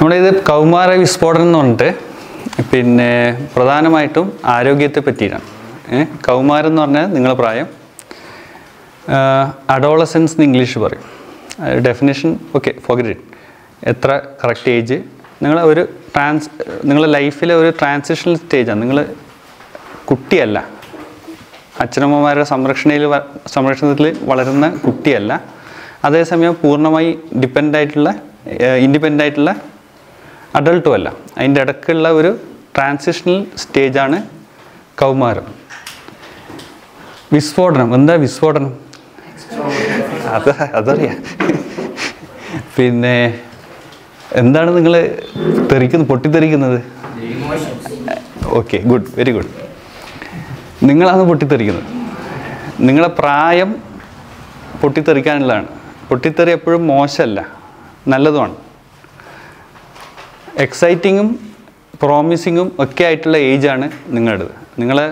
നമ്മളിത് കൗമാര വിസ്ഫോടനം എന്ന് പറഞ്ഞിട്ട് പിന്നെ പ്രധാനമായിട്ടും ആരോഗ്യത്തെ പറ്റിയിട്ടാണ് ഏ കൗമാരം എന്ന് പറഞ്ഞാൽ നിങ്ങളെ പ്രായം അഡോളസൻസ് എന്ന് ഇംഗ്ലീഷ് പറയും ഡെഫിനേഷൻ ഓക്കെ ഫോഗറ്റ് എത്ര കറക്റ്റ് ഏജ് നിങ്ങൾ ഒരു ട്രാൻസ് നിങ്ങളുടെ ലൈഫിലെ ഒരു ട്രാൻസിഷണൽ സ്റ്റേജാണ് നിങ്ങൾ കുട്ടിയല്ല അച്ഛനമ്മമാരുടെ സംരക്ഷണയിൽ വ- സംരക്ഷണത്തിൽ വളരുന്ന കുട്ടിയല്ല അതേസമയം പൂർണ്ണമായി ഡിപ്പെൻഡ് ആയിട്ടുള്ള ഇൻഡിപെൻഡൻ്റ് ആയിട്ടുള്ള അഡൾട്ടും അല്ല അതിൻ്റെ ഇടയ്ക്കുള്ള ഒരു ട്രാൻസിഷണൽ സ്റ്റേജാണ് കൗമാരം വിസ്ഫോടനം എന്താ വിസ്ഫോടനം അത് അതറിയാം പിന്നെ എന്താണ് നിങ്ങൾ തെറിക്കുന്നത് പൊട്ടിത്തെറിക്കുന്നത് ഓക്കെ ഗുഡ് വെരി ഗുഡ് നിങ്ങളാണ് പൊട്ടിത്തെറിക്കുന്നത് നിങ്ങളെ പ്രായം പൊട്ടിത്തെറിക്കാനുള്ളതാണ് പൊട്ടിത്തെറി എപ്പോഴും മോശമല്ല നല്ലതുമാണ് എക്സൈറ്റിങ്ങും പ്രോമിസിങ്ങും ഒക്കെ ആയിട്ടുള്ള ഏജാണ് നിങ്ങളുടേത് നിങ്ങളെ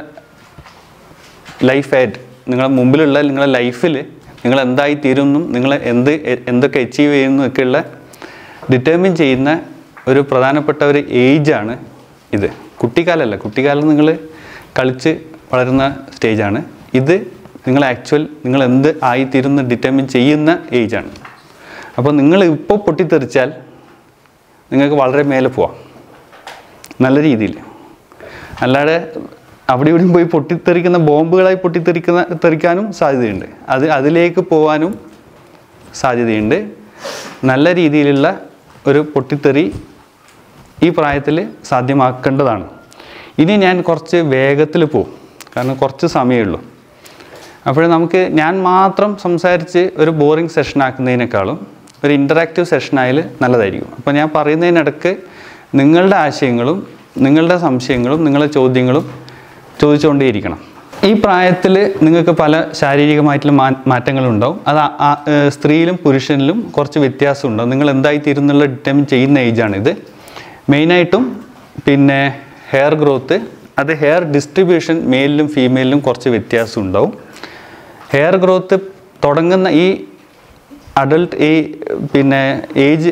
ലൈഫ് ആയിട്ട് നിങ്ങളെ മുമ്പിലുള്ള നിങ്ങളെ ലൈഫിൽ നിങ്ങൾ എന്തായി തീരുമെന്നും നിങ്ങൾ എന്ത് എ- എന്തൊക്കെ അച്ചീവ് ചെയ്യുന്നു ഒക്കെയുള്ള ഡിറ്റർമിൻ ചെയ്യുന്ന ഒരു പ്രധാനപ്പെട്ട ഒരു ഏജാണ് ഇത് കുട്ടിക്കാലമല്ല കുട്ടിക്കാലം നിങ്ങൾ കളിച്ച് വളരുന്ന സ്റ്റേജാണ് ഇത് നിങ്ങൾ ആക്ച്വൽ നിങ്ങൾ എന്ത് ആയിത്തീരുന്ന ഡിറ്റർമിൻ ചെയ്യുന്ന ഏജാണ് അപ്പോൾ നിങ്ങൾ ഇപ്പോൾ പൊട്ടിത്തെറിച്ചാൽ നിങ്ങൾക്ക് വളരെ മേലെ പോവാം നല്ല രീതിയിൽ അല്ലാതെ അവിടെ ഇവിടെയും പോയി പൊട്ടിത്തെറിക്കുന്ന ബോംബുകളായി പൊട്ടിത്തെറിക്കുന്ന തെറിക്കാനും സാധ്യതയുണ്ട് അത് അതിലേക്ക് പോകാനും സാധ്യതയുണ്ട് നല്ല രീതിയിലുള്ള ഒരു പൊട്ടിത്തെറി ഈ പ്രായത്തിൽ സാധ്യമാക്കേണ്ടതാണ് ഇനി ഞാൻ കുറച്ച് വേഗത്തിൽ പോകും കാരണം കുറച്ച് സമയമേ ഉള്ളൂ അപ്പോൾ നമുക്ക് ഞാൻ മാത്രം സംസാരിച്ച് ഒരു ബോറിംഗ് സെഷൻ ആക്കുന്നതിനേക്കാളും ഒരു ഇൻ്ററാക്റ്റീവ് സെഷനായാൽ നല്ലതായിരിക്കും അപ്പോൾ ഞാൻ പറയുന്നതിനിടക്ക് നിങ്ങളുടെ ആശയങ്ങളും നിങ്ങളുടെ സംശയങ്ങളും നിങ്ങളുടെ ചോദ്യങ്ങളും ചോദിച്ചുകൊണ്ടേയിരിക്കണം ഈ പ്രായത്തിൽ നിങ്ങൾക്ക് പല ശാരീരികമായിട്ടുള്ള മാ മാറ്റങ്ങളുണ്ടാവും അത് ആ- ആ, ഏർ, സ്ത്രീയിലും പുരുഷനിലും കുറച്ച് വ്യത്യാസം ഉണ്ടാവും നിങ്ങൾ എന്തായിത്തീരുന്നുള്ള ഡിറ്റർമിൻ ചെയ്യുന്ന ഏജാണിത് മെയിനായിട്ടും പിന്നെ ഹെയർ ഗ്രോത്ത് അത് ഹെയർ ഡിസ്ട്രിബ്യൂഷൻ മെയിലിലും ഫീമെയിലിലും കുറച്ച് വ്യത്യാസം ഉണ്ടാവും ഹെയർ ഗ്രോത്ത് തുടങ്ങുന്ന ഈ അഡൾട്ട് ഈ പിന്നെ ഏജ്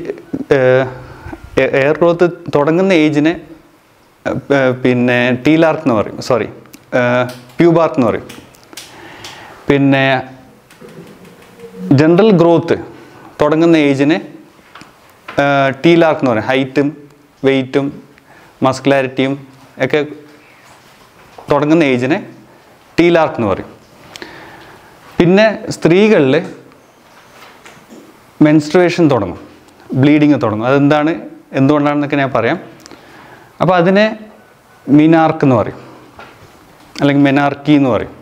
ഹെയർ ഗ്രോത്ത് തുടങ്ങുന്ന ഏജിനെ ഏർ, പിന്നെ ടീലാർക്ക് എന്ന് പറയും സോറി പ്യൂബാർക്ക് എന്ന് പറയും പിന്നെ ജനറൽ ഗ്രോത്ത് തുടങ്ങുന്ന ഏജിനെ ടീലാർക്ക് എന്ന് പറയും ഹൈറ്റും വെയിറ്റും മസ്കുലാരിറ്റിയും ഒക്കെ തുടങ്ങുന്ന ഏജിനെ ടീലാർക്ക് എന്ന് പറയും പിന്നെ സ്ത്രീകളിൽ മെൻസ്ട്രുവേഷൻ തുടങ്ങും ബ്ലീഡിങ് തുടങ്ങും അതെന്താണ് എന്തുകൊണ്ടാണെന്നൊക്കെ ഞാൻ പറയാം അപ്പോൾ അതിനെ മിനാർക്ക് എന്ന് പറയും അല്ലെങ്കിൽ മെനാർക്കി എന്ന് പറയും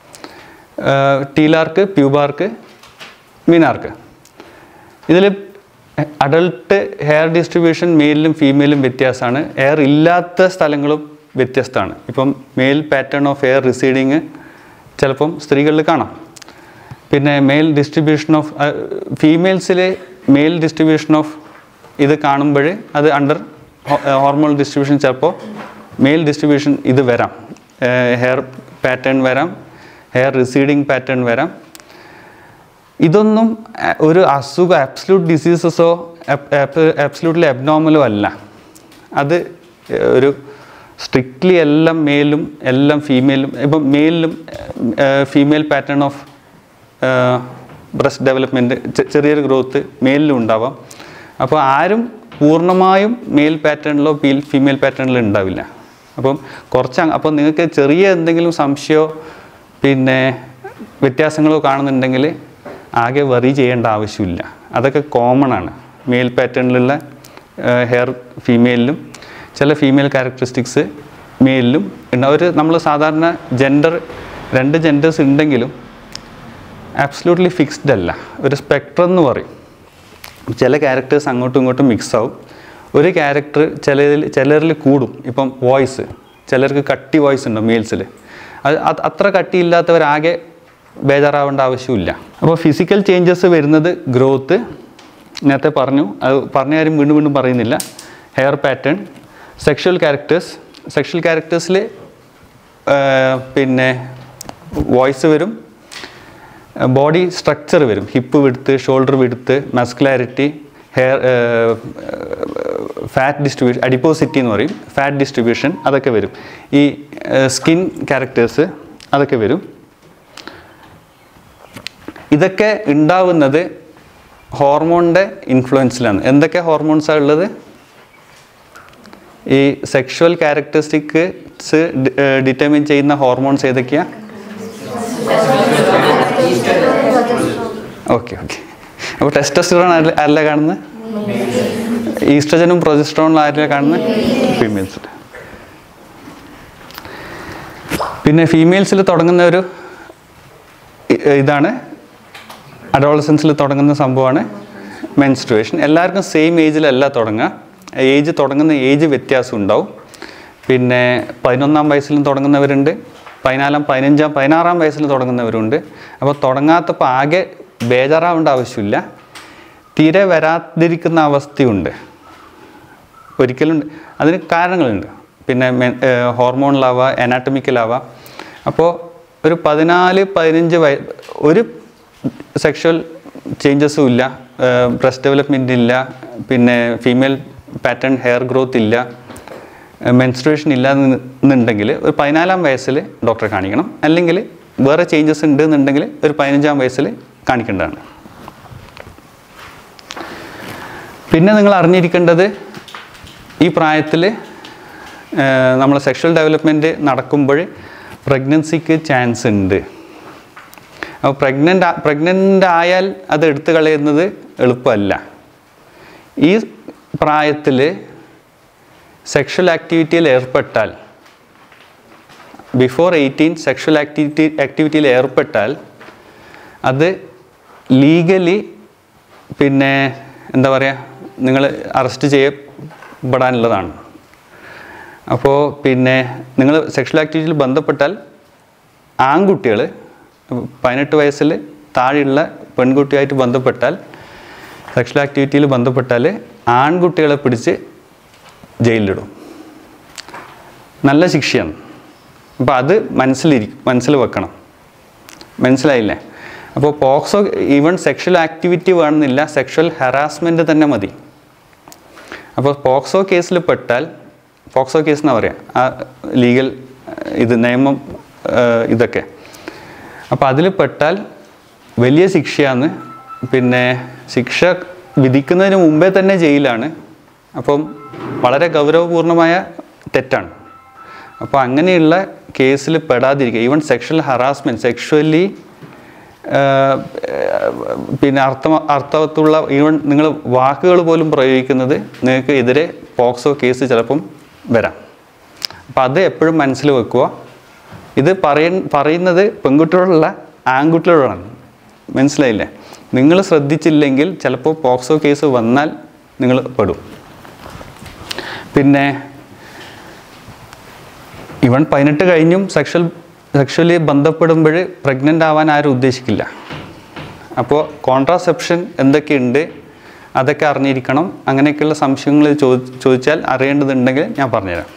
ഏഹ് ടീലാർക്ക് പ്യൂബാർക്ക് മിനാർക്ക് ഇതിൽ അഡൾട്ട് ഹെയർ ഡിസ്ട്രിബ്യൂഷൻ മെയിലിലും ഫീമെയിലും വ്യത്യാസമാണ് ഹെയർ ഇല്ലാത്ത സ്ഥലങ്ങളും വ്യത്യസ്തമാണ് ഇപ്പം male pattern of hair receding ചിലപ്പം സ്ത്രീകളിൽ കാണാം പിന്നെ മെയിൽ ഡിസ്ട്രിബ്യൂഷൻ ഓഫ് ഫീമെയിൽസിൽ മെയിൽ ഡിസ്ട്രിബ്യൂഷൻ ഓഫ് ഇത് കാണുമ്പോൾ അത് അണ്ടർ ഹോർമോൺ ഡിസ്ട്രിബ്യൂഷൻ ചിലപ്പോൾ മെയിൽ ഡിസ്ട്രിബ്യൂഷൻ ഇത് വരാം ഹെയർ പാറ്റേൺ വരാം ഹെയർ റിസീഡിങ് പാറ്റേൺ വരാം ഇതൊന്നും അ- ഒരു അസുഖം ആബ്സല്യൂട്ട് ഡിസീസസോ ആബ്സല്യൂട്ട്ലി അബ്നോർമലോ അല്ല അത് ഏഹ്, ഒരു സ്ട്രിക്ട്ലി എല്ലാം മെയിലും എല്ലാം ഫീമെയിലും ഇപ്പം മെയിലിലും female pattern of breast development ചെറിയൊരു ഗ്രോത്ത് മെയിലിലും ഉണ്ടാവാം അപ്പോൾ ആരും പൂർണ്ണമായും മെയിൽ പാറ്റേണിലോ ഫീൽ ഫീമെയിൽ പാറ്റേണിലോ ഉണ്ടാവില്ല അപ്പം കുറച്ച് അങ്ങ് അപ്പോൾ നിങ്ങൾക്ക് ചെറിയ എന്തെങ്കിലും സംശയമോ പിന്നെ വ്യത്യാസങ്ങളോ കാണുന്നുണ്ടെങ്കിൽ ആകെ വറി ചെയ്യേണ്ട ആവശ്യമില്ല അതൊക്കെ കോമൺ ആണ് മെയിൽ പാറ്റേണിലുള്ള ഹെയർ ഫീമെയിലിലും ചില ഫീമെയിൽ ക്യാരക്ടറിസ്റ്റിക്സ് മെയിലിലും ഉണ്ട് ഒരു നമ്മൾ സാധാരണ ജെൻഡർ രണ്ട് ജെൻഡേഴ്സ് ഉണ്ടെങ്കിലും ആബ്സലൂട്ട്ലി ഫിക്സ്ഡ് അല്ല ഒരു സ്പെക്ട്രം എന്ന് പറയും ചില ക്യാരക്ടേഴ്സ് അങ്ങോട്ടും ഇങ്ങോട്ടും മിക്സ് ആവും ഒരു ക്യാരക്ടർ ചിലതിൽ ചിലരിൽ കൂടും ഇപ്പം വോയിസ് ചിലർക്ക് കട്ടി വോയിസ് ഉണ്ട് മെയിൽസിൽ അത് അത് അത്ര കട്ടിയില്ലാത്തവരാകെ ബേജാറാവേണ്ട ആവശ്യമില്ല അപ്പോൾ ഫിസിക്കൽ ചേഞ്ചസ് വരുന്നത് ഗ്രോത്ത് നേരത്തെ പറഞ്ഞു അത് പറഞ്ഞ കാര്യം വീണ്ടും വീണ്ടും പറയുന്നില്ല hair pattern sexual characters sexual ക്യാരക്ടേഴ്സിൽ പിന്നെ വോയിസ് വരും ബോഡി സ്ട്രക്ചർ വരും ഹിപ്പ് വിടുത്ത് ഷോൾഡർ വിടുത്ത് muscularity hair fat distribution adiposity എന്ന് പറയും ഫാറ്റ് ഡിസ്ട്രിബ്യൂഷൻ അതൊക്കെ വരും ഈ സ്കിൻ ക്യാരക്ടേഴ്സ് അതൊക്കെ വരും ഇതൊക്കെ ഉണ്ടാവുന്നത് ഹോർമോണിൻ്റെ ഇൻഫ്ലുവൻസിലാണ് എന്തൊക്കെ ഹോർമോൺസാണ് ഉള്ളത് ഈ സെക്ഷുവൽ ക്യാരക്ടറിസ്റ്റിക്സ് ഡിറ്റർമിൻ ചെയ്യുന്ന ഹോർമോൺസ് ഏതൊക്കെയാണ് ഓക്കെ ഓക്കെ അപ്പോൾ ടെസ്റ്റോസ്റ്റിറോൺ ആരല്ല കാണുന്നത് ഈസ്ട്രജനും പ്രൊജസ്ട്രോണും ആരല്ല കാണുന്നത് ഫീമെയിൽസിൽ പിന്നെ ഫീമെയിൽസിൽ തുടങ്ങുന്ന ഒരു ഇ- ഇതാണ് അഡോളസൻസിൽ തുടങ്ങുന്ന സംഭവമാണ് മെൻസ്ട്രുവേഷൻ എല്ലാവർക്കും സെയിം ഏജിലല്ല തുടങ്ങുക ഏജ് തുടങ്ങുന്ന ഏജ് വ്യത്യാസം ഉണ്ടാവും പിന്നെ പതിനൊന്നാം വയസ്സിലും തുടങ്ങുന്നവരുണ്ട് പതിനാലാം പതിനഞ്ചാം പതിനാറാം വയസ്സിൽ തുടങ്ങുന്നവരുണ്ട് അപ്പോൾ തുടങ്ങാത്തപ്പോൾ ആകെ ബേജാറാവേണ്ട ആവശ്യമില്ല തീരെ വരാതിരിക്കുന്ന അവസ്ഥയുണ്ട് ഒരിക്കലും അതിന് കാരണങ്ങളുണ്ട് പിന്നെ ഹോർമോണിലാവാം എനാട്ടമിക്കലാവാം അപ്പോൾ ഒരു പതിനാല് പതിനഞ്ച് വയ ഒരു സെക്ഷൽ ചേഞ്ചസും ഇല്ല ബ്രസ്റ്റ് ഡെവലപ്മെൻ്റ് ഇല്ല പിന്നെ ഫീമെയിൽ പാറ്റേൺ ഹെയർ ഗ്രോത്ത് ഇല്ല മെൻസ്ട്രുവേഷൻ ഇല്ല എന്ന് എന്നുണ്ടെങ്കിൽ ഒരു പതിനാലാം വയസ്സിൽ ഡോക്ടറെ കാണിക്കണം അല്ലെങ്കിൽ വേറെ ചേഞ്ചസ് ഉണ്ട് എന്നുണ്ടെങ്കിൽ ഒരു പതിനഞ്ചാം വയസ്സിൽ കാണിക്കേണ്ടതാണ് പിന്നെ നിങ്ങൾ അറിഞ്ഞിരിക്കേണ്ടത് ഈ പ്രായത്തിൽ നമ്മൾ സെക്ഷൽ ഡെവലപ്മെൻറ്റ് നടക്കുമ്പോൾ പ്രഗ്നൻസിക്ക് ചാൻസ് ഉണ്ട് അപ്പോൾ പ്രഗ്നൻ്റ് പ്രഗ്നൻ്റ് ആയാൽ അത് എടുത്തു കളയുന്നത് എളുപ്പമല്ല ഈ പ്രായത്തിൽ സെക്ഷൽ ആക്ടിവിറ്റിയിൽ ഏർപ്പെട്ടാൽ ബിഫോർ എയ്റ്റീൻ സെക്ഷൽ ആക്ടിവിറ്റി ആക്ടിവിറ്റിയിൽ ഏർപ്പെട്ടാൽ അത് ലീഗലി പിന്നെ എന്താ പറയുക നിങ്ങൾ അറസ്റ്റ് ചെയ്യപ്പെടാനുള്ളതാണ് അപ്പോൾ പിന്നെ നിങ്ങൾ സെക്ഷൽ ആക്ടിവിറ്റിയിൽ ബന്ധപ്പെട്ടാൽ ആൺകുട്ടികൾ പതിനെട്ട് വയസ്സിൽ താഴെയുള്ള പെൺകുട്ടിയായിട്ട് ബന്ധപ്പെട്ടാൽ സെക്ഷൽ ആക്ടിവിറ്റിയിൽ ബന്ധപ്പെട്ടാൽ ആൺകുട്ടികളെ പിടിച്ച് ജയിലിലിടും നല്ല ശിക്ഷയാണ് അപ്പോൾ അത് മനസ്സിലിരിക്കും മനസ്സിൽ വെക്കണം മനസ്സിലായില്ലേ അപ്പോൾ പോക്സോ ഈവൻ സെക്ഷൽ ആക്ടിവിറ്റി വേണമെന്നില്ല സെക്ഷൽ ഹറാസ്മെൻറ്റ് തന്നെ മതി അപ്പോൾ പോക്സോ കേസിൽ പെട്ടാൽ പോക്സോ കേസ് എന്നാ പറയുക ആ ലീഗൽ ഇത് നിയമം ആ, ഇതൊക്കെ അപ്പോൾ അതിൽ പെട്ടാൽ വലിയ ശിക്ഷയാണ് പിന്നെ ശിക്ഷ വിധിക്കുന്നതിന് മുമ്പേ തന്നെ ജയിലാണ് അപ്പം വളരെ ഗൗരവപൂർണമായ തെറ്റാണ് അപ്പോൾ അങ്ങനെയുള്ള കേസിൽ പെടാതിരിക്കുക ഈവൻ സെക്ഷൽ ഹറാസ്മെൻറ്റ് സെക്ഷുവലി പിന്നെ അർത്ഥം അർത്ഥവത്തുള്ള ഈവൻ നിങ്ങൾ വാക്കുകൾ പോലും പ്രയോഗിക്കുന്നത് നിങ്ങൾക്ക് എതിരെ പോക്സോ കേസ് ചിലപ്പം വരാം അപ്പം അത് എപ്പോഴും മനസ്സിൽ വെക്കുക ഇത് പറയ പറയുന്നത് പെൺകുട്ടികളോടുള്ള ആൺകുട്ടികളോടാണ് മനസ്സിലായില്ലേ നിങ്ങൾ ശ്രദ്ധിച്ചില്ലെങ്കിൽ ചിലപ്പോൾ പോക്സോ കേസ് വന്നാൽ നിങ്ങൾ പെടും പിന്നെ ഇവൺ പതിനെട്ട് കഴിഞ്ഞും സെക്ഷൽ സെക്ഷലി ബന്ധപ്പെടുമ്പോൾ പ്രഗ്നൻ്റ് ആവാൻ ആരും ഉദ്ദേശിക്കില്ല അപ്പോൾ കോൺട്രാസെപ്ഷൻ എന്തൊക്കെയുണ്ട് അതൊക്കെ അറിഞ്ഞിരിക്കണം അങ്ങനെയൊക്കെയുള്ള സംശയങ്ങൾ ചോദി ചോദിച്ചാൽ അറിയേണ്ടതുണ്ടെങ്കിൽ ഞാൻ പറഞ്ഞുതരാം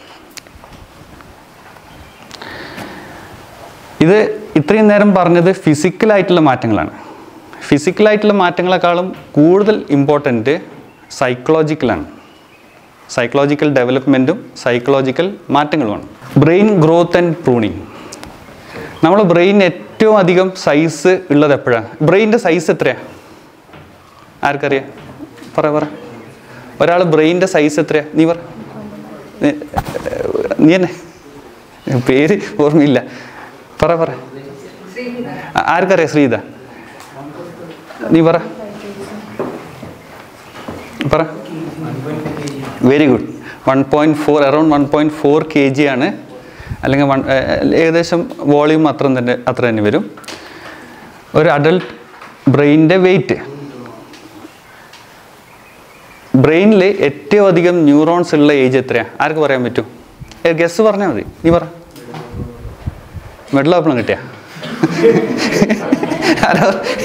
ഇത് ഇത്രയും നേരം പറഞ്ഞത് ഫിസിക്കലായിട്ടുള്ള മാറ്റങ്ങളാണ് ഫിസിക്കലായിട്ടുള്ള മാറ്റങ്ങളെക്കാളും കൂടുതൽ ഇമ്പോർട്ടൻറ്റ് സൈക്കോളജിക്കലാണ് സൈക്കോളജിക്കൽ ഡെവലപ്മെൻറ്റും സൈക്കോളജിക്കൽ മാറ്റങ്ങളുമാണ് ബ്രെയിൻ ഗ്രോത്ത് ആൻഡ് പ്രൂണിങ് നമ്മൾ ബ്രെയിൻ ഏറ്റവും അധികം സൈസ് ഉള്ളത് എപ്പോഴാണ് ബ്രെയിൻ്റെ സൈസ് എത്രയാണ് ആർക്കറിയാം പറ പറ ഒരാൾ ബ്രെയിൻ്റെ സൈസ് എത്രയാ നീ പറ നീ- നീ തന്നെ പേര് ഓർമ്മയില്ല പറ പറ ആ- ആർക്കറിയാം ശ്രീത നീ പറ പറ very good one point four around one point four K G ആണ് അല്ലെങ്കിൽ വൺ ഏകദേശം വോളിയം അത്ര തന്നെ അത്ര തന്നെ വരും ഒരു അഡൽട്ട് ബ്രെയിനിൻ്റെ വെയിറ്റ് ബ്രെയിനിൽ ഏറ്റവും അധികം ന്യൂറോൺസ് ഉള്ള ഏജ് എത്രയാണ് ആർക്ക് പറയാൻ പറ്റും ഗസ് പറഞ്ഞാൽ മതി നീ പറ മെഡൽ ആപ്പിളും കിട്ടിയ ആരോ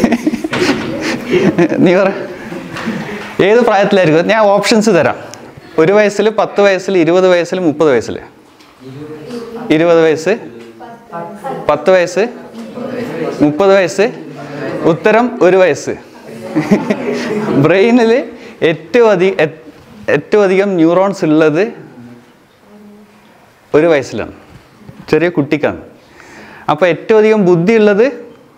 നീ പറ ഏത് പ്രായത്തിലായിരിക്കും ഞാൻ ഓപ്ഷൻസ് തരാം ഒരു വയസ്സിൽ പത്ത് വയസ്സിൽ ഇരുപത് വയസ്സിൽ മുപ്പത് വയസ്സിൽ ഇരുപത് വയസ്സ് പത്ത് വയസ്സ് മുപ്പത് വയസ്സ് ഉത്തരം ഒരു വയസ്സ് ബ്രെയിനിൽ ഏറ്റവും അധികം ഏറ്റവും അധികം ന്യൂറോൺസ് ഉള്ളത് ഒരു വയസ്സിലാണ് ചെറിയ കുട്ടിക്കാണ് അപ്പോൾ ഏറ്റവും അധികം ബുദ്ധി ഉള്ളത്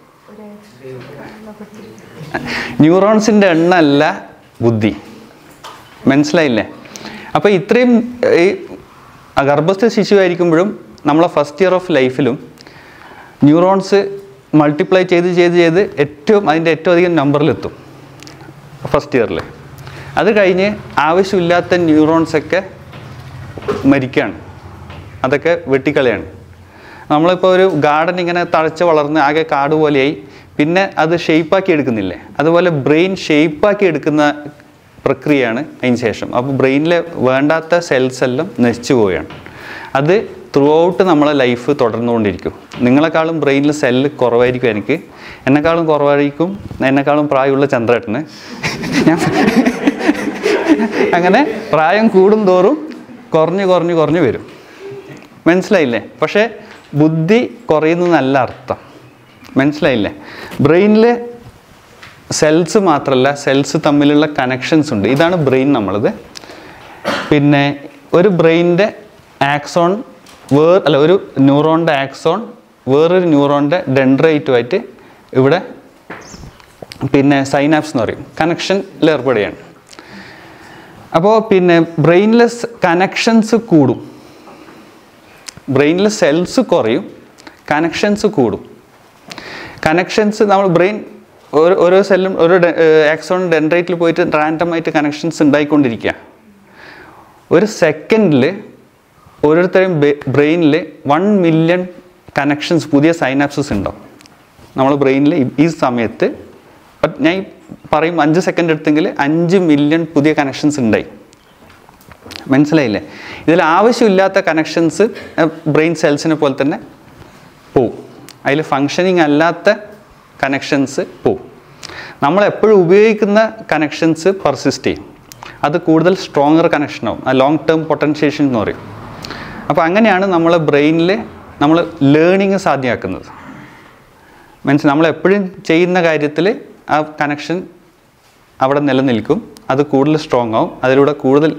ന്യൂറോൺസിൻ്റെ എണ്ണമല്ല ബുദ്ധി മനസ്സിലായില്ലേ അപ്പോൾ ഇത്രയും ഈ ഗർഭസ്ഥ ശിശുവായിരിക്കുമ്പോഴും നമ്മളെ ഫസ്റ്റ് ഇയർ ഓഫ് ലൈഫിലും ന്യൂറോൺസ് മൾട്ടിപ്ലൈ ചെയ്ത് ചെയ്ത് ചെയ്ത് ഏറ്റവും അതിൻ്റെ ഏറ്റവും അധികം നമ്പറിലെത്തും ഫസ്റ്റ് ഇയറിൽ അത് കഴിഞ്ഞ് ആവശ്യമില്ലാത്ത ന്യൂറോൺസൊക്കെ മരിക്കുകയാണ് അതൊക്കെ വെട്ടിക്കളയാണ് നമ്മളിപ്പോൾ ഒരു ഗാർഡൻ ഇങ്ങനെ തഴച്ച് വളർന്ന് ആകെ കാട് പോലെയായി പിന്നെ അത് ഷേപ്പാക്കി എടുക്കുന്നില്ലേ അതുപോലെ ബ്രെയിൻ ഷേപ്പാക്കി എടുക്കുന്ന പ്രക്രിയയാണ് അതിന് ശേഷം അപ്പോൾ ബ്രെയിനിൽ വേണ്ടാത്ത സെൽസ് എല്ലാം നശിച്ചു പോവുകയാണ് അത് ത്രൂ ഔട്ട് നമ്മളെ ലൈഫ് തുടർന്നുകൊണ്ടിരിക്കും നിങ്ങളെക്കാളും ബ്രെയിനിൽ സെല്ല് കുറവായിരിക്കും എനിക്ക് എന്നെക്കാളും കുറവായിരിക്കും എന്നെക്കാളും പ്രായമുള്ള ചന്ദ്രേട്ടന് ഞാൻ അങ്ങനെ പ്രായം കൂടും തോറും കുറഞ്ഞ് കുറഞ്ഞ് കുറഞ്ഞ് വരും മനസ്സിലായില്ലേ പക്ഷേ ബുദ്ധി കുറയുന്നതല്ല അർത്ഥം മനസ്സിലായില്ലേ ബ്രെയിനിൽ സെൽസ് മാത്രമല്ല സെൽസ് തമ്മിലുള്ള കണക്ഷൻസ് ഉണ്ട് ഇതാണ് ബ്രെയിൻ നമ്മളത് പിന്നെ ഒരു ബ്രെയിനിൻ്റെ ആക്സോൺ വേർ അല്ല ഒരു ന്യൂറോണിൻ്റെ ആക്സോൺ വേറൊരു ന്യൂറോണിൻ്റെ ഡെൻഡ്രൈറ്റുമായിട്ട് ഇവിടെ പിന്നെ സൈനാപ്സ് എന്ന് പറയും കണക്ഷനിൽ ഏർപ്പെടുകയാണ് അപ്പോൾ പിന്നെ ബ്രെയിനിലെ കണക്ഷൻസ് കൂടും ബ്രെയിനിൽ സെൽസ് കുറയും കണക്ഷൻസ് കൂടും കണക്ഷൻസ് നമ്മൾ ബ്രെയിൻ ഓരോ ഓരോ സെല്ലും ഓരോ ആക്സോൺ ഡെൻഡ്രൈറ്റിൽ പോയിട്ട് റാൻഡമായിട്ട് കണക്ഷൻസ് ഉണ്ടായിക്കൊണ്ടിരിക്കുക ഒരു സെക്കൻഡിൽ ഓരോരുത്തരും ബ്രെയിനിൽ വൺ മില്യൺ കണക്ഷൻസ് പുതിയ സൈനാപ്സസ് ഉണ്ടാവും നമ്മൾ ബ്രെയിനിൽ ഈ സമയത്ത് but ഞാൻ ഈ പറയും അഞ്ച് സെക്കൻഡ് എടുത്തെങ്കിൽ അഞ്ച് മില്യൺ പുതിയ കണക്ഷൻസ് ഉണ്ടായി മനസ്സിലായില്ലേ ഇതിൽ ആവശ്യമില്ലാത്ത കണക്ഷൻസ് ബ്രെയിൻ സെൽസിനെ പോലെ തന്നെ പോവും അതിൽ ഫങ്ഷനിങ് അല്ലാത്ത കണക്ഷൻസ് പോവും നമ്മൾ എപ്പോഴും ഉപയോഗിക്കുന്ന കണക്ഷൻസ് പെർസിസ്റ്റ് ചെയ്യും അത് കൂടുതൽ സ്ട്രോങ്ങർ കണക്ഷനാവും ആ ലോങ് ടേം പൊട്ടൻഷ്യേഷൻ എന്ന് പറയും അപ്പോൾ അങ്ങനെയാണ് നമ്മൾ ബ്രെയിനിൽ നമ്മൾ ലേണിങ് സാധ്യമാക്കുന്നത് മനസ്സിൽ നമ്മൾ എപ്പോഴും ചെയ്യുന്ന കാര്യത്തിൽ ആ കണക്ഷൻ അവിടെ നിലനിൽക്കും അത് കൂടുതൽ സ്ട്രോങ് ആവും അതിലൂടെ കൂടുതൽ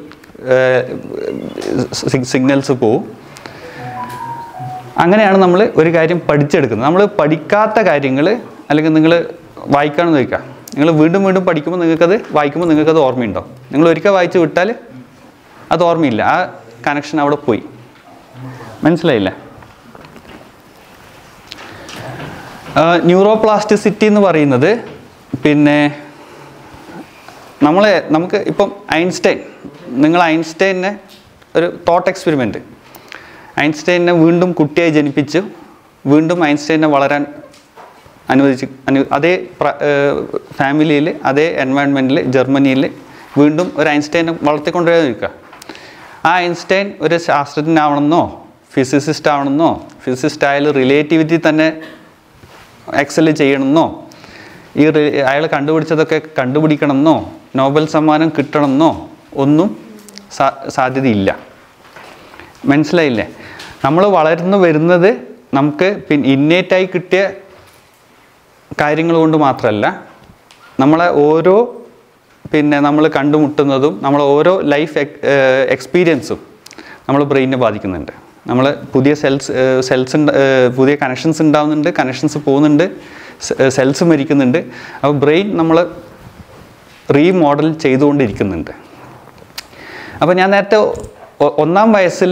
സിഗ്നൽസ് പോവും അങ്ങനെയാണ് നമ്മൾ ഒരു കാര്യം പഠിച്ചെടുക്കുന്നത് നമ്മൾ പഠിക്കാത്ത കാര്യങ്ങൾ അല്ലെങ്കിൽ നിങ്ങൾ വായിക്കാണെന്ന് ചോദിക്കുക നിങ്ങൾ വീണ്ടും വീണ്ടും പഠിക്കുമ്പോൾ നിങ്ങൾക്കത് വായിക്കുമ്പോൾ നിങ്ങൾക്കത് ഓർമ്മയുണ്ടോ നിങ്ങൾ ഒരിക്കൽ വായിച്ച് വിട്ടാൽ അത് ഓർമ്മയില്ല ആ കണക്ഷൻ അവിടെ പോയി മനസ്സിലായില്ലേ ന്യൂറോപ്ലാസ്റ്റിസിറ്റി എന്ന് പറയുന്നത് പിന്നെ നമ്മളെ നമുക്ക് ഇപ്പം ഐൻസ്റ്റൈൻ നിങ്ങൾ ഐൻസ്റ്റൈനെ ഒരു തോട്ട് എക്സ്പെരിമെൻറ്റ് ഐൻസ്റ്റൈനെ വീണ്ടും കുട്ടിയായി ജനിപ്പിച്ചു വീണ്ടും ഐൻസ്റ്റൈനെ വളരാൻ അനുവദിച്ച് അനു അതേ ഫാമിലിയിൽ അതേ എൻവയൺമെൻറ്റിൽ ജർമ്മനിയിൽ വീണ്ടും ഒരു ഐൻസ്റ്റൈനെ വളർത്തിക്കൊണ്ടുവരാൻ നിൽക്കുക ആ ഐൻസ്റ്റൈൻ ഒരു ശാസ്ത്രജ്ഞനാവണമെന്നോ ഫിസിസിസ്റ്റ് ആവണമെന്നോ ഫിസിസിസ്റ്റ് ആയാലും റിലേറ്റിവിറ്റി തന്നെ എക്സൽ ചെയ്യണമെന്നോ ഈ അയാൾ കണ്ടുപിടിച്ചതൊക്കെ കണ്ടുപിടിക്കണമെന്നോ നോബൽ സമ്മാനം കിട്ടണമെന്നോ ഒന്നും സാ സാധ്യതയില്ല മനസ്സിലായില്ലേ നമ്മൾ വളർന്നു വരുന്നത് നമുക്ക് പിന്നെ ഇന്നേറ്റായി കിട്ടിയ കാര്യങ്ങൾ കൊണ്ട് മാത്രമല്ല നമ്മളെ ഓരോ പിന്നെ നമ്മൾ കണ്ടുമുട്ടുന്നതും നമ്മളെ ഓരോ ലൈഫ് എക്സ്പീരിയൻസും നമ്മൾ ബ്രെയിനിനെ ബാധിക്കുന്നുണ്ട് നമ്മൾ പുതിയ സെൽസ് സെൽസ് പുതിയ കണക്ഷൻസ് ഉണ്ടാവുന്നുണ്ട് കണക്ഷൻസ് പോകുന്നുണ്ട് സെൽസ് മരിക്കുന്നുണ്ട് അപ്പോൾ ബ്രെയിൻ നമ്മൾ റീമോഡൽ ചെയ്തുകൊണ്ടിരിക്കുന്നുണ്ട് അപ്പോൾ ഞാൻ നേരത്തെ ഒ- ഒന്നാം വയസ്സിൽ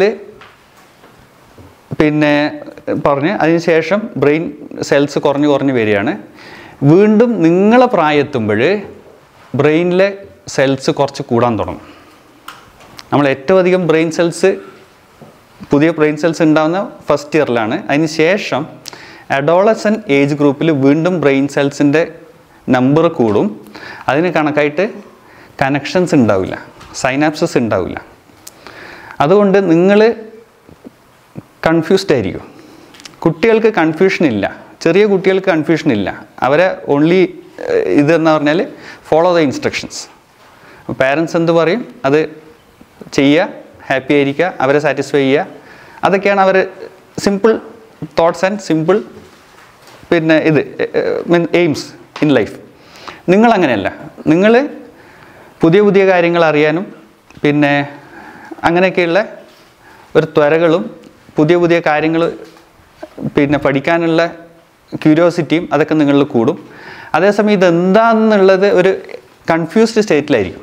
പിന്നെ പറഞ്ഞ് അതിനുശേഷം ബ്രെയിൻ സെൽസ് കുറഞ്ഞു കുറഞ്ഞു വരികയാണ് വീണ്ടും നിങ്ങളെ പ്രായത്തുമ്പോൾ ബ്രെയിനിലെ സെൽസ് കുറച്ച് കൂടാൻ തുടങ്ങും നമ്മൾ ഏറ്റവും അധികം ബ്രെയിൻ സെൽസ് പുതിയ ബ്രെയിൻ സെൽസ് ഉണ്ടാകുന്ന ഫസ്റ്റ് ഇയറിലാണ് അതിന് ശേഷം അഡോളസൻ ഏജ് ഗ്രൂപ്പിൽ വീണ്ടും ബ്രെയിൻ സെൽസിൻ്റെ നമ്പർ കൂടും അതിന് കണക്കായിട്ട് കണക്ഷൻസ് ഉണ്ടാവില്ല സൈനാപ്സസ് ഉണ്ടാവില്ല അതുകൊണ്ട് നിങ്ങൾ കൺഫ്യൂസ്ഡ് ആയിരിക്കും കുട്ടികൾക്ക് കൺഫ്യൂഷൻ ഇല്ല ചെറിയ കുട്ടികൾക്ക് കൺഫ്യൂഷൻ ഇല്ല അവരെ ഓൺലി ഇതെന്ന് പറഞ്ഞാൽ ഫോളോ ദ ഇൻസ്ട്രക്ഷൻസ് പാരൻസ് എന്ത് പറയും അത് ചെയ്യുക ഹാപ്പി ആയിരിക്കുക അവരെ സാറ്റിസ്ഫൈ ചെയ്യുക അതൊക്കെയാണ് അവർ സിമ്പിൾ തോട്ട്സ് ആൻഡ് സിമ്പിൾ പിന്നെ ഇത് എയിംസ് ഇൻ ലൈഫ് നിങ്ങൾ അങ്ങനെയല്ല നിങ്ങൾ പുതിയ പുതിയ കാര്യങ്ങൾ അറിയാനും പിന്നെ അങ്ങനെയൊക്കെയുള്ള ഒരു ത്വരകളും പുതിയ പുതിയ കാര്യങ്ങൾ പിന്നെ പഠിക്കാനുള്ള ക്യൂരിയോസിറ്റിയും അതൊക്കെ നിങ്ങളിൽ കൂടും അതേസമയം ഇതെന്താണെന്നുള്ളത് ഒരു കൺഫ്യൂസ്ഡ് സ്റ്റേറ്റിലായിരിക്കും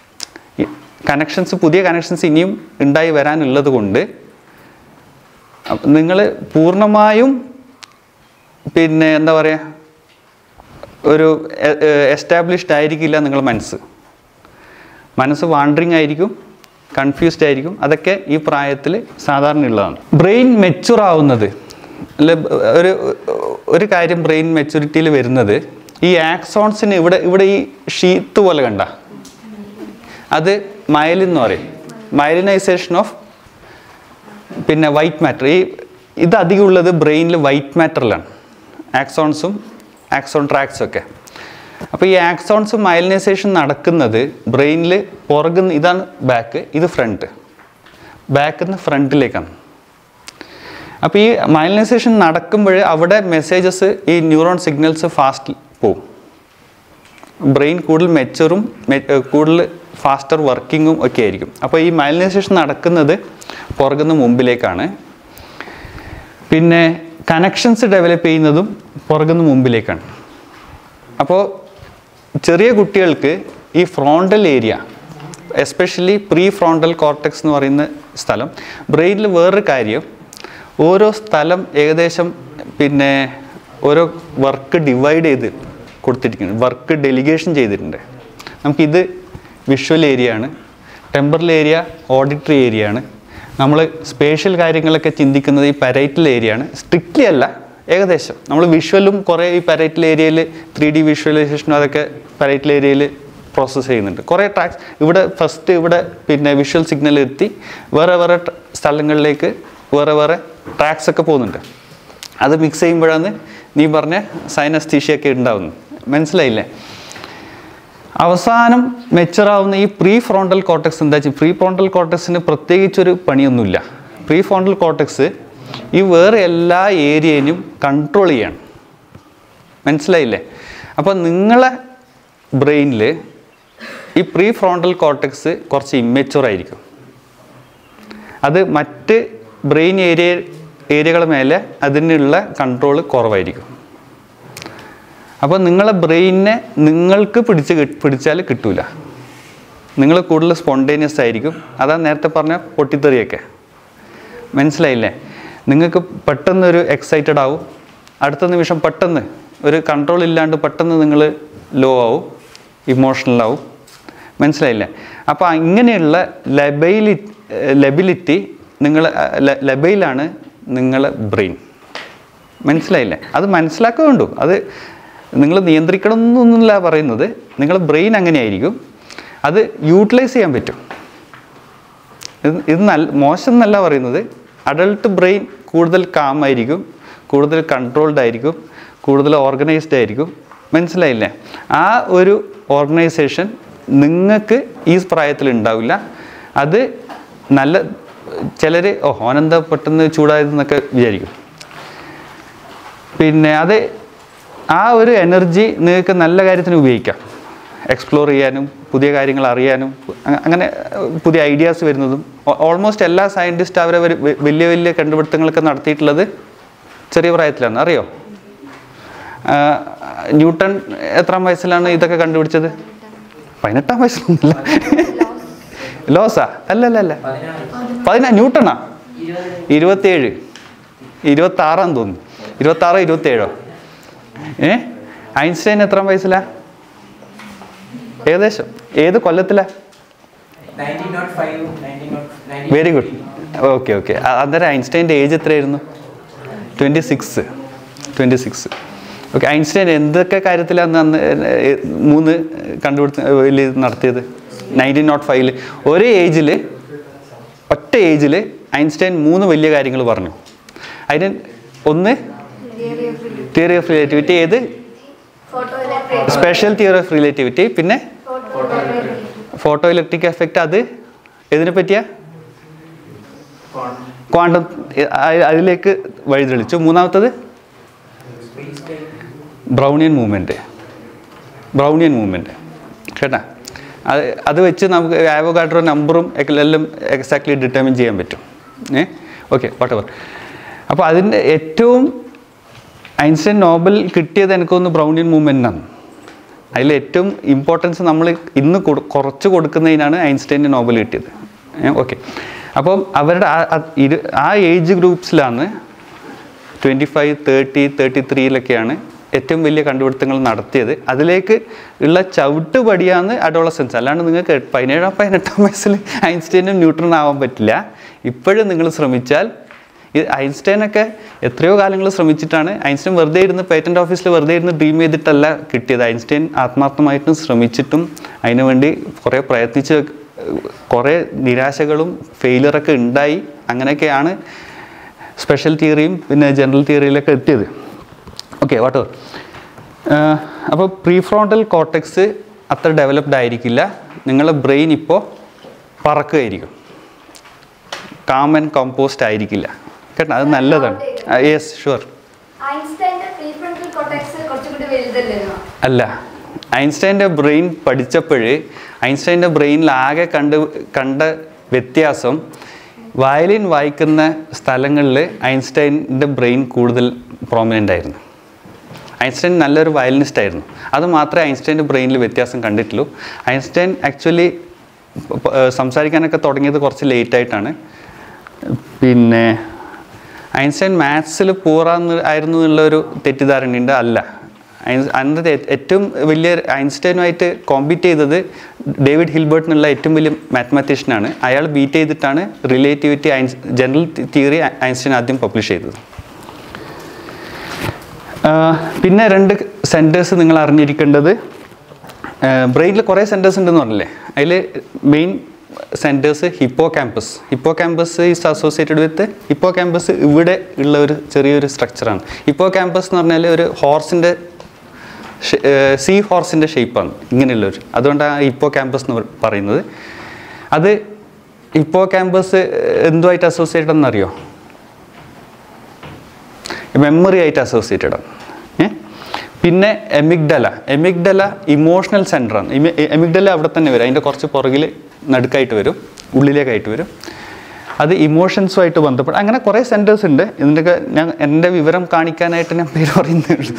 കണക്ഷൻസ് പുതിയ കണക്ഷൻസ് ഇനിയും ഉണ്ടായി വരാനുള്ളത് കൊണ്ട് നിങ്ങൾ പൂർണ്ണമായും പിന്നെ എന്താ പറയുക ഒരു എസ്റ്റാബ്ലിഷ്ഡ് ആയിരിക്കില്ല നിങ്ങളുടെ മനസ്സ് മനസ്സ് വാണ്ടറിങ് ആയിരിക്കും കൺഫ്യൂസ്ഡ് ആയിരിക്കും അതൊക്കെ ഈ പ്രായത്തിൽ സാധാരണ ഉള്ളതാണ് ബ്രെയിൻ മെച്ചുർ ആവുന്നത് അല്ല ഒരു ഒരു കാര്യം ബ്രെയിൻ മെച്യൂരിറ്റിയിൽ വരുന്നത് ഈ ആക്സോൺസിന് ഇവിടെ ഇവിടെ ഈ ഷീത്ത് പോലെ കണ്ട അത് മയലിൻ എന്ന് പറയും മയലിനൈസേഷൻ ഓഫ് പിന്നെ വൈറ്റ് മാറ്റർ ഈ ഇത് അധികം ഉള്ളത് ബ്രെയിനിൽ വൈറ്റ് മാറ്ററിലാണ് ആക്സോൺസും ആക്സോൺ ട്രാക്സും ഒക്കെ അപ്പോൾ ഈ ആക്സോൺസും മൈലിനൈസേഷൻ നടക്കുന്നത് ബ്രെയിനിൽ പുറകുന്ന ഇതാണ് ബാക്ക് ഇത് ഫ്രണ്ട് ബാക്കിൽ നിന്ന് ഫ്രണ്ടിലേക്കാണ് അപ്പോൾ ഈ മൈലിനൈസേഷൻ നടക്കുമ്പോൾ അവിടെ മെസ്സേജസ് ഈ ന്യൂറോൺ സിഗ്നൽസ് ഫാസ്റ്റ് പോവും ബ്രെയിൻ കൂടുതൽ മെച്ചറും കൂടുതൽ ഫാസ്റ്റർ വർക്കിങ്ങും ഒക്കെ ആയിരിക്കും അപ്പോൾ ഈ മൈലിനൈസേഷൻ നടക്കുന്നത് പുറകുന്ന മുമ്പിലേക്കാണ് പിന്നെ കണക്ഷൻസ് ഡെവലപ്പ് ചെയ്യുന്നതും പുറകുന്ന മുമ്പിലേക്കാണ് അപ്പോൾ ചെറിയ കുട്ടികൾക്ക് ഈ frontal area especially prefrontal cortex എന്ന് പറയുന്ന സ്ഥലം ബ്രെയിനിൽ വേറൊരു കാര്യം ഓരോ സ്ഥലം ഏകദേശം പിന്നെ ഓരോ വർക്ക് ഡിവൈഡ് ചെയ്ത് കൊടുത്തിരിക്കുന്നു വർക്ക് ഡെലിഗേഷൻ ചെയ്തിട്ടുണ്ട് നമുക്കിത് വിഷ്വൽ ഏരിയ ആണ് ടെമ്പറൽ ഏരിയ ഓഡിറ്ററി ഏരിയ ആണ് നമ്മൾ സ്പേഷ്യൽ കാര്യങ്ങളൊക്കെ ചിന്തിക്കുന്നത് ഈ പരൈറ്റൽ ഏരിയ ആണ് സ്ട്രിക്റ്റ്ലി അല്ല ഏകദേശം നമ്മൾ വിഷ്വലും കുറേ ഈ പരൈറ്റൽ ഏരിയയിൽ ത്രീ ഡി വിഷ്വലൈസേഷനും അതൊക്കെ പരൈറ്റൽ ഏരിയയിൽ പ്രോസസ്സ് ചെയ്യുന്നുണ്ട് കുറേ ട്രാക്സ് ഇവിടെ ഫസ്റ്റ് ഇവിടെ പിന്നെ വിഷ്വൽ സിഗ്നൽ എത്തി വേറെ വേറെ ട- സ്ഥലങ്ങളിലേക്ക് വേറെ വേറെ ട്രാക്സ് ഒക്കെ പോകുന്നുണ്ട് അത് മിക്സ് ചെയ്യുമ്പോഴാണ് നീ പറഞ്ഞ സൈനസ്തീഷ്യൊക്കെ ഉണ്ടാവുന്നത് മനസ്സിലായില്ലേ അവസാനം മെച്ചറാവുന്ന ഈ പ്രീ ഫ്രോണ്ടൽ കോട്ടക്സ് എന്താ വെച്ചാൽ പ്രീ ഫ്രോണ്ടൽ കോട്ടക്സിന് പ്രത്യേകിച്ചൊരു പണിയൊന്നുമില്ല പ്രീ ഫ്രോണ്ടൽ കോട്ടക്സ് ഈ വേറെ എല്ലാ ഏരിയനും കൺട്രോൾ ചെയ്യാണ് മനസ്സിലായില്ലേ അപ്പോൾ നിങ്ങളെ ബ്രെയിനിൽ ഈ പ്രീ ഫ്രോണ്ടൽ കോട്ടക്സ് കുറച്ച് ഇമ്മച്ചുവർ ആയിരിക്കും അത് മറ്റ് ബ്രെയിൻ ഏരിയ ഏരിയകളുടെ മേലെ അതിനുള്ള കൺട്രോൾ കുറവായിരിക്കും അപ്പോൾ നിങ്ങളെ ബ്രെയിനിനെ നിങ്ങൾക്ക് പിടിച്ച് കി- പിടിച്ചാൽ കിട്ടൂല നിങ്ങൾ കൂടുതൽ സ്പോണ്ടേനിയസ് ആയിരിക്കും അതാ നേരത്തെ പറഞ്ഞ പൊട്ടിത്തെറിയൊക്കെ മനസ്സിലായില്ലേ നിങ്ങൾക്ക് പെട്ടെന്നൊരു എക്സൈറ്റഡ് ആവും അടുത്ത നിമിഷം പെട്ടെന്ന് ഒരു കൺട്രോൾ ഇല്ലാണ്ട് പെട്ടെന്ന് നിങ്ങൾ ലോ ആവും ഇമോഷണൽ ആവും മനസ്സിലായില്ലേ അപ്പോൾ ഇങ്ങനെയുള്ള ലബൈലി ലബിലിറ്റി നിങ്ങൾ ലബൈലാണ് നിങ്ങളെ ബ്രെയിൻ മനസ്സിലായില്ലേ അത് മനസ്സിലാക്കുക വേണ്ടു അത് നിങ്ങൾ നിയന്ത്രിക്കണം എന്നൊന്നുമില്ല പറയുന്നത് നിങ്ങളുടെ ബ്രെയിൻ അങ്ങനെയായിരിക്കും അത് യൂട്ടിലൈസ് ചെയ്യാൻ പറ്റും ഇത് ഇത് നല്ല മോശം എന്നല്ല പറയുന്നത് അഡൾട്ട് ബ്രെയിൻ കൂടുതൽ കാം ആയിരിക്കും കൂടുതൽ കൺട്രോൾഡ് ആയിരിക്കും കൂടുതൽ ഓർഗനൈസ്ഡ് ആയിരിക്കും മനസ്സിലായില്ലേ ആ ഒരു ഓർഗനൈസേഷൻ നിങ്ങൾക്ക് ഈ പ്രായത്തിൽ ഉണ്ടാവില്ല അത് നല്ല ചിലർ ഓ ഓനെന്താ പെട്ടെന്ന് ചൂടായതെന്നൊക്കെ വിചാരിക്കും പിന്നെ അത് ആ ഒരു എനർജി നിങ്ങൾക്ക് നല്ല കാര്യത്തിന് ഉപയോഗിക്കാം എക്സ്പ്ലോർ ചെയ്യാനും പുതിയ കാര്യങ്ങൾ അറിയാനും അ- അങ്ങനെ ഏഹ്, പുതിയ ഐഡിയാസ് വരുന്നതും ഓൾമോസ്റ്റ് എല്ലാ സയൻറ്റിസ്റ്റ് അവരെ ഒരു വ- വലിയ വലിയ കണ്ടുപിടുത്തങ്ങളൊക്കെ നടത്തിയിട്ടുള്ളത് ചെറിയ പ്രായത്തിലാണ് അറിയോ ആ, ന്യൂട്ടൺ എത്രാം വയസ്സിലാണ് ഇതൊക്കെ കണ്ടുപിടിച്ചത് പതിനെട്ടാം വയസ്സിലൊന്നുമില്ല ലോസാ അല്ലല്ല അല്ല പതിനാ ന്യൂട്ടണാ ഇരുപത്തേഴ് ഇരുപത്തി ആറാന്ന് തോന്നുന്നു ഇരുപത്തി ആറോ ഇരുപത്തേഴോ ഏ ഐൻസ്റ്റൈൻ എത്രാം വയസ്സിലാ ഏകദേശം ഏത് കൊല്ലത്തിലാ വെരി ഗുഡ് ഓക്കെ ഓക്കെ അന്നേരം ഐൻസ്റ്റൈൻ്റെ ഏജ് എത്രയായിരുന്നു twenty six twenty six okay Einstein എന്തൊക്കെ കാര്യത്തിലാണ് അന്ന് ഏ, മൂന്ന് കണ്ടുപിടുത്ത വലിയ ഇത് നടത്തിയത് നയൻറ്റീൻ നോട്ട് ഫൈവില് ഒരേ ഏജിൽ ഒറ്റ ഏജിൽ ഐൻസ്റ്റൈൻ മൂന്ന് വലിയ കാര്യങ്ങൾ പറഞ്ഞു അതിന് ഒന്ന് തിയറി ഓഫ് റിലേറ്റിവിറ്റി ഏത് സ്പെഷ്യൽ തിയറി ഓഫ് റിലേറ്റിവിറ്റി പിന്നെ ഫോട്ടോ ഇലക്ട്രിക് എഫക്റ്റ് അത് ഇതിനെ പറ്റിയ ക്വാണ്ടം അതിലേക്ക് വഴിതെളിച്ചു മൂന്നാമത്തത് ബ്രൗണിയൻ മൂവ്മെൻറ്റ് ബ്രൗണിയൻ മൂവ്മെൻറ്റ് കേട്ടാ അത് അത് വെച്ച് നമുക്ക് ആവോഗാഡ്രോ നമ്പറും എല്ലാം എക്സാക്ട്ലി ഡിറ്റർമിൻ ചെയ്യാൻ പറ്റും ഏ ഓക്കെ വാട്ട് എവർ അപ്പോൾ അതിൻ്റെ ഏറ്റവും ഐൻസ്റ്റൈൻ നോബൽ കിട്ടിയത് എനിക്കൊന്ന് ബ്രൗണിയൻ മൂവ്മെൻറ്റിനാണ് അതിൽ ഏറ്റവും ഇമ്പോർട്ടൻസ് നമ്മൾ ഇന്ന് കൊടു- കുറച്ച് കൊടുക്കുന്നതിനാണ് ഐൻസ്റ്റൈൻ്റെ നോബൽ കിട്ടിയത് ഓക്കെ അപ്പം അവരുടെ ആ- ആ ഇരു ആ ഏജ് ഗ്രൂപ്പ്സിലാണ് ട്വൻറ്റി ഫൈവ് തേർട്ടി തേർട്ടി ത്രീയിലൊക്കെയാണ് ഏറ്റവും വലിയ കണ്ടുപിടുത്തങ്ങൾ നടത്തിയത് അതിലേക്ക് ഉള്ള ചവിട്ട് പടിയാന്ന് അഡോളസെൻസ് അല്ലാണ്ട് നിങ്ങൾക്ക് പതിനേഴാം പതിനെട്ടാം വയസ്സിൽ ഐൻസ്റ്റൈനും ന്യൂട്രൺ ആവാൻ പറ്റില്ല ഇപ്പോഴും നിങ്ങൾ ശ്രമിച്ചാൽ ഈ ഐൻസ്റ്റൈനൊക്കെ എത്രയോ കാലങ്ങൾ ശ്രമിച്ചിട്ടാണ് ഐൻസ്റ്റൈൻ വെറുതെ ഇരുന്ന് പേറ്റന്റ് ഓഫീസിൽ വെറുതെ ഇരുന്ന് ഡ്രീം ചെയ്തിട്ടല്ല കിട്ടിയത് ഐൻസ്റ്റൈൻ ആത്മാർത്ഥമായിട്ടും ശ്രമിച്ചിട്ടും അതിനുവേണ്ടി കുറേ പ്രയത്നിച്ച് കുറേ നിരാശകളും ഫെയിലറൊക്കെ ഉണ്ടായി അങ്ങനെയൊക്കെയാണ് സ്പെഷ്യൽ തിയറിയും പിന്നെ ജനറൽ തിയറിയിലൊക്കെ എത്തിയത് ഓക്കെ വാട്ട് എവർ അപ്പോൾ പ്രീഫ്രോണ്ടൽ കോട്ടക്സ് അത്ര ഡെവലപ്ഡ് ആയിരിക്കില്ല നിങ്ങളുടെ ബ്രെയിൻ ഇപ്പോൾ പറക്കുകയായിരിക്കും കാം ആൻഡ് കോമ്പോസ്റ്റ് ആയിരിക്കില്ല കേട്ടോ അത് നല്ലതാണ് യെസ് ഷുവർ ഐൻസ്റ്റൈന്റെ പ്രീഫ്രണ്ടൽ കോർട്ടെക്സ് കുറച്ചുകൂടി വലുതല്ലേന്നോ അല്ല ഐൻസ്റ്റൈൻ്റെ ബ്രെയിൻ പഠിച്ചപ്പോഴ് ഐൻസ്റ്റൈൻ്റെ ബ്രെയിനിൽ ആകെ കണ്ട് കണ്ട വ്യത്യാസം വയലിൻ വായിക്കുന്ന സ്ഥലങ്ങളിൽ ഐൻസ്റ്റൈൻ്റെ ബ്രെയിൻ കൂടുതൽ പ്രോമിനൻ്റ് ആയിരുന്നു ഐൻസ്റ്റൈൻ നല്ലൊരു വയലിനിസ്റ്റ് ആയിരുന്നു അത് മാത്രമേ ഐൻസ്റ്റൈൻ്റെ ബ്രെയിനിൽ വ്യത്യാസം കണ്ടിട്ടുള്ളൂ ഐൻസ്റ്റൈൻ ആക്ച്വലി സംസാരിക്കാനൊക്കെ തുടങ്ങിയത് കുറച്ച് ലേറ്റ് ആയിട്ടാണ് പിന്നെ ഐൻസ്റ്റൈൻ മാത്സിൽ പൂറാന്ന് ആയിരുന്നു എന്നുള്ളൊരു തെറ്റിദ്ധാരണയുണ്ട് അല്ല ഐൻസ് അന്നത്തെ ഏ- ഏറ്റവും വലിയ ഐൻസ്റ്റൈനുമായിട്ട് കോമ്പീറ്റ് ചെയ്തത് ഡേവിഡ് ഹിൽബർട്ട് എന്നുള്ള ഏറ്റവും വലിയ മാത്തമാറ്റീഷ്യനാണ് അയാൾ ബീറ്റ് ചെയ്തിട്ടാണ് റിലേറ്റിവിറ്റി ഐൻസ് ജനറൽ തിയറി ഐൻസ്റ്റൈൻ ആദ്യം പബ്ലിഷ് ചെയ്തത് ആ, പിന്നെ രണ്ട് സെൻറ്റേഴ്സ് നിങ്ങൾ അറിഞ്ഞിരിക്കേണ്ടത് ബ്രെയിനിൽ കുറേ സെൻറ്റേഴ്സ് ഉണ്ടെന്ന് പറഞ്ഞില്ലേ അതിൽ main centres hippocampus hippocampus is associated with hippocampus ഇവിടെ ഉള്ള ഒരു ചെറിയൊരു സ്ട്രക്ചറാണ് ഹിപ്പോ ക്യാമ്പസ് എന്ന് പറഞ്ഞാൽ ഒരു ഹോർസിൻ്റെ സീ ഹോർസിൻ്റെ ഷേപ്പാണ് ഇങ്ങനെയുള്ളൊരു അതുകൊണ്ടാണ് ഹിപ്പോ ക്യാമ്പസ് എന്ന് പറ- പറയുന്നത് അത് ഹിപ്പോ ക്യാമ്പസ് എന്തുമായിട്ട് അസോസിയേറ്റഡ് എന്നറിയോ മെമ്മറി ആയിട്ട് അസോസിയേറ്റഡ് ആണ് ഏ? പിന്നെ എമിഗ്ഡല എമിഗ്ഡല ഇമോഷണൽ സെൻറ്ററാണ് എമിഗ്ഡല അവിടെ തന്നെ വരും അതിൻ്റെ കുറച്ച് പുറകിൽ നടുക്കായിട്ട് വരും ഉള്ളിലേക്കായിട്ട് വരും അത് ഇമോഷൻസുമായിട്ട് ബന്ധപ്പെട്ട് അങ്ങനെ കുറേ സെൻറ്റേഴ്സ് ഉണ്ട് ഇതിൻ്റെയൊക്കെ ഞാൻ എൻ്റെ വിവരം കാണിക്കാനായിട്ട് ഞാൻ പേര് പറയുന്നേ ഉള്ളൂ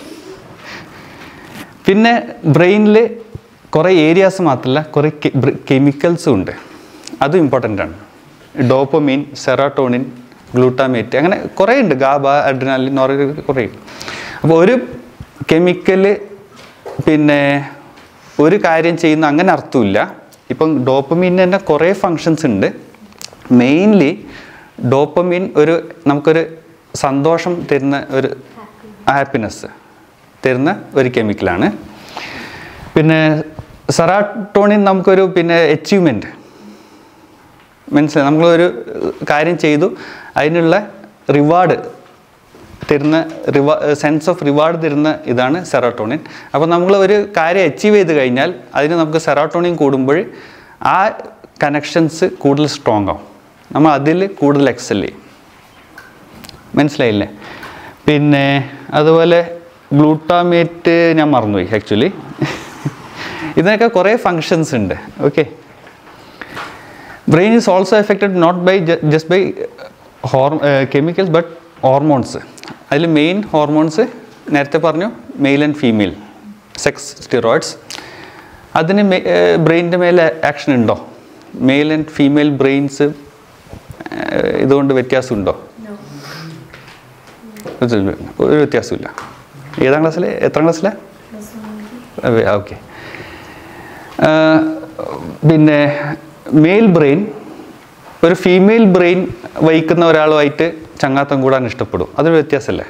പിന്നെ ബ്രെയിനിൽ കുറേ ഏരിയാസ് മാത്രമല്ല കുറേ കെമിക്കൽസും ഉണ്ട് അതും ഇമ്പോർട്ടൻ്റ് ആണ് ഡോപ്പമീൻ സെറാട്ടോണിൻ ഗ്ലൂട്ടാമേറ്റ് അങ്ങനെ കുറേ ഉണ്ട് ഗാബ അഡ്രിനാലിൻ നോറ കുറേ ഉണ്ട് അപ്പോൾ ഒരു കെമിക്കല് പിന്നെ ഒരു കാര്യം ചെയ്യുന്ന അങ്ങനെ അർത്ഥമില്ല ഇപ്പം ഡോപ്പമീനിന് തന്നെ കുറേ ഫങ്ഷൻസ് ഉണ്ട് മെയിൻലി ഡോപ്പമീൻ ഒരു നമുക്കൊരു സന്തോഷം തരുന്ന ഒരു ഹാപ്പിനെസ് തരുന്ന ഒരു കെമിക്കലാണ് പിന്നെ സെറാട്ടോണിൻ നമുക്കൊരു പിന്നെ അച്ചീവ്മെൻറ്റ് മനസ്സിലായി നമ്മളൊരു കാര്യം ചെയ്തു അതിനുള്ള റിവാർഡ് തരുന്ന റിവാ സെൻസ് ഓഫ് റിവാർഡ് തരുന്ന ഇതാണ് സെറാട്ടോണിൻ അപ്പോൾ നമ്മൾ ഒരു കാര്യം അച്ചീവ് ചെയ്ത് കഴിഞ്ഞാൽ അതിന് നമുക്ക് സെറാട്ടോണിൻ കൂടുമ്പോൾ ആ കണക്ഷൻസ് കൂടുതൽ സ്ട്രോങ് ആവും നമ്മൾ അതിൽ കൂടുതൽ എക്സൽ ചെയ്യും മനസ്സിലായില്ലേ പിന്നെ അതുപോലെ ഗ്ലൂട്ടാമേറ്റ് ഞാൻ മറന്നുപോയി ആക്ച്വലി ഇതിനൊക്കെ കുറേ ഫങ്ഷൻസ് ഉണ്ട് okay brain is also affected not by just by hor chemicals but hormones അതിൽ മെയിൻ ഹോർമോൺസ് നേരത്തെ പറഞ്ഞു male and female sex steroids അതിന് ബ്രെയിനിൻ്റെ മേലെ ആക്ഷൻ ഉണ്ടോ മെയിൽ ആൻഡ് ഫീമെയിൽ ബ്രെയിൻസ് ഇതുകൊണ്ട് വ്യത്യാസമുണ്ടോ ഒരു വ്യത്യാസമില്ല ഏതാം ക്ലാസ്സിലെ എത്രാം ക്ലാസ്സിലെ ഓക്കെ പിന്നെ മെയിൽ ബ്രെയിൻ ഒരു ഫീമെയിൽ ബ്രെയിൻ വഹിക്കുന്ന ഒരാളുമായിട്ട് ചങ്ങാത്തം കൂടാൻ ഇഷ്ടപ്പെടും അതൊരു വ്യത്യാസമല്ലേ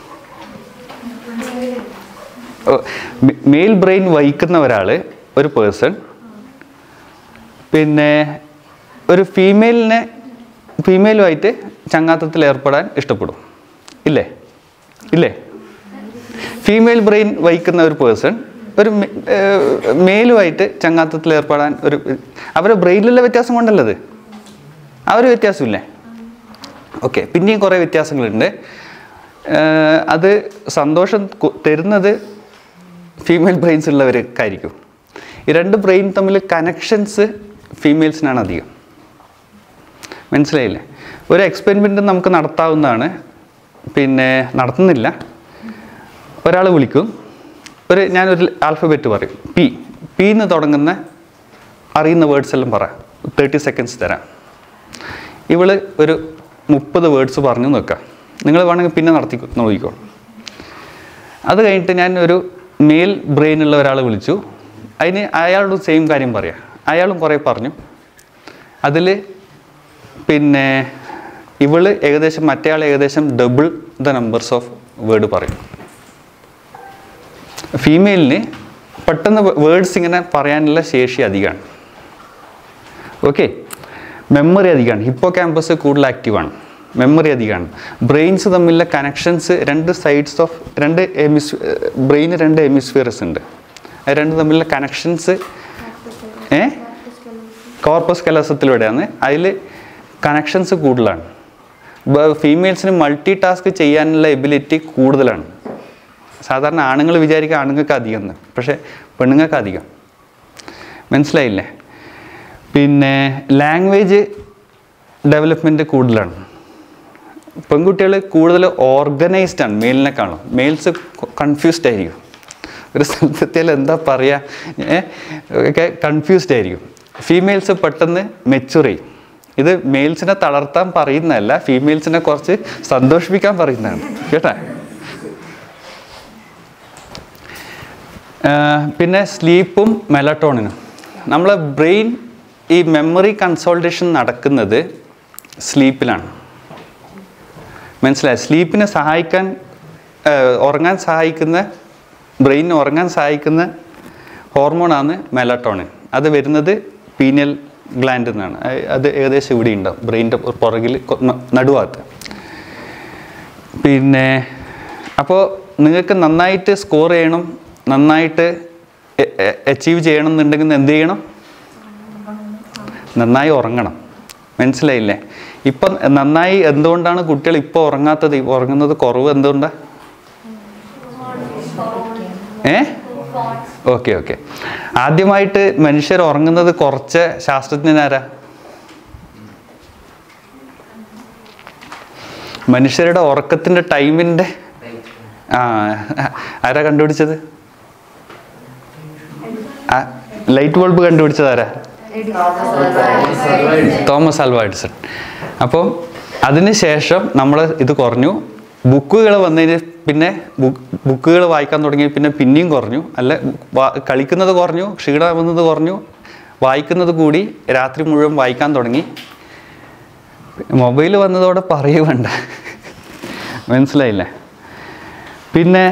മെയിൽ ബ്രെയിൻ വഹിക്കുന്ന ഒരാൾ ഒരു പേഴ്സൺ പിന്നെ ഒരു ഫീമെയിലിനെ ഫീമെയിലുമായിട്ട് ചങ്ങാത്തത്തിൽ ഏർപ്പെടാൻ ഇഷ്ടപ്പെടും ഇല്ലേ ഇല്ലേ ഫീമെയിൽ ബ്രെയിൻ വഹിക്കുന്ന ഒരു പേഴ്സൺ ഒരു മെയിലുമായിട്ട് ചങ്ങാത്തത്തിൽ ഏർപ്പെടാൻ ഒരു അവരുടെ ബ്രെയിനിലുള്ള വ്യത്യാസം കൊണ്ടല്ലത് ആ ഒരു വ്യത്യാസമില്ലേ ഓക്കെ പിന്നെയും കുറേ വ്യത്യാസങ്ങളുണ്ട് ഏഹ് അത് സന്തോഷം കു- തരുന്നത് ഫീമെയിൽ ബ്രെയിൻസ് ഉള്ളവർക്കായിരിക്കും ഈ രണ്ട് ബ്രെയിൻ തമ്മിൽ കണക്ഷൻസ് ഫീമെയിൽസിനാണ് അധികം മനസ്സിലായില്ലേ ഒരു എക്സ്പെരിമെൻ്റ് നമുക്ക് നടത്താവുന്നതാണ് പിന്നെ നടത്തുന്നില്ല ഒരാൾ വിളിക്കും ഒരു ഞാനൊരു ആൽഫബറ്റ് പറയും പി പി എന്ന് തുടങ്ങുന്ന അറിയുന്ന വേർഡ്സ് എല്ലാം പറ തേർട്ടി സെക്കൻഡ്സ് തരാം ഇവള് ഒരു മുപ്പത് വേർഡ്സ് പറഞ്ഞു നോക്കാം നിങ്ങൾ വേണമെങ്കിൽ പിന്നെ നടത്തി നോക്കിക്കോ അത് കഴിഞ്ഞിട്ട് ഞാൻ ഒരു മെയിൽ ബ്രെയിനുള്ള ഒരാളെ വിളിച്ചു അതിന് അയാളോട് സെയിം കാര്യം പറയാം അയാളും കുറേ പറഞ്ഞു അതിൽ പിന്നെ ഇവള് ഏകദേശം മറ്റേയാൾ ഏകദേശം double the numbers of word പറയും ഫീമെയിലിന് പെട്ടെന്ന് വേർഡ്സ് ഇങ്ങനെ പറയാനുള്ള ശേഷി അധികമാണ് ഓക്കെ മെമ്മറി അധികമാണ് ഹിപ്പോ ക്യാമ്പസ് കൂടുതൽ ആക്റ്റീവാണ് മെമ്മറി അധികമാണ് ബ്രെയിൻസ് തമ്മിലുള്ള കണക്ഷൻസ് രണ്ട് സൈഡ്സ് ഓഫ് രണ്ട് എമിസ് ബ്രെയിന് രണ്ട് എമിസ്ഫിയർസ് ഉണ്ട് അത് രണ്ട് തമ്മിലുള്ള കണക്ഷൻസ് ഏ കോർപ്പസ് കലസത്തിലൂടെയാണ് അതിൽ കണക്ഷൻസ് കൂടുതലാണ് ഫീമെയിൽസിന് മൾട്ടി ടാസ്ക് ചെയ്യാനുള്ള എബിലിറ്റി കൂടുതലാണ് സാധാരണ ആണുങ്ങൾ വിചാരിക്കുക ആണുങ്ങൾക്ക് അധികം എന്ന് പക്ഷേ പെണ്ണുങ്ങൾക്ക് അധികം മനസ്സിലായില്ലേ പിന്നെ ലാംഗ്വേജ് ഡെവലപ്മെൻറ്റ് കൂടുതലാണ് പെൺകുട്ടികൾ കൂടുതൽ ഓർഗനൈസ്ഡ് ആണ് മെയിലിനെക്കാളും മെയിൽസ് കൺഫ്യൂസ്ഡ് ആയിരിക്കും ഒരു സ്ഥലത്തെത്തിയാൽ എന്താ പറയുക ഒക്കെ കൺഫ്യൂസ്ഡ് ആയിരിക്കും ഫീമെയിൽസ് പെട്ടെന്ന് മെച്ചുർ ചെയ്യും ഇത് മെയിൽസിനെ തളർത്താൻ പറയുന്നതല്ല ഫീമെയിൽസിനെ കുറച്ച് സന്തോഷിപ്പിക്കാൻ പറയുന്നതാണ് കേട്ടാ ആഹ് പിന്നെ സ്ലീപ്പും മെലട്ടോണിനും നമ്മളെ ബ്രെയിൻ ഈ മെമ്മറി കൺസോൾട്ടേഷൻ നടക്കുന്നത് സ്ലീപ്പിലാണ് മനസ്സിലായി സ്ലീപ്പിനെ സഹായിക്കാൻ ആഹ് ഉറങ്ങാൻ സഹായിക്കുന്ന ബ്രെയിനിന് ഉറങ്ങാൻ സഹായിക്കുന്ന ഹോർമോണാണ് മെലട്ടോണിൻ അത് വരുന്നത് പീനിയൽ ഗ്ലാൻഡിൽ നിന്നാണ് അത് അത് ഏകദേശം ഇവിടെ ഉണ്ടാവും ബ്രെയിനിൻ്റെ പുറകിൽ കൊ- ന- നടുഭാഗത്ത് പിന്നെ അപ്പോൾ നിങ്ങൾക്ക് നന്നായിട്ട് സ്കോർ ചെയ്യണം നന്നായിട്ട് അച്ചീവ് ചെയ്യണം എന്നുണ്ടെങ്കിൽ എന്ത് ചെയ്യണം നന്നായി ഉറങ്ങണം മനസ്സിലായില്ലേ ഇപ്പം നന്നായി എന്തുകൊണ്ടാണ് കുട്ടികൾ ഇപ്പോൾ ഉറങ്ങാത്തത് ഈ ഉറങ്ങുന്നത് കുറവ് എന്തുകൊണ്ടാണ് ഏ ഓക്കെ ഓക്കെ ആദ്യമായിട്ട് മനുഷ്യർ ഉറങ്ങുന്നത് കുറച്ച് ശാസ്ത്രജ്ഞനാരാ മനുഷ്യരുടെ ഉറക്കത്തിൻ്റെ ടൈമിൻ്റെ ആ ആരാ കണ്ടുപിടിച്ചത് ലൈറ്റ് ബൾബ് കണ്ടുപിടിച്ചത് ആരാ തോമസ് ആൽവ എഡിസൺ അപ്പോൾ അതിനുശേഷം നമ്മൾ ഇത് കുറഞ്ഞു ബുക്കുകൾ വന്നതിന് പിന്നെ ബുക്കുകൾ വായിക്കാൻ തുടങ്ങി പിന്നെ പിന്നെയും കുറഞ്ഞു അല്ല വാ- കളിക്കുന്നത് കുറഞ്ഞു ക്ഷീണമാവുന്നത് കുറഞ്ഞു വായിക്കുന്നത് കൂടി രാത്രി മുഴുവൻ വായിക്കാൻ തുടങ്ങി മൊബൈൽ വന്നതോടെ പറയുവേണ്ട മനസ്സിലായില്ലേ പിന്നെ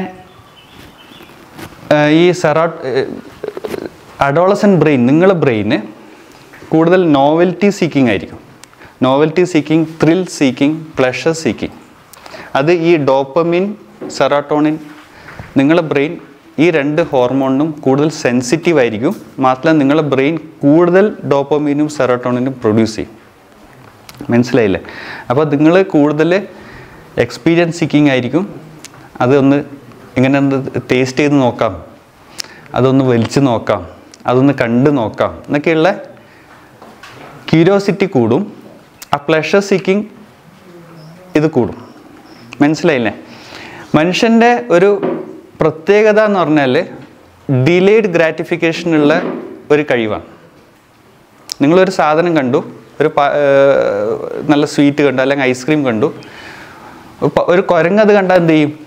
ആ, ഈ സെറാ അഡോളസൻ ബ്രെയിൻ നിങ്ങളെ ബ്രെയിന് കൂടുതൽ നോവൽറ്റി സീക്കിംഗ് ആയിരിക്കും novelty seeking thrill seeking pleasure seeking അത് ഈ ഡോപ്പമിൻ സെറാട്ടോണിൻ നിങ്ങളെ ബ്രെയിൻ ഈ രണ്ട് ഹോർമോണിനും കൂടുതൽ സെൻസിറ്റീവ് ആയിരിക്കും മാത്രമല്ല നിങ്ങളെ ബ്രെയിൻ കൂടുതൽ ഡോപ്പമിനും സെറാട്ടോണിനും പ്രൊഡ്യൂസ് ചെയ്യും മനസ്സിലായില്ലേ അപ്പോൾ നിങ്ങൾ കൂടുതൽ എക്സ്പീരിയൻസ് സീക്കിംഗ് ആയിരിക്കും അതൊന്ന് ഇങ്ങനെ ഒന്ന് ടേസ്റ്റ് ചെയ്ത് നോക്കാം അതൊന്ന് വലിച്ചു നോക്കാം അതൊന്ന് കണ്ട് നോക്കാം എന്നൊക്കെയുള്ള ക്യൂരിയോസിറ്റി കൂടും ആ പ്ലഷർ സീക്കിംഗ് ഇത് കൂടും മനസ്സിലായില്ലേ മനുഷ്യൻ്റെ ഒരു പ്രത്യേകത എന്ന് പറഞ്ഞാൽ ഡിലേഡ് ഗ്രാറ്റിഫിക്കേഷനുള്ള ഒരു കഴിവാണ് നിങ്ങളൊരു സാധനം കണ്ടു ഒരു പ- ഏർ നല്ല സ്വീറ്റ് കണ്ടു അല്ലെങ്കിൽ ഐസ്ക്രീം കണ്ടു ഒരു പ- ഒരു കുരങ്ങത് കണ്ടാൽ എന്ത് ചെയ്യും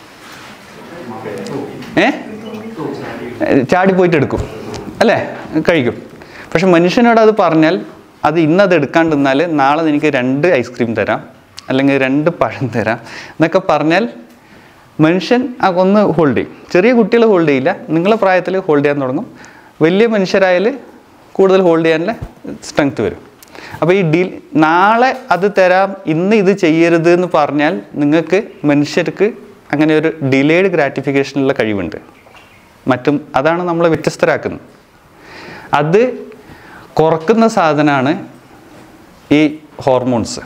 ഏ ചാടി പോയിട്ട് എടുക്കും അല്ലേ കഴിക്കും പക്ഷെ മനുഷ്യനോട് അത് പറഞ്ഞാൽ അത് ഇന്നത് എടുക്കാണ്ട് നിന്നാൽ നാളെ എനിക്ക് രണ്ട് ഐസ്ക്രീം തരാം അല്ലെങ്കിൽ രണ്ട് പഴം തരാം എന്നൊക്കെ പറഞ്ഞാൽ മനുഷ്യൻ ആ ഒന്ന് ഹോൾഡ് ചെയ്യും ചെറിയ കുട്ടികൾ ഹോൾഡ് ചെയ്യില്ല നിങ്ങളെ പ്രായത്തിൽ ഹോൾഡ് ചെയ്യാൻ തുടങ്ങും വലിയ മനുഷ്യരായാൽ കൂടുതൽ ഹോൾഡ് ചെയ്യാനുള്ള സ്ട്രെങ്ത് വരും അപ്പോൾ ഈ ഡീൽ നാളെ അത് തരാം ഇന്ന് ഇത് ചെയ്യരുത് എന്ന് പറഞ്ഞാൽ നിങ്ങൾക്ക് മനുഷ്യർക്ക് അങ്ങനെ ഒരു ഡിലേഡ് ഗ്രാറ്റിഫിക്കേഷനുള്ള കഴിവുണ്ട് മറ്റും അതാണ് നമ്മളെ വ്യത്യസ്തരാക്കുന്നത് അത് കുറക്കുന്ന സാധനമാണ് ഈ ഹോർമോൺസ്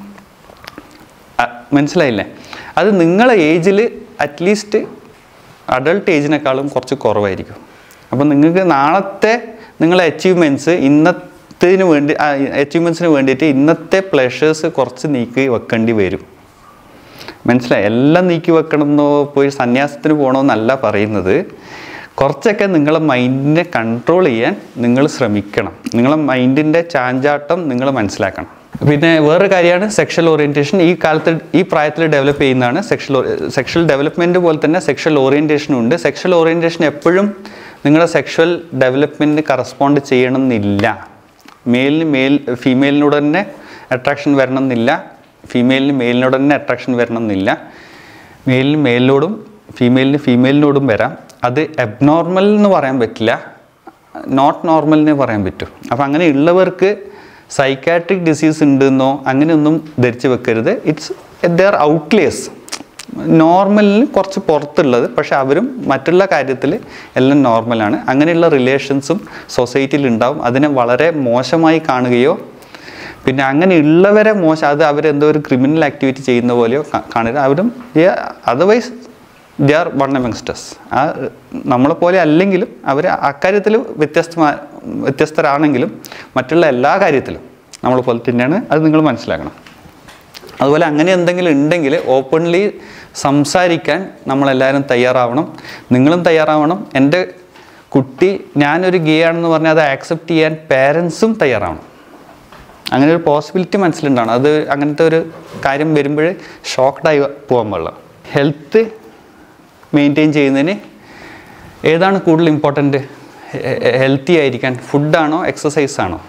അ- മനസ്സിലായില്ലേ അത് നിങ്ങളെ ഏജിൽ അറ്റ്ലീസ്റ്റ് അഡൾട്ട് ഏജിനേക്കാളും കുറച്ച് കുറവായിരിക്കും അപ്പം നിങ്ങൾക്ക് നാളത്തെ നിങ്ങളെ അച്ചീവ്മെൻറ്റ്സ് ഇന്നത്തേന് വേണ്ടി അച്ചീവ്മെൻറ്റ്സിന് വേണ്ടിയിട്ട് ഇന്നത്തെ പ്ലഷേഴ്സ് കുറച്ച് നീക്കി വെക്കേണ്ടി വരും മനസ്സിലായി എല്ലാം നീക്കി വെക്കണമെന്നോ പോയി സന്യാസത്തിന് പോകണമെന്നല്ല പറയുന്നത് കുറച്ചൊക്കെ നിങ്ങളെ മൈൻഡിനെ കൺട്രോൾ ചെയ്യാൻ നിങ്ങൾ ശ്രമിക്കണം നിങ്ങളെ മൈൻഡിൻ്റെ ചാഞ്ചാട്ടം നിങ്ങൾ മനസ്സിലാക്കണം പിന്നെ വേറൊരു കാര്യമാണ് സെക്ഷൽ ഓറിയൻറ്റേഷൻ ഈ കാലത്ത് ഈ പ്രായത്തിൽ ഡെവലപ്പ് ചെയ്യുന്നതാണ് സെക്ഷൽ സെക്ഷൽ ഡെവലപ്മെൻറ്റ് പോലെ തന്നെ സെക്ഷൽ ഓറിയൻറ്റേഷനും ഉണ്ട് സെക്ഷൽ ഓറിയൻറ്റേഷൻ എപ്പോഴും നിങ്ങളുടെ സെക്ഷൽ ഡെവലപ്മെൻറ്റിന് കറസ്പോണ്ട് ചെയ്യണമെന്നില്ല മെയിലിന് മെയിൽ ഫീമെയിലിനോട് തന്നെ അട്രാക്ഷൻ വരണം എന്നില്ല ഫീമെയിലിന് മെയിലിനോട് തന്നെ അട്രാക്ഷൻ വരണം എന്നില്ല മെയിലിന് മെയിലിനോടും ഫീമെയിലിന് ഫീമെയിലിനോടും വരാം അത് അബ്നോർമൽ എന്ന് പറയാൻ പറ്റില്ല നോട്ട് നോർമൽ എന്ന് പറയാൻ പറ്റും അപ്പോൾ അങ്ങനെ ഉള്ളവർക്ക് സൈക്കാട്രിക് ഡിസീസ് ഉണ്ടെന്നോ അങ്ങനെയൊന്നും ധരിച്ചു വെക്കരുത് ഇറ്റ്സ് ദർ ഔട്ട്ലേസ് നോർമലിന് കുറച്ച് പുറത്തുള്ളത് പക്ഷെ അവരും മറ്റുള്ള കാര്യത്തിൽ എല്ലാം നോർമലാണ് അങ്ങനെയുള്ള റിലേഷൻസും സൊസൈറ്റിയിൽ ഉണ്ടാവും അതിനെ വളരെ മോശമായി കാണുകയോ പിന്നെ അങ്ങനെ ഉള്ളവരെ മോശം അത് അവരെന്തോ ഒരു ക്രിമിനൽ ആക്ടിവിറ്റി ചെയ്യുന്ന പോലെയോ കാ- കാണരുത് അവരും otherwise they are one amongst ആ നമ്മളെ പോലെ അല്ലെങ്കിലും അവർ അക്കാര്യത്തിൽ വ്യത്യസ്തമാ വ്യത്യസ്തരാണെങ്കിലും മറ്റുള്ള എല്ലാ കാര്യത്തിലും നമ്മളെ പോലെ തന്നെയാണ് അത് നിങ്ങൾ മനസ്സിലാക്കണം അതുപോലെ അങ്ങനെ എന്തെങ്കിലും ഉണ്ടെങ്കിൽ ഓപ്പൺലി സംസാരിക്കാൻ നമ്മളെല്ലാവരും തയ്യാറാവണം നിങ്ങളും തയ്യാറാവണം എൻ്റെ കുട്ടി ഞാനൊരു ഗേ ആണെന്ന് പറഞ്ഞാൽ അത് ആക്സെപ്റ്റ് ചെയ്യാൻ പേരൻസും തയ്യാറാവണം അങ്ങനെ ഒരു പോസിബിലിറ്റി മനസ്സിലുണ്ടാവണം അത് അങ്ങനത്തെ ഒരു കാര്യം വരുമ്പോൾ ഷോക്ക്ഡായി പോകാൻ പാടില്ല ഹെൽത്ത് മെയിൻറ്റെയിൻ ചെയ്യുന്നതിന് ഏതാണ് കൂടുതൽ ഇമ്പോർട്ടൻറ്റ് ഹെൽത്തി ആയിരിക്കാൻ ഫുഡാണോ എക്സസൈസ് ആണോ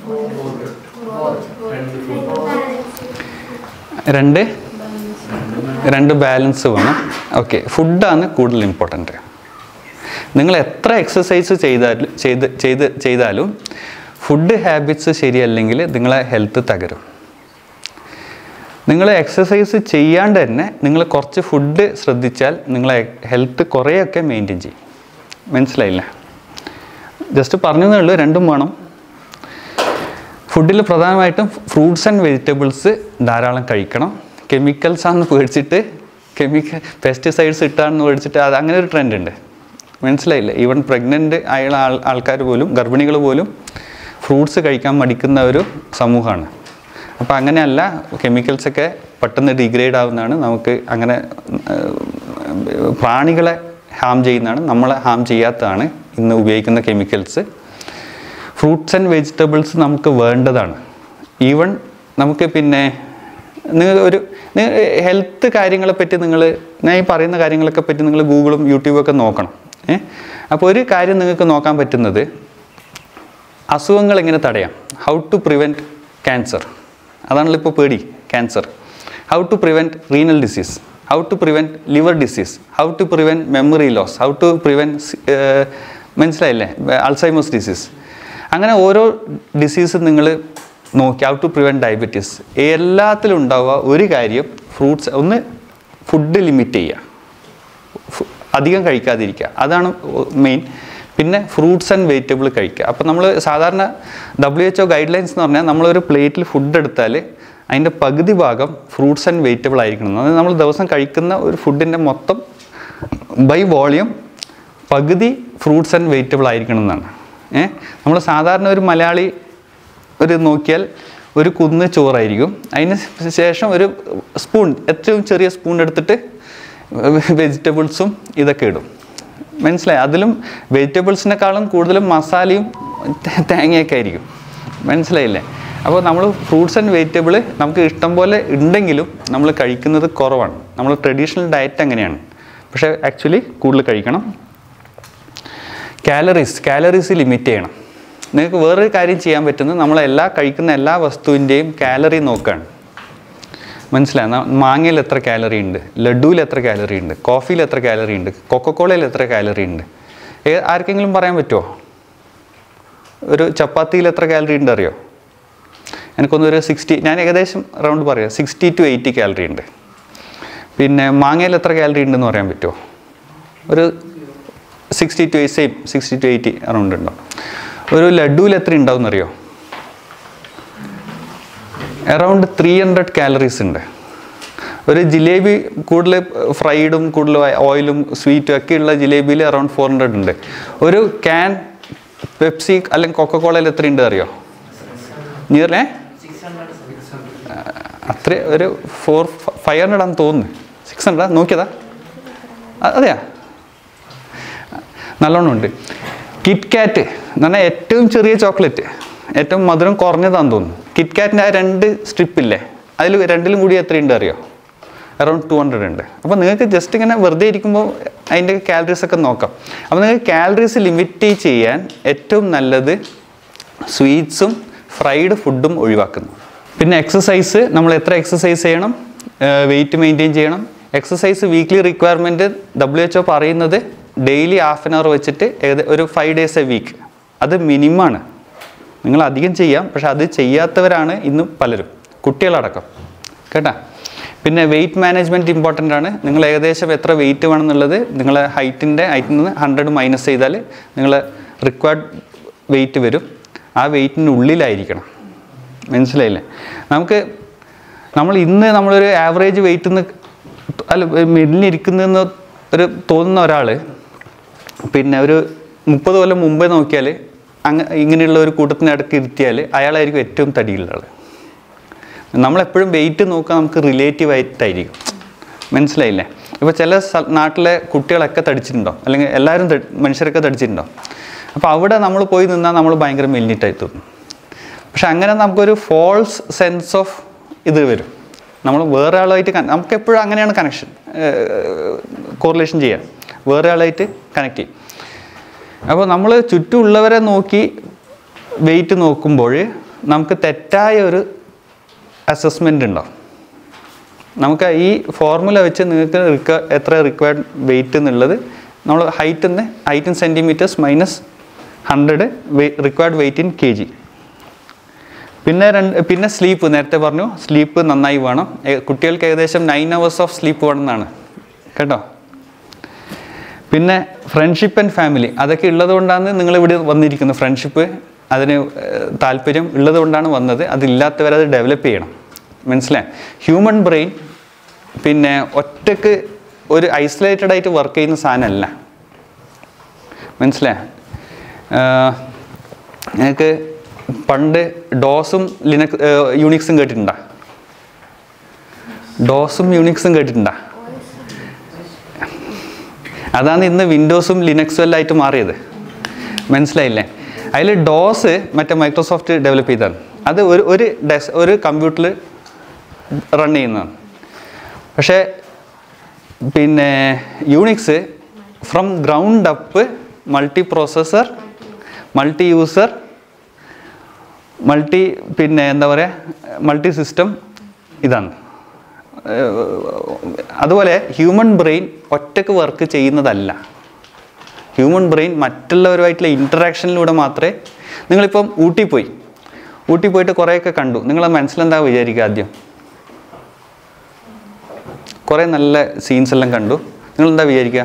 രണ്ട് രണ്ട് ബാലൻസ് വേണം ഓക്കെ ഫുഡാണ് കൂടുതൽ ഇമ്പോർട്ടൻറ്റ് നിങ്ങൾ എത്ര എക്സസൈസ് ചെയ്താലും ചെയ്ത് ചെയ്ത് ചെയ്താലും ഫുഡ് ഹാബിറ്റ്സ് ശരിയല്ലെങ്കിൽ നിങ്ങളെ ഹെൽത്ത് തകരും നിങ്ങൾ എക്സസൈസ് ചെയ്യാണ്ട് തന്നെ നിങ്ങൾ കുറച്ച് ഫുഡ് ശ്രദ്ധിച്ചാൽ നിങ്ങളെ ഹെൽത്ത് കുറേയൊക്കെ മെയിൻറ്റെയിൻ ചെയ്യും മനസ്സിലായില്ല ജസ്റ്റ് പറഞ്ഞതേ ഉള്ളൂ രണ്ടും വേണം ഫുഡിൽ പ്രധാനമായിട്ടും ഫ്രൂട്ട്സ് ആൻഡ് വെജിറ്റബിൾസ് ധാരാളം കഴിക്കണം കെമിക്കൽസ് ആണെന്ന് പേടിച്ചിട്ട് കെമിക്കൽ പെസ്റ്റിസൈഡ്സ് ഇട്ടാണെന്ന് പേടിച്ചിട്ട് അത് അങ്ങനെ ഒരു ട്രെൻഡ് ഉണ്ട് മനസ്സിലായില്ലേ ഈവൻ പ്രഗ്നൻ്റ് ആയുള്ള ആൾ ആൾക്കാർ പോലും ഗർഭിണികൾ പോലും ഫ്രൂട്ട്സ് കഴിക്കാൻ മടിക്കുന്ന ഒരു സമൂഹമാണ് അപ്പോൾ അങ്ങനെയല്ല കെമിക്കൽസൊക്കെ പെട്ടെന്ന് ഡിഗ്രേഡ് ആവുന്നതാണ് നമുക്ക് അങ്ങനെ ഏർ, പ്രാണികളെ ഹാം ചെയ്യുന്നതാണ് നമ്മളെ ഹാം ചെയ്യാത്തതാണ് ഇന്ന് ഉപയോഗിക്കുന്ന കെമിക്കൽസ് ഫ്രൂട്ട്സ് ആൻഡ് വെജിറ്റബിൾസ് നമുക്ക് വേണ്ടതാണ് ഈവൺ നമുക്ക് പിന്നെ നിങ്ങൾ ഒരു ഹെൽത്ത് കാര്യങ്ങളെ പറ്റി നിങ്ങൾ ഞാൻ ഈ പറയുന്ന കാര്യങ്ങളൊക്കെ പറ്റി നിങ്ങൾ ഗൂഗിളും യൂട്യൂബൊക്കെ നോക്കണം ഏ അപ്പോൾ ഒരു കാര്യം നിങ്ങൾക്ക് നോക്കാൻ പറ്റുന്നത് അസുഖങ്ങൾ എങ്ങനെ തടയാം ഹൗ ടു പ്രിവെൻറ്റ് ക്യാൻസർ അതാണല്ലോ ഇപ്പോൾ പേടി cancer how to prevent renal disease how to prevent liver disease how to prevent memory loss how to prevent മനസ്സിലായില്ലേ അൾസൈമേഴ്സ് ഡിസീസ് അങ്ങനെ ഓരോ ഡിസീസ് നിങ്ങൾ നോക്കി ഹൗ ടു പ്രിവെൻറ്റ് ഡയബറ്റീസ് എല്ലാത്തിലും ഉണ്ടാവുക ഒരു കാര്യം ഫ്രൂട്ട്സ് ഒന്ന് ഫുഡ് ലിമിറ്റ് ചെയ്യുക ഫു- അധികം കഴിക്കാതിരിക്കുക അതാണ് മെയിൻ പിന്നെ ഫ്രൂട്ട്സ് ആൻഡ് വെജിറ്റബിൾ കഴിക്കുക അപ്പോൾ നമ്മൾ സാധാരണ W H O guidelines എന്ന് പറഞ്ഞാൽ നമ്മളൊരു പ്ലേറ്റിൽ ഫുഡ് എടുത്താൽ അതിൻ്റെ പകുതി ഭാഗം ഫ്രൂട്ട്സ് ആൻഡ് വെജിറ്റബിൾ ആയിരിക്കണം അതായത് നമ്മൾ ദിവസം കഴിക്കുന്ന ഒരു ഫുഡിൻ്റെ മൊത്തം ബൈ വോളിയം പകുതി ഫ്രൂട്ട്സ് ആൻഡ് വെജിറ്റബിൾ ആയിരിക്കണം എന്നാണ് ഏഹ് നമ്മൾ സാധാരണ ഒരു മലയാളി ഒരു നോക്കിയാൽ ഒരു കുന്ന് ചോറായിരിക്കും അതിന് ശേഷം ഒരു സ്പൂൺ ഏറ്റവും ചെറിയ സ്പൂൺ എടുത്തിട്ട് വെജിറ്റബിൾസും ഇതൊക്കെ ഇടും മനസ്സിലായി അതിലും വെജിറ്റബിൾസിനെക്കാളും കൂടുതലും മസാലയും തേ- തേങ്ങയൊക്കെ ആയിരിക്കും മനസ്സിലായില്ലേ അപ്പോൾ നമ്മൾ ഫ്രൂട്ട്സ് ആൻഡ് വെജിറ്റബിൾ നമുക്ക് ഇഷ്ടം പോലെ ഉണ്ടെങ്കിലും നമ്മൾ കഴിക്കുന്നത് കുറവാണ് നമ്മൾ ട്രഡീഷണൽ ഡയറ്റ് അങ്ങനെയാണ് പക്ഷേ ആക്ച്വലി കൂടുതൽ കഴിക്കണം കാലറീസ് കാലറീസ് ലിമിറ്റ് ചെയ്യണം നിങ്ങൾക്ക് വേറൊരു കാര്യം ചെയ്യാൻ പറ്റുന്നത് നമ്മൾ എല്ലാ കഴിക്കുന്ന എല്ലാ വസ്തുവിൻ്റെയും കാലറി നോക്കുകയാണ് മനസ്സിലായി ന- മാങ്ങയിൽ എത്ര കാലറി ഉണ്ട് ലഡുവിൽ എത്ര കാലറി ഉണ്ട് കോഫിയിൽ എത്ര കാലറി ഉണ്ട് കൊക്കക്കോളയിൽ എത്ര കാലറി ഉണ്ട് ഏ ആർക്കെങ്കിലും പറയാൻ പറ്റുമോ ഒരു ചപ്പാത്തിയിൽ എത്ര കാലറി ഉണ്ട് അറിയോ എനിക്കൊന്ന് ഒരു സിക്സ്റ്റി ഞാൻ ഏകദേശം റൗണ്ട് പറയാം സിക്സ്റ്റി ടു എയ്റ്റി കാലറി ഉണ്ട് പിന്നെ മാങ്ങയിൽ എത്ര കാലറി ഉണ്ടെന്ന് പറയാൻ പറ്റുമോ ഒരു sixty two same sixty two eighty around ഉണ്ടോ ഒരു ലഡുവിൽ എത്ര ഉണ്ടാവും അറിയോ അറൗണ്ട് ത്രീ ഹൺഡ്രഡ് കാലറീസ് ഉണ്ട് ഒരു ജിലേബി കൂടുതൽ ഫ്രൈഡും കൂടുതൽ ഓയിലും സ്വീറ്റും ഒക്കെ ഉള്ള ജിലേബിയിൽ അറൗണ്ട് ഫോർ ഹൺഡ്രഡ് ഉണ്ട് ഒരു ക്യാൻ പെപ്സി അല്ലെങ്കിൽ കൊക്കക്കോളയിൽ എത്രയുണ്ട് അറിയോ നിയർലേ അത്ര ഒരു ഫോർ ഫൈവ് ഹൺഡ്രഡ് ആണെന്ന് തോന്നുന്നു സിക്സ് ഹൺഡ്രഡ് നോക്കിയതാ അ- അതെയാ നല്ലോണം ഉണ്ട് കിറ്റ് കാറ്റ് എന്ന് പറഞ്ഞാൽ ഏറ്റവും ചെറിയ ചോക്ലേറ്റ് ഏറ്റവും മധുരം കുറഞ്ഞതാന്ന് തോന്നുന്നു കിറ്റ് കാറ്റിൻ്റെ ആ രണ്ട് സ്ട്രിപ്പില്ലേ അതിൽ രണ്ടിലും കൂടി എത്രയുണ്ട് അറിയോ അറൗണ്ട് ടു ഹൺഡ്രഡ് ഉണ്ട് അപ്പോൾ നിങ്ങൾക്ക് ജസ്റ്റ് ഇങ്ങനെ വെറുതെ ഇരിക്കുമ്പോൾ അതിൻ്റെ കാലറീസ് ഒക്കെ നോക്കാം അപ്പോൾ നിങ്ങൾക്ക് കാലറീസ് ലിമിറ്റ് ചെയ്യാൻ ഏറ്റവും നല്ലത് സ്വീറ്റ്സും ഫ്രൈഡ് ഫുഡും ഒഴിവാക്കുന്നു പിന്നെ എക്സസൈസ് നമ്മൾ എത്ര എക്സസൈസ് ചെയ്യണം വെയിറ്റ് മെയിൻറ്റെയിൻ ചെയ്യണം exercise weekly requirement W H O പറയുന്നത് ഡെയിലി ഹാഫ് ആൻ അവർ വെച്ചിട്ട് ഏകദേശം ഒരു ഫൈവ് ഡേയ്സ് എ വീക്ക് അത് മിനിമമാണ് നിങ്ങൾ അധികം ചെയ്യാം പക്ഷെ അത് ചെയ്യാത്തവരാണ് ഇന്ന് പലരും കുട്ടികളടക്കം കേട്ടാ പിന്നെ വെയിറ്റ് മാനേജ്മെൻറ്റ് ഇമ്പോർട്ടൻ്റ് ആണ് നിങ്ങൾ ഏകദേശം എത്ര വെയിറ്റ് വേണമെന്നുള്ളത് നിങ്ങളെ ഹൈറ്റിൻ്റെ ഹൈറ്റിൽ നിന്ന് ഹൺഡ്രഡ് മൈനസ് ചെയ്താൽ നിങ്ങൾ റിക്വയർഡ് വെയിറ്റ് വരും ആ വെയിറ്റിൻ്റെ ഉള്ളിലായിരിക്കണം മനസ്സിലായില്ലേ നമുക്ക് നമ്മൾ ഇന്ന് നമ്മളൊരു ആവറേജ് വെയിറ്റ് നിന്ന് അല്ല മെല്ലിരിക്കുന്നതെന്ന് ഒരു തോന്നുന്ന ഒരാൾ പിന്നെ ഒരു മുപ്പത് കൊല്ലം മുമ്പേ നോക്കിയാൽ അങ്ങ ഇങ്ങനെയുള്ള ഒരു കൂട്ടത്തിനടക്ക് ഇരുത്തിയാൽ അയാളായിരിക്കും ഏറ്റവും തടിയുള്ള ആൾ നമ്മളെപ്പോഴും വെയിറ്റ് നോക്കാൻ നമുക്ക് റിലേറ്റീവ് ആയിട്ടായിരിക്കും മനസ്സിലായില്ലേ ഇപ്പോൾ ചില സ്ഥ- നാട്ടിലെ കുട്ടികളൊക്കെ തടിച്ചിട്ടുണ്ടോ അല്ലെങ്കിൽ എല്ലാവരും തടി- മനുഷ്യരൊക്കെ തടിച്ചിട്ടുണ്ടോ അപ്പോൾ അവിടെ നമ്മൾ പോയി നിന്നാൽ നമ്മൾ ഭയങ്കര മെല്ലിട്ടായി തോന്നും പക്ഷെ അങ്ങനെ നമുക്കൊരു ഫോൾസ് സെൻസ് ഓഫ് ഇത് വരും നമ്മൾ വേറെ ആളുമായിട്ട് കണ- നമുക്ക് എപ്പോഴും അങ്ങനെയാണ് കണക്ഷൻ കോറിലേഷൻ ചെയ്യാം വേറെ ആളായിട്ട് കണക്ട് ചെയ്യും അപ്പോൾ നമ്മൾ ചുറ്റുമുള്ളവരെ നോക്കി വെയിറ്റ് നോക്കുമ്പോൾ നമുക്ക് തെറ്റായ ഒരു അസസ്മെൻ്റ് ഉണ്ടാവും നമുക്ക് ഈ ഫോർമുല വെച്ച് നിങ്ങൾക്ക് റിക്വ എത്ര റിക്വയർഡ് വെയിറ്റ് എന്നുള്ളത് നമ്മൾ ഹൈറ്റ് എന്ന് height in centimetres minus hundred required weight in K G പിന്നെ രണ്ട് പിന്നെ സ്ലീപ്പ് നേരത്തെ പറഞ്ഞു സ്ലീപ്പ് നന്നായി വേണം ഏ- കുട്ടികൾക്ക് ഏകദേശം നയൻ അവേഴ്സ് ഓഫ് സ്ലീപ്പ് വേണം എന്നാണ് കേട്ടോ പിന്നെ ഫ്രണ്ട്ഷിപ്പ് ആൻഡ് ഫാമിലി അതൊക്കെ ഉള്ളത് കൊണ്ടാണ് നിങ്ങൾ ഇവിടെ വന്നിരിക്കുന്നത് ഫ്രണ്ട്ഷിപ്പ് അതിന് ഏഹ്, താല്പര്യം ഉള്ളത് കൊണ്ടാണ് വന്നത് അതില്ലാത്തവരത് ഡെവലപ്പ് ചെയ്യണം മനസ്സിലായി ഹ്യൂമൻ ബ്രെയിൻ പിന്നെ ഒറ്റക്ക് ഒരു ഐസൊലേറ്റഡ് ആയിട്ട് വർക്ക് ചെയ്യുന്ന സാധനമല്ല മനസ്സിലായി നിങ്ങൾക്ക് പണ്ട് ഡോസും ലിനക്സ് യൂണിക്സും കേട്ടിട്ടുണ്ടോ ഡോസും യൂണിക്സും കേട്ടിട്ടുണ്ടോ അതാണ് ഇന്ന് വിൻഡോസും ലിനക്സും എല്ലാം ആയിട്ട് മാറിയത് മനസ്സിലായില്ലേ അതിൽ ഡോസ് മറ്റേ മൈക്രോസോഫ്റ്റ് ഡെവലപ്പ് ചെയ്തതാണ് അത് ഒരു ഒരു ഡെസ് ഒരു കമ്പ്യൂട്ടറിൽ റൺ ചെയ്യുന്നതാണ് പക്ഷേ പിന്നെ Unix from ground up multi processor multi user multi പിന്നെ എന്താ പറയുക മൾട്ടി സിസ്റ്റം ഇതാണ് ഏഹ് അതുപോലെ ഹ്യൂമൻ ബ്രെയിൻ ഒറ്റക്ക് വർക്ക് ചെയ്യുന്നതല്ല ഹ്യൂമൻ ബ്രെയിൻ മറ്റുള്ളവരുമായിട്ടുള്ള ഇൻറ്ററാക്ഷനിലൂടെ മാത്രമേ നിങ്ങളിപ്പം ഊട്ടി പോയി ഊട്ടി പോയിട്ട് കുറേയൊക്കെ കണ്ടു നിങ്ങളെ മനസ്സിലെന്താ വിചാരിക്കുക ആദ്യം കുറേ നല്ല സീൻസ് എല്ലാം കണ്ടു നിങ്ങൾ എന്താ വിചാരിക്കുക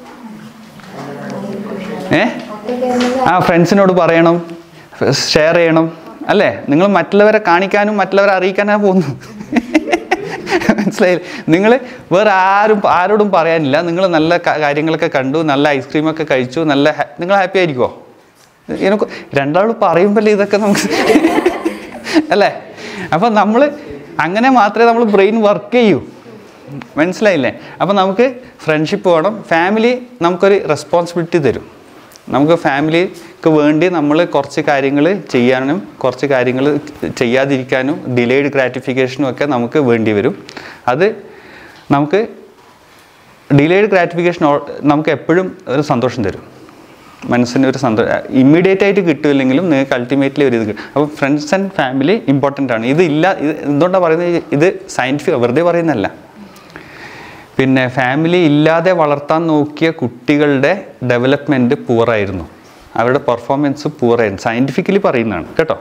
ഏ ആ ഫ്രണ്ട്സിനോട് പറയണം ഷെയർ ചെയ്യണം അല്ലേ നിങ്ങൾ മറ്റുള്ളവരെ കാണിക്കാനും മറ്റുള്ളവരെ അറിയിക്കാനാണ് പോകുന്നത് മനസ്സിലായില്ലേ നിങ്ങൾ വേറെ ആരും ആരോടും പറയാനില്ല നിങ്ങൾ നല്ല ക- കാര്യങ്ങളൊക്കെ കണ്ടു നല്ല ഐസ്ക്രീമൊക്കെ കഴിച്ചു നല്ല ഹാ- നിങ്ങൾ ഹാപ്പി ആയിരിക്കുമോ എനിക്ക് രണ്ടാൾ പറയുമ്പോൾ ഇതൊക്കെ നമുക്ക് അല്ലേ അപ്പം നമ്മൾ അങ്ങനെ മാത്രമേ നമ്മൾ ബ്രെയിൻ വർക്ക് ചെയ്യൂ മനസ്സിലായില്ലേ അപ്പം നമുക്ക് ഫ്രണ്ട്ഷിപ്പ് വേണം ഫാമിലി നമുക്കൊരു റെസ്പോൺസിബിലിറ്റി തരും നമുക്ക് ഫാമിലിക്ക് വേണ്ടി നമ്മൾ കുറച്ച് കാര്യങ്ങൾ ചെയ്യാനും കുറച്ച് കാര്യങ്ങൾ ചെയ്യാതിരിക്കാനും ഡിലേഡ് ഗ്രാറ്റിഫിക്കേഷനും ഒക്കെ നമുക്ക് വേണ്ടി വരും അത് നമുക്ക് ഡിലേഡ് ഗ്രാറ്റിഫിക്കേഷൻ നമുക്ക് എപ്പോഴും ഒരു സന്തോഷം തരും മനസ്സിന് ഒരു സന്തോഷം ഇമ്മീഡിയറ്റ് ആയിട്ട് കിട്ടില്ലെങ്കിലും നിങ്ങൾക്ക് അൾട്ടിമേറ്റ്ലി ഒരു ഇത് കിട്ടും അപ്പോൾ ഫ്രണ്ട്സ് ആൻഡ് ഫാമിലി ഇമ്പോർട്ടൻ്റ് ആണ് ഇത് ഇല്ല ഇത് എന്തുകൊണ്ടാണ് പറയുന്നത് ഇത് സയൻറ്റിഫിക് വെറുതെ പറയുന്നതല്ല പിന്നെ ഫാമിലി ഇല്ലാതെ വളർത്താൻ നോക്കിയ കുട്ടികളുടെ ഡെവലപ്മെൻറ്റ് പൂറായിരുന്നു അവരുടെ പെർഫോമൻസ് പൂറായിരുന്നു സയൻറ്റിഫിക്കലി പറയുന്നതാണ് കേട്ടോ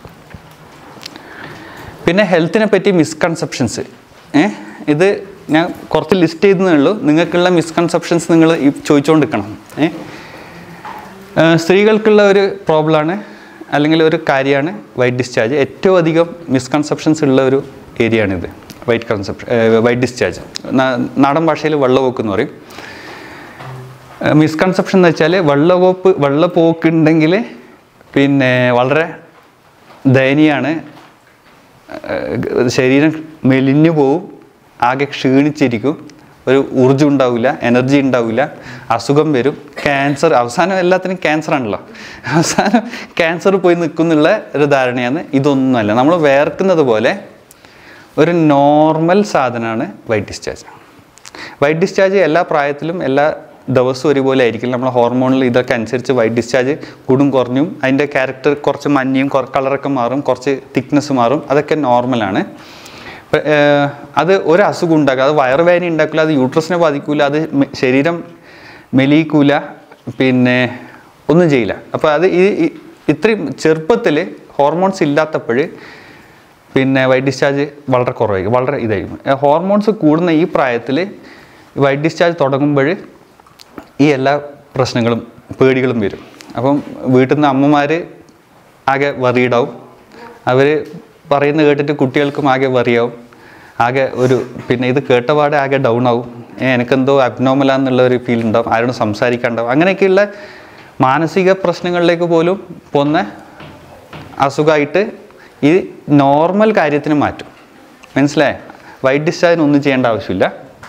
പിന്നെ ഹെൽത്തിനെ പറ്റി മിസ്കൺസെപ്ഷൻസ് ഏ ഇത് ഞാൻ കുറച്ച് ലിസ്റ്റ് ചെയ്തതേ ഉള്ളൂ നിങ്ങൾക്കുള്ള മിസ്കൺസെപ്ഷൻസ് നിങ്ങൾ ചോദിച്ചുകൊണ്ടിരിക്കണം ഏ ഏഹ് സ്ത്രീകൾക്കുള്ള ഒരു പ്രോബ്ലമാണ് അല്ലെങ്കിൽ ഒരു കാര്യമാണ് വൈറ്റ് ഡിസ്ചാർജ് ഏറ്റവും അധികം മിസ്കൺസെപ്ഷൻസ് ഉള്ള ഒരു ഏരിയ ആണിത് വൈറ്റ് കൺസെപ്ഷൻ വൈറ്റ് ഡിസ്ചാർജ് നാടൻ ഭാഷയിൽ വെള്ളപോക്ക് എന്ന് പറയും മിസ്കൺസെപ്ഷൻ എന്ന് വെച്ചാൽ വെള്ളപോപ്പ് വെള്ളപ്പോക്ക് ഉണ്ടെങ്കിൽ പിന്നെ വളരെ ദയനീയമാണ് ഏഹ് ശരീരം മെലിഞ്ഞു പോവും ആകെ ക്ഷീണിച്ചിരിക്കും ഒരു ഊർജ്ജം ഉണ്ടാവില്ല എനർജി ഉണ്ടാവില്ല അസുഖം വരും ക്യാൻസർ അവസാനം എല്ലാത്തിനും ക്യാൻസർ ആണല്ലോ അവസാനം ക്യാൻസർ പോയി നിൽക്കുന്നുള്ള ഒരു ധാരണയാണ് ഇതൊന്നുമല്ല നമ്മൾ വേർക്കുന്നത് പോലെ ഒരു നോർമൽ സാധനമാണ് വൈറ്റ് ഡിസ്ചാർജ് വൈറ്റ് ഡിസ്ചാർജ് എല്ലാ പ്രായത്തിലും എല്ലാ ദിവസവും ഒരുപോലെ ആയിരിക്കില്ല നമ്മൾ ഹോർമോണിൽ ഇതൊക്കെ അനുസരിച്ച് വൈറ്റ് ഡിസ്ചാർജ് കൂടും കുറഞ്ഞും അതിൻ്റെ ക്യാരക്ടർ കുറച്ച് മഞ്ഞയും കളറൊക്കെ മാറും കുറച്ച് തിക്നെസ് മാറും അതൊക്കെ നോർമലാണ് പ- ഏർ അത് ഒരു അസുഖം ഉണ്ടാക്കുക അത് വയറുവേദന ഉണ്ടാക്കില്ല അത് യൂട്രസിനെ ബാധിക്കില്ല അത് മെ- ശരീരം മെലിയിക്കൂല പിന്നെ ഒന്നും ചെയ്യില്ല അപ്പോൾ അത് ഈ ഈ- ഇത്രയും ചെറുപ്പത്തിൽ ഹോർമോൺസ് ഇല്ലാത്തപ്പോൾ പിന്നെ വൈറ്റ് ഡിസ്ചാർജ് വളരെ കുറവായിരിക്കും വളരെ ഇതായിരിക്കും ഏ, ഹോർമോൺസ് കൂടുന്ന ഈ പ്രായത്തിൽ വൈറ്റ് ഡിസ്ചാർജ് തുടങ്ങുമ്പോൾ ഈ എല്ലാ പ്രശ്നങ്ങളും പേടികളും വരും അപ്പം വീട്ടിൽ നിന്ന് അമ്മമാർ ആകെ വറീഡാവും അവർ പറയുന്ന കേട്ടിട്ട് കുട്ടികൾക്കും ആകെ വറിയാവും ആകെ ഒരു പിന്നെ ഇത് കേട്ടപാടെ ആകെ ഡൗൺ ആവും ഏ, എനിക്കെന്തോ അബ്നോമലാന്നുള്ള ഒരു ഫീൽ ഉണ്ടാവും ആരോടും സംസാരിക്കാണ്ടാവും അങ്ങനെയൊക്കെയുള്ള മാനസിക പ്രശ്നങ്ങളിലേക്ക് പോലും പോന്ന അസുഖമായിട്ട് ഈ നോർമൽ കാര്യത്തിന് മാറ്റും മനസ്സിലായേ വൈറ്റ് ഡിസ്ചാർജിന് ഒന്നും ചെയ്യേണ്ട ആവശ്യമില്ല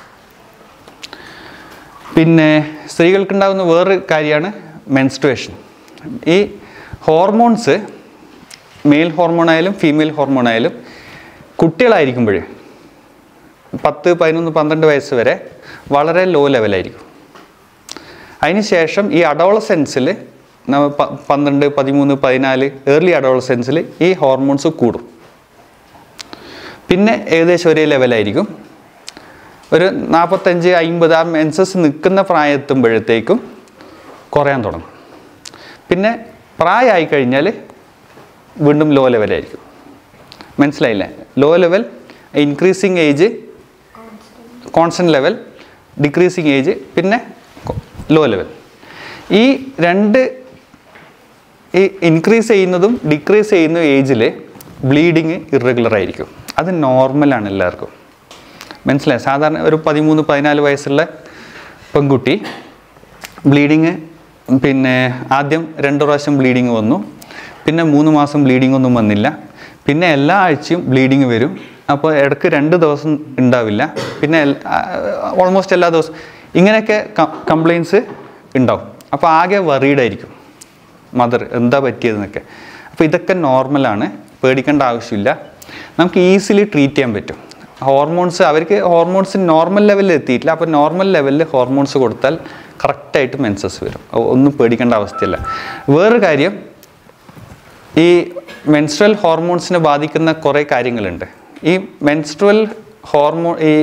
പിന്നെ സ്ത്രീകൾക്കുണ്ടാകുന്ന വേറൊരു കാര്യമാണ് മെൻസ്ട്രുവേഷൻ ഈ ഹോർമോൺസ് മെയിൽ ഹോർമോൺ ആയാലും ഫീമെയിൽ ഹോർമോൺ ആയാലും കുട്ടികളായിരിക്കുമ്പോൾ പത്ത് പതിനൊന്ന് പന്ത്രണ്ട് വയസ്സ് വരെ വളരെ ലോ ലെവലായിരിക്കും അതിനുശേഷം ഈ അഡോളസെൻസിൽ പന്ത്രണ്ട് പതിമൂന്ന് പതിനാല് ഏർലി അഡോളസെൻസിൽ ഈ ഹോർമോൺസ് കൂടും പിന്നെ ഏകദേശം ഒരേ ലെവലായിരിക്കും ഒരു നാൽപ്പത്തഞ്ച് അമ്പത് ആ മെൻസസ് നിൽക്കുന്ന പ്രായത്തുമ്പോഴത്തേക്കും കുറയാൻ തുടങ്ങും പിന്നെ പ്രായമായി കഴിഞ്ഞാൽ വീണ്ടും ലോ ലെവലായിരിക്കും മനസ്സിലായില്ലേ low level increasing age constant level decreasing age പിന്നെ ലോ ലെവൽ ഈ രണ്ട് ഈ ഇൻക്രീസ് ചെയ്യുന്നതും ഡിക്രീസ് ചെയ്യുന്ന ഏജിൽ ബ്ലീഡിങ് ഇറഗുലർ ആയിരിക്കും അത് നോർമലാണ് എല്ലാവർക്കും മനസ്സിലായി സാധാരണ ഒരു പതിമൂന്ന് പതിനാല് വയസ്സുള്ള പെൺകുട്ടി ബ്ലീഡിങ് പിന്നെ ആദ്യം രണ്ട് പ്രാവശ്യം ബ്ലീഡിങ് വന്നു പിന്നെ മൂന്ന് മാസം ബ്ലീഡിംഗ് ഒന്നും വന്നില്ല പിന്നെ എല്ലാ ആഴ്ചയും ബ്ലീഡിങ് വരും അപ്പോൾ ഇടയ്ക്ക് രണ്ട് ദിവസം ഉണ്ടാവില്ല പിന്നെ ഓൾമോസ്റ്റ് എല്ലാ ദിവസവും ഇങ്ങനെയൊക്കെ കംപ്ലയിൻസ് ഉണ്ടാവും അപ്പോൾ ആകെ വറീഡായിരിക്കും മദർ എന്താ പറ്റിയതെന്നൊക്കെ അപ്പോൾ ഇതൊക്കെ നോർമലാണ് പേടിക്കേണ്ട ആവശ്യമില്ല നമുക്ക് ഈസിലി ട്രീറ്റ് ചെയ്യാൻ പറ്റും ഹോർമോൺസ് അവർക്ക് ഹോർമോൺസ് നോർമൽ ലെവലിൽ എത്തിയിട്ടില്ല അപ്പോൾ നോർമൽ ലെവലിൽ ഹോർമോൺസ് കൊടുത്താൽ കറക്റ്റായിട്ട് മെൻസസ് വരും ഒ- ഒന്നും പേടിക്കേണ്ട അവസ്ഥയില്ല വേറൊരു കാര്യം ഈ മെൻസ്ട്രൽ ഹോർമോൺസിനെ ബാധിക്കുന്ന കുറേ കാര്യങ്ങളുണ്ട് ഈ മെൻസ്ട്രൽ ഹോർമോൺ ഈ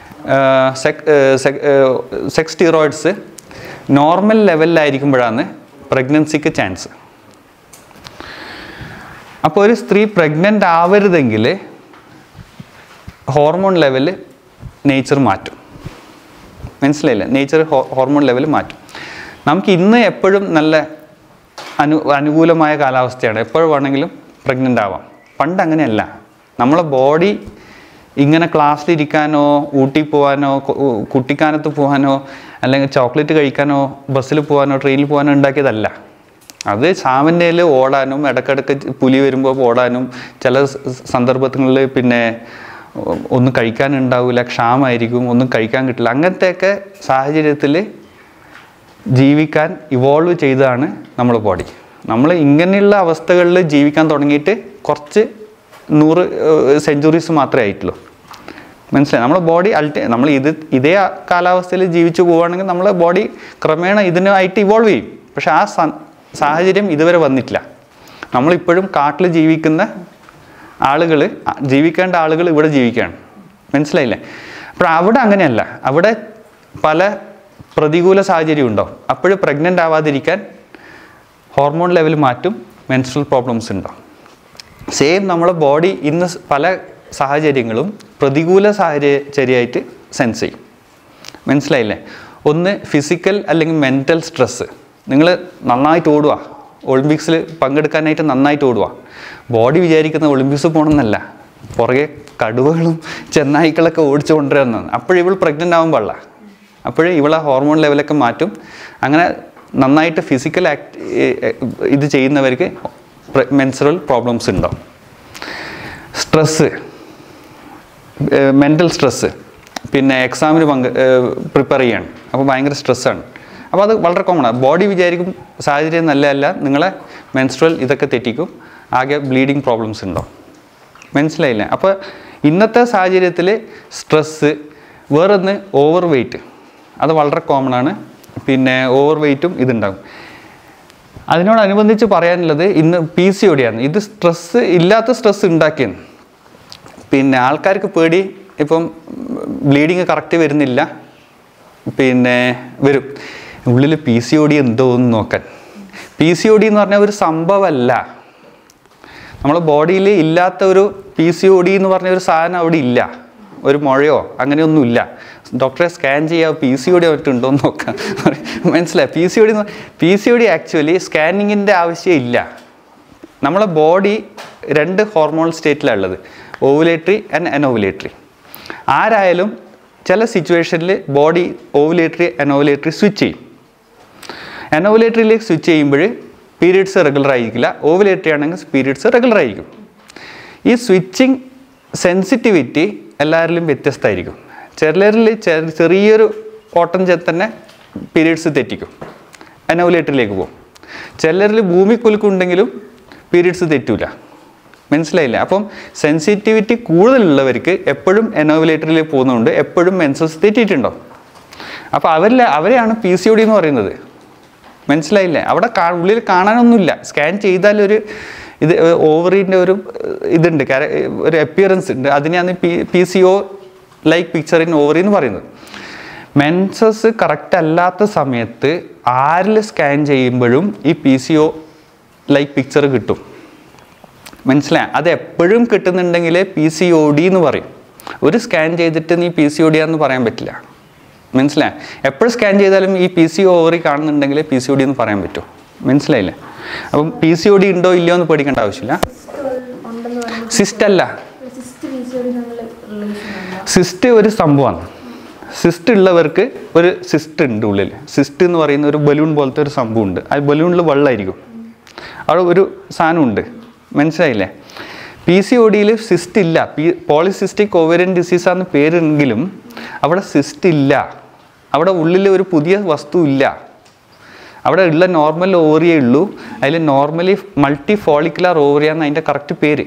സെക്സ് സ്റ്റിറോയിഡ്സ് നോർമൽ ലെവലിലായിരിക്കുമ്പോഴാണ് പ്രഗ്നൻസിക്ക് ചാൻസ് അപ്പോൾ ഒരു സ്ത്രീ പ്രഗ്നൻ്റ് ആവരുതെങ്കിൽ ഹോർമോൺ ലെവല് നേച്ചർ മാറ്റും മനസ്സിലായില്ലേ നേച്ചർ ഹോർമോൺ ലെവൽ മാറ്റും നമുക്ക് ഇന്ന് എപ്പോഴും നല്ല അനു അനുകൂലമായ കാലാവസ്ഥയാണ് എപ്പോഴും വേണമെങ്കിലും പ്രഗ്നൻ്റ് ആവാം പണ്ട് അങ്ങനെയല്ല നമ്മളെ ബോഡി ഇങ്ങനെ ക്ലാസ്സിലിരിക്കാനോ ഊട്ടി പോകാനോ കു- കുട്ടിക്കാനത്ത് പോകാനോ അല്ലെങ്കിൽ ചോക്ലേറ്റ് കഴിക്കാനോ ബസ്സിൽ പോകാനോ ട്രെയിനിൽ പോകാനോ ഉണ്ടാക്കിയതല്ല അത് സാമന്യയിൽ ഓടാനും ഇടയ്ക്കിടയ്ക്ക് പുലി വരുമ്പോൾ ഓടാനും ചില സ- സന്ദർഭങ്ങളിൽ പിന്നെ ഒ- ഒന്നും കഴിക്കാനുണ്ടാവില്ല ക്ഷാമമായിരിക്കും ഒന്നും കഴിക്കാൻ കിട്ടില്ല അങ്ങനത്തെയൊക്കെ സാഹചര്യത്തിൽ ജീവിക്കാൻ ഇവോൾവ് ചെയ്തതാണ് നമ്മുടെ ബോഡി നമ്മൾ ഇങ്ങനെയുള്ള അവസ്ഥകളിൽ ജീവിക്കാൻ തുടങ്ങിയിട്ട് കുറച്ച് നൂറ് സെഞ്ചുറീസ് മാത്രമേ ആയിട്ടുള്ളൂ മനസ്സിലായി നമ്മുടെ ബോഡി അൾട്ടി നമ്മൾ ഇത് ഇതേ കാലാവസ്ഥയിൽ ജീവിച്ചു പോവുകയാണെങ്കിൽ നമ്മളെ ബോഡി ക്രമേണ ഇതിനായിട്ട് ഇവോൾവ് ചെയ്യും പക്ഷെ ആ സ- സാഹചര്യം ഇതുവരെ വന്നിട്ടില്ല നമ്മളിപ്പോഴും കാട്ടിൽ ജീവിക്കുന്ന ആളുകൾ ജീവിക്കേണ്ട ആളുകൾ ഇവിടെ ജീവിക്കുകയാണ് മനസ്സിലായില്ലേ അപ്പോൾ അവിടെ അങ്ങനെയല്ല അവിടെ പല പ്രതികൂല സാഹചര്യം ഉണ്ടാവും അപ്പോഴും പ്രഗ്നൻ്റ് ആവാതിരിക്കാൻ ഹോർമോൺ ലെവൽ മാറ്റും മെൻസ്ട്രൽ പ്രോബ്ലംസ് ഉണ്ടാവും സെയിം നമ്മളെ ബോഡി ഇന്ന് സ് പല സാഹചര്യങ്ങളും പ്രതികൂല സാഹചര്യമായിട്ട് സെൻസ് ചെയ്യും മനസ്സിലായില്ലേ ഒന്ന് ഫിസിക്കൽ അല്ലെങ്കിൽ മെൻറ്റൽ സ്ട്രെസ്സ് നിങ്ങൾ നന്നായിട്ട് ഓടുക ഒളിമ്പിക്സിൽ പങ്കെടുക്കാനായിട്ട് നന്നായിട്ട് ഓടുക ബോഡി വിചാരിക്കുന്ന ഒളിമ്പിക്സ് പോകണമെന്നല്ല പുറകെ കടുവകളും ചെന്നായ്ക്കളൊക്കെ ഓടിച്ചു കൊണ്ടുവരുന്നതാണ് അപ്പോഴും ഇവൾ പ്രഗ്നൻ്റ് ആവാൻ പാടില്ല അപ്പോഴും ഇവളെ ഹോർമോൺ ലെവലൊക്കെ മാറ്റും അങ്ങനെ നന്നായിട്ട് ഫിസിക്കൽ ആക്ട് ഇത് ചെയ്യുന്നവർക്ക് മെൻസുറൽ പ്രോബ്ലംസ് ഉണ്ടാവും സ്ട്രെസ്സ് മെൻ്റൽ സ്ട്രെസ്സ് പിന്നെ എക്സാമിന് പങ്ക് പ്രിപ്പയർ ചെയ്യാണ് അപ്പോൾ ഭയങ്കര സ്ട്രെസ്സാണ് അപ്പോൾ അത് വളരെ കോമണാണ് ബോഡി വിചാരിക്കും സാഹചര്യം നല്ലതല്ല നിങ്ങളെ മെൻസ്ട്രൽ ഇതൊക്കെ തെറ്റിക്കും ആകെ ബ്ലീഡിങ് പ്രോബ്ലംസ് ഉണ്ടാവും മനസ്സിലായില്ലേ അപ്പോൾ ഇന്നത്തെ സാഹചര്യത്തിൽ സ്ട്രെസ്സ് വേറൊന്ന് ഓവർ വെയ്റ്റ് അത് വളരെ കോമൺ ആണ് പിന്നെ ഓവർ വെയ്റ്റും ഇതുണ്ടാകും അതിനോടനുബന്ധിച്ച് പറയാനുള്ളത് ഇന്ന് പി സി ഒടിയാണ് ഇത് സ്ട്രെസ്സ് ഇല്ലാത്ത സ്ട്രെസ് ഉണ്ടാക്കിയാണ് പിന്നെ ആൾക്കാർക്ക് പേടി ഇപ്പം ബ്ലീഡിങ് കറക്റ്റ് വരുന്നില്ല പിന്നെ വരും ഉള്ളിൽ പി സി ഒ ഡി എന്തോ എന്ന് നോക്കാൻ പി സി ഒ ഡി എന്ന് പറഞ്ഞാൽ ഒരു സംഭവമല്ല നമ്മളെ ബോഡിയിൽ ഇല്ലാത്ത ഒരു പി സി ഒ ഡി എന്ന് പറഞ്ഞ ഒരു സാധനം അവിടെ ഇല്ല ഒരു മുഴയോ അങ്ങനെയൊന്നും ഇല്ല ഡോക്ടറെ സ്കാൻ ചെയ്യുക പി സി ഒ ഡി മറ്റുണ്ടോ എന്ന് നോക്കാം മനസ്സിലായി P C O D P C O D actually സ്കാനിങ്ങിൻ്റെ ആവശ്യമില്ല നമ്മളെ ബോഡി രണ്ട് ഹോർമോൺ സ്റ്റേറ്റിലാണ് ഉള്ളത് ഓവുലേറ്ററി ആൻഡ് അനോവുലേറ്ററി ആരായാലും ചില സിറ്റുവേഷനിൽ ബോഡി ഓവുലേറ്ററി അനോവുലേറ്ററി സ്വിച്ച് ചെയ്യും അനോവുലേറ്ററിയിലേക്ക് സ്വിച്ച് ചെയ്യുമ്പോൾ പീരീഡ്സ് റെഗുലർ ആയിരിക്കില്ല ഓവുലേറ്ററി ആണെങ്കിൽ പീരീഡ്സ് റെഗുലർ ആയിരിക്കും ഈ സ്വിച്ചിങ് സെൻസിറ്റിവിറ്റി എല്ലാവരിലും വ്യത്യസ്തമായിരിക്കും ചിലരിൽ ചെ- ചെറിയൊരു ഓട്ടം ചെ- തന്നെ പീരീഡ്സ് തെറ്റിക്കും അനോവുലേറ്ററിലേക്ക് പോകും ചിലരിൽ ഭൂമി കുലുക്കുണ്ടെങ്കിലും പീരീഡ്സ് തെറ്റൂല മനസ്സിലായില്ല അപ്പം സെൻസിറ്റിവിറ്റി കൂടുതലുള്ളവർക്ക് എപ്പോഴും എനോവുലേറ്ററിലേക്ക് പോകുന്നതുകൊണ്ട് എപ്പോഴും മെൻസസ് തെറ്റിയിട്ടുണ്ടാവും അപ്പോൾ അവരിൽ അവരെയാണ് പി സി ഒ ഡി എന്ന് പറയുന്നത് മനസ്സിലായില്ലേ അവിടെ കാ- ഉള്ളിൽ കാണാനൊന്നുമില്ല സ്കാൻ ചെയ്താലൊരു ഇത് ഓവറിൻ്റെ ഒരു ഏഹ്, ഇതുണ്ട് കാര- ഒരു അപ്പിയറൻസ് ഉണ്ട് അതിനെയാണ് P P C O like picture in ovary എന്ന് പറയുന്നത് മെൻസസ് കറക്റ്റ് അല്ലാത്ത സമയത്ത് ആരിൽ സ്കാൻ ചെയ്യുമ്പോഴും ഈ P C O like picture കിട്ടും മനസ്സിലായി അത് എപ്പോഴും കിട്ടുന്നുണ്ടെങ്കിൽ പി സി ഒ ഡി എന്ന് പറയും ഒരു സ്കാൻ ചെയ്തിട്ട് നീ പി സി ഒ ഡി ആണെന്ന് പറയാൻ പറ്റില്ല മനസ്സിലായി എപ്പോഴും സ്കാൻ ചെയ്താലും ഈ പി സി ഓവറി കാണുന്നുണ്ടെങ്കിൽ പി സി ഒ ഡി എന്ന് പറയാൻ പറ്റുമോ മനസ്സിലായില്ലേ അപ്പം പി സി ഒ ഡി ഉണ്ടോ ഇല്ലയോ എന്ന് പേടിക്കേണ്ട ആവശ്യമില്ല ഉണ്ടെന്ന് പറഞ്ഞു സിസ്റ്റ് അല്ല സിസ്റ്റ് പി സി ഒടി നമ്മൾ റിലേഷൻ ഉണ്ടോ സിസ്റ്റ് ഒരു സംഭവമാണ് സിസ്റ്റ് ഉള്ളവർക്ക് ഒരു സിസ്റ്റ് ഉണ്ട് ഉള്ളിൽ സിസ്റ്റ് എന്ന് പറയുന്ന ഒരു ബലൂൺ പോലത്തെ ഒരു സംഭവം ഉണ്ട് ആ ബലൂണിൽ വെള്ളമായിരിക്കും അവിടെ ഒരു സാധനമുണ്ട് മനസ്സിലായില്ലേ പി സി ഒ ഡിയിൽ സിസ്റ്റ് ഇല്ല പി പോളിസിസ്റ്റിക് ഓവേറിയൻ ഡിസീസാന്ന് പേരെങ്കിലും അവിടെ സിസ്റ്റ് ഇല്ല അവിടെ ഉള്ളിൽ ഒരു പുതിയ വസ്തു ഇല്ല അവിടെ ഉള്ള നോർമൽ ഓവറിയേ ഉള്ളൂ അതിൽ നോർമലി മൾട്ടി ഫോളിക്കുലർ ഓവറിയ എന്ന് അതിൻ്റെ കറക്റ്റ് പേര്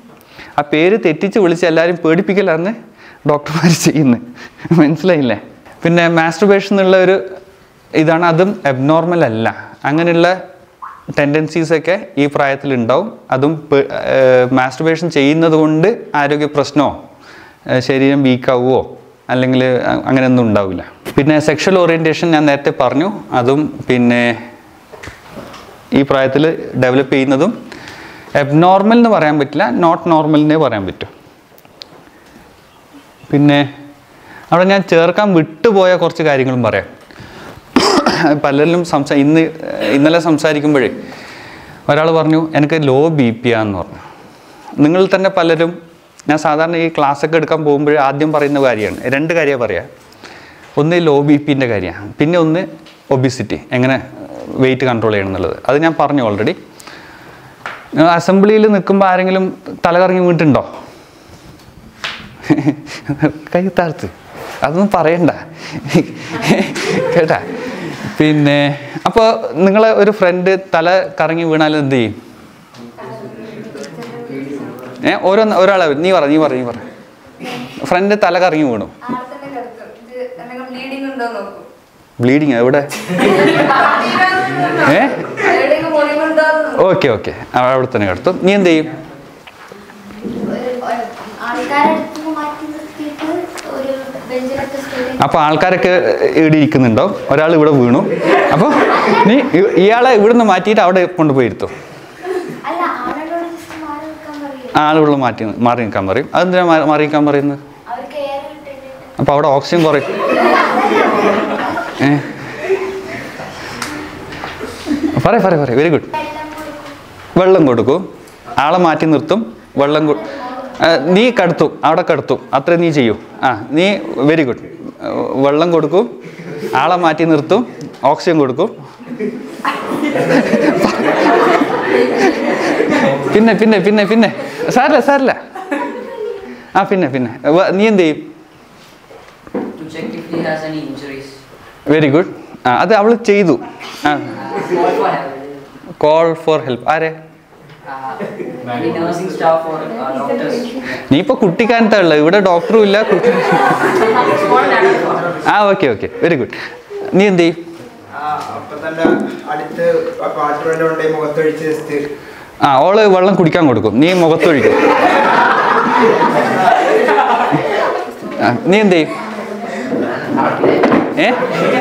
ആ പേര് തെറ്റിച്ച് വിളിച്ച് എല്ലാവരും പേടിപ്പിക്കലാണ് ഡോക്ടർമാർ ചെയ്യുന്നത് മനസ്സിലായില്ലേ പിന്നെ മാസ്റ്റുബേഷൻ എന്നുള്ള ഒരു ഇതാണ് അതും അബ്നോർമൽ അല്ല അങ്ങനെയുള്ള ടെൻഡൻസീസൊക്കെ ഈ പ്രായത്തിൽ ഉണ്ടാവും അതും മാസ്റ്റുബേഷൻ ചെയ്യുന്നത് കൊണ്ട് ആരോഗ്യ പ്രശ്നമോ ഏഹ് ശരീരം വീക്കാവുമോ അല്ലെങ്കിൽ അ- അങ്ങനെയൊന്നും ഉണ്ടാവില്ല പിന്നെ സെക്ഷൽ ഓറിയൻറ്റേഷൻ ഞാൻ നേരത്തെ പറഞ്ഞു അതും പിന്നെ ഈ പ്രായത്തിൽ ഡെവലപ്പ് ചെയ്യുന്നതും എബ്നോർമൽ എന്ന് പറയാൻ പറ്റില്ല നോട്ട് നോർമൽ എന്നേ പറയാൻ പറ്റും പിന്നെ അവിടെ ഞാൻ ചേർക്കാൻ വിട്ടുപോയ കുറച്ച് കാര്യങ്ങളും പറയാം പലരിലും സംസാ ഇന്ന് ഇന്നലെ സംസാരിക്കുമ്പോഴേ ഒരാൾ പറഞ്ഞു എനിക്ക് ലോ ബി പി ആന്ന് പറഞ്ഞു നിങ്ങൾ തന്നെ പലരും ഞാൻ സാധാരണ ഈ ക്ലാസ്സൊക്കെ എടുക്കാൻ പോകുമ്പോൾ ആദ്യം പറയുന്ന കാര്യമാണ് രണ്ട് കാര്യമാണ് പറയുക ഒന്ന് ലോ ബി പിൻ്റെ കാര്യമാണ് പിന്നെ ഒന്ന് ഒബിസിറ്റി എങ്ങനെ വെയിറ്റ് കൺട്രോൾ ചെയ്യണം എന്നുള്ളത് അത് ഞാൻ പറഞ്ഞു ഓൾറെഡി അസംബ്ലിയിൽ നിൽക്കുമ്പോൾ ആരെങ്കിലും തലകറങ്ങി വീണിട്ടുണ്ടോ കൈ താഴ്ത്ത് അതൊന്നും പറയണ്ട കേട്ടാ പിന്നെ അപ്പോൾ നിങ്ങളെ ഒരു ഫ്രണ്ട് തല കറങ്ങി വീണാൽ എന്ത് ചെയ്യും ഏ ഓരോ ഒരാളെ നീ പറ നീ പറ നീ പറ ഫ്രണ്ട് തല കറങ്ങി വീണു ആളെ തന്നെ കിടക്കും ഇത് എന്തെങ്കിലും ബ്ലീഡിംഗ് ഉണ്ടോ നോക്കും ബ്ലീഡിങ് എവിടെ ഏ എവിടെയെങ്കിലും മുറിവുണ്ടോ ഓക്കെ ഓക്കെ അവിടെ തന്നെ കിടത്തും നീ എന്ത് ചെയ്യും ആൾക്കാരെ അടുത്ത് മാറ്റി നിർത്തിയിട്ട് ഒരു ബെഞ്ചിലൊക്കെ സ്റ്റഡി അപ്പോൾ ആൾക്കാരൊക്കെ ഇവിടെ ഇരിക്കുന്നുണ്ടോ ഒരാൾ ഇവിടെ വീണു അപ്പോൾ നീ ഇ- ഇയാളെ ഇവിടുന്ന് മാറ്റിയിട്ട് അവിടെ കൊണ്ടുപോയി ഇരുത്തും അല്ല ആളുകളോട് ജസ്റ്റ് മാറി നിൽക്കാൻ പറയും ആളുകൾ മാറ്റി മാറി നിൽക്കാൻ പറയും അതെന്തിനാ മാ- മാറി നിൽക്കാൻ പറയുന്നത് അവർക്ക് എയർ കിട്ടിയിട്ട് അപ്പോൾ അവിടെ ഓക്സിജൻ കുറയും ഏ പറയ പറയ പറയ വെരി ഗുഡ് വെള്ളം കൊടുക്കും വെള്ളം കൊടുക്കും ആളെ മാറ്റി നിർത്തും വെള്ളം കൊ- ആ, നീ കടത്തും അവിടെ കടത്തും അത്ര നീ ചെയ്യൂ ആ നീ വെരി ഗുഡ് വെള്ളം കൊടുക്കും ആളെ മാറ്റി നിർത്തും ഓക്സിജൻ കൊടുക്കും പിന്നെ പിന്നെ പിന്നെ പിന്നെ സാരില്ല സാരില്ല ആ പിന്നെ പിന്നെ വ- നീ എന്ത് ചെയ്യും to check if he has any injuries. Very good ആ അത് അവൾ ചെയ്തു ആ Call for help. Call for help ആരെ Uh, any nursing staff or uh, doctors. നീ ഇപ്പോൾ കുട്ടിക്കാനത്തുള്ള ഇവിടെ ഡോക്ടറും ഇല്ല കുട്ടി Call an adult for her. ആ ഓക്കെ ഓക്കെ വെരി ഗുഡ് നീ എന്ത് ചെയ്യും ആ, അപ്പൊ തന്നെ അടുത്ത് വാട്ടർ വല്ലതും ഉണ്ടെങ്കിൽ മുഖത്തൊഴിച്ച് ജസ്റ്റ് ആ ഓള് വെള്ളം കുടിക്കാൻ കൊടുക്കും നീ മുഖത്തൊഴിക്കും ആ, നീ എന്ത് ചെയ്യും ഏ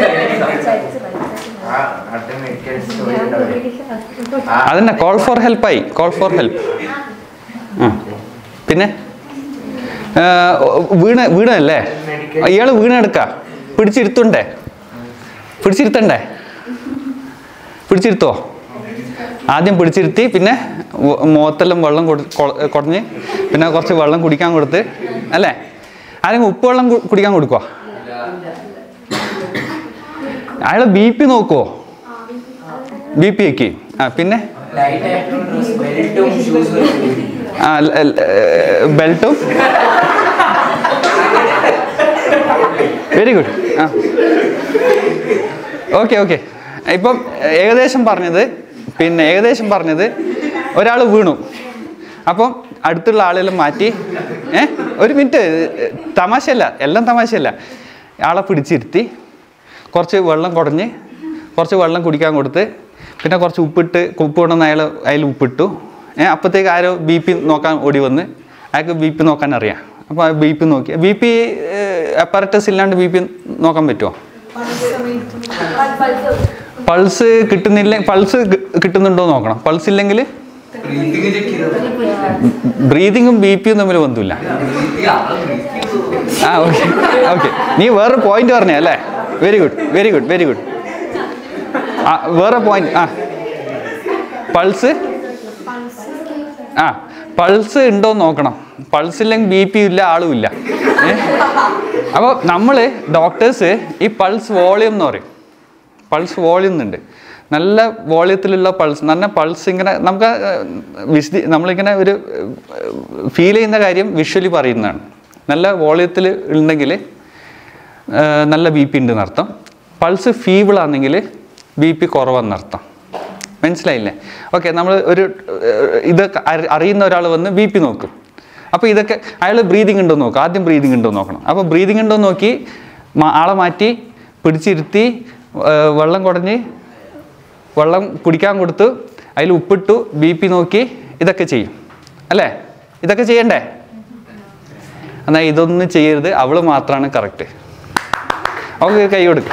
അതന്നെ കോൾ ഫോർ ഹെൽപ്പായി കോൾ ഫോർ ഹെൽപ്പ് പിന്നെ ആ, വീണ വീണല്ലേ ഇയാള് വീണ എടുക്ക പിടിച്ചിരുത്തുണ്ടേ പിടിച്ചിരുത്തണ്ടേ പിടിച്ചിരുത്തോ ആദ്യം പിടിച്ചിരുത്തി പിന്നെ വ- മുഖത്തെല്ലാം വെള്ളം കൊടു കൊ- കുടഞ്ഞ് പിന്നെ കുറച്ച് വെള്ളം കുടിക്കാൻ കൊടുത്ത് അല്ലേ ആരെങ്കിലും ഉപ്പ് വെള്ളം കു- കുടിക്കാൻ കൊടുക്കുവോ അയാൾ ബി പി നോക്കുവോ ബി പി ഒക്കെ ആ പിന്നെ Light actors, belt shoes. ആ ബെൽറ്റും വെരി ഗുഡ് ആ ഓക്കെ ഓക്കെ ഇപ്പം ഏകദേശം പറഞ്ഞത് പിന്നെ ഏകദേശം പറഞ്ഞത് ഒരാൾ വീണു അപ്പം അടുത്തുള്ള ആളെല്ലാം മാറ്റി ഏ ഒരു മിനിറ്റ് തമാശയല്ല എല്ലാം തമാശയല്ല ആളെ പിടിച്ചിരുത്തി കുറച്ച് വെള്ളം കുടഞ്ഞ് കുറച്ച് വെള്ളം കുടിക്കാൻ കൊടുത്ത് പിന്നെ കുറച്ച് ഉപ്പിട്ട് ഉപ്പ് കൊണ്ടുവന്ന് അയാൾ അതിൽ ഉപ്പിട്ടു ഏ അപ്പോഴത്തേക്ക് ആരോ ബി പി നോക്കാൻ ഓടി വന്ന് അയാൾക്ക് ബി പി നോക്കാൻ അറിയാം അപ്പോൾ ആ ബി പി നോക്കി ബി പി അപ്പാരറ്റസ് ഇല്ലാണ്ട് ബി പി നോക്കാൻ പറ്റുമോ പൾസ് കിട്ടുന്നില്ല പൾസ് കിട്ടുന്നുണ്ടോ എന്ന് നോക്കണം പൾസ് ഇല്ലെങ്കിൽ ബ്രീതിങ്ങും ബി പിയും തമ്മിൽ ബന്ധമില്ല ആ ഓക്കെ ഓക്കെ നീ വേറെ പോയിന്റ് പറഞ്ഞ അല്ലേ very good very good very good ആ വേറെ പോയിന്റ് ആ പൾസ് ആ പൾസ് ഉണ്ടോ എന്ന് നോക്കണം പൾസ് ഇല്ലെങ്കിൽ ബി പി ഇല്ല ആളും ഇല്ല അപ്പോൾ നമ്മൾ ഡോക്ടേഴ്സ് ഈ പൾസ് വോളിയം എന്ന് പറയും പൾസ് വോളിയം എന്നുണ്ട് നല്ല വോളിയത്തിലുള്ള പൾസ് നല്ല പൾസ് ഇങ്ങനെ നമുക്ക് ഏഹ്, വിശദി നമ്മളിങ്ങനെ ഒരു ഫീൽ ചെയ്യുന്ന കാര്യം വിഷ്വലി പറയുന്നതാണ് നല്ല വോളിയത്തിൽ ഉണ്ടെങ്കിൽ ഏഹ്, നല്ല ബി പി ഉണ്ട് എന്നർത്ഥം പൾസ് ഫീബിൾ ആണെങ്കിൽ ബി പി കുറവെന്നർത്ഥം മനസ്സിലായില്ലേ ഓക്കെ നമ്മൾ ഒരു ഏഹ്, ഇത് അറി- അറിയുന്ന ഒരാൾ വന്ന് ബി പി നോക്കും അപ്പോൾ ഇതൊക്കെ അയാൾ ബ്രീതിങ് ഉണ്ടോ എന്ന് നോക്കും ആദ്യം ബ്രീതിങ് ഉണ്ടോ എന്ന് നോക്കണം അപ്പോൾ ബ്രീതിങ് ഉണ്ടോ എന്ന് നോക്കി മ- ആളെ മാറ്റി പിടിച്ചിരുത്തി ഏഹ്, വെള്ളം കുടഞ്ഞ് വെള്ളം കുടിക്കാൻ കൊടുത്തു അതിൽ ഉപ്പിട്ടു ബി പി നോക്കി ഇതൊക്കെ ചെയ്യും അല്ലേ ഇതൊക്കെ ചെയ്യണ്ടേ എന്നാൽ ഇതൊന്നും ചെയ്യരുത് അവള് മാത്രമാണ് കറക്റ്റ് അവൾക്ക് കൈ കൊടുക്കുക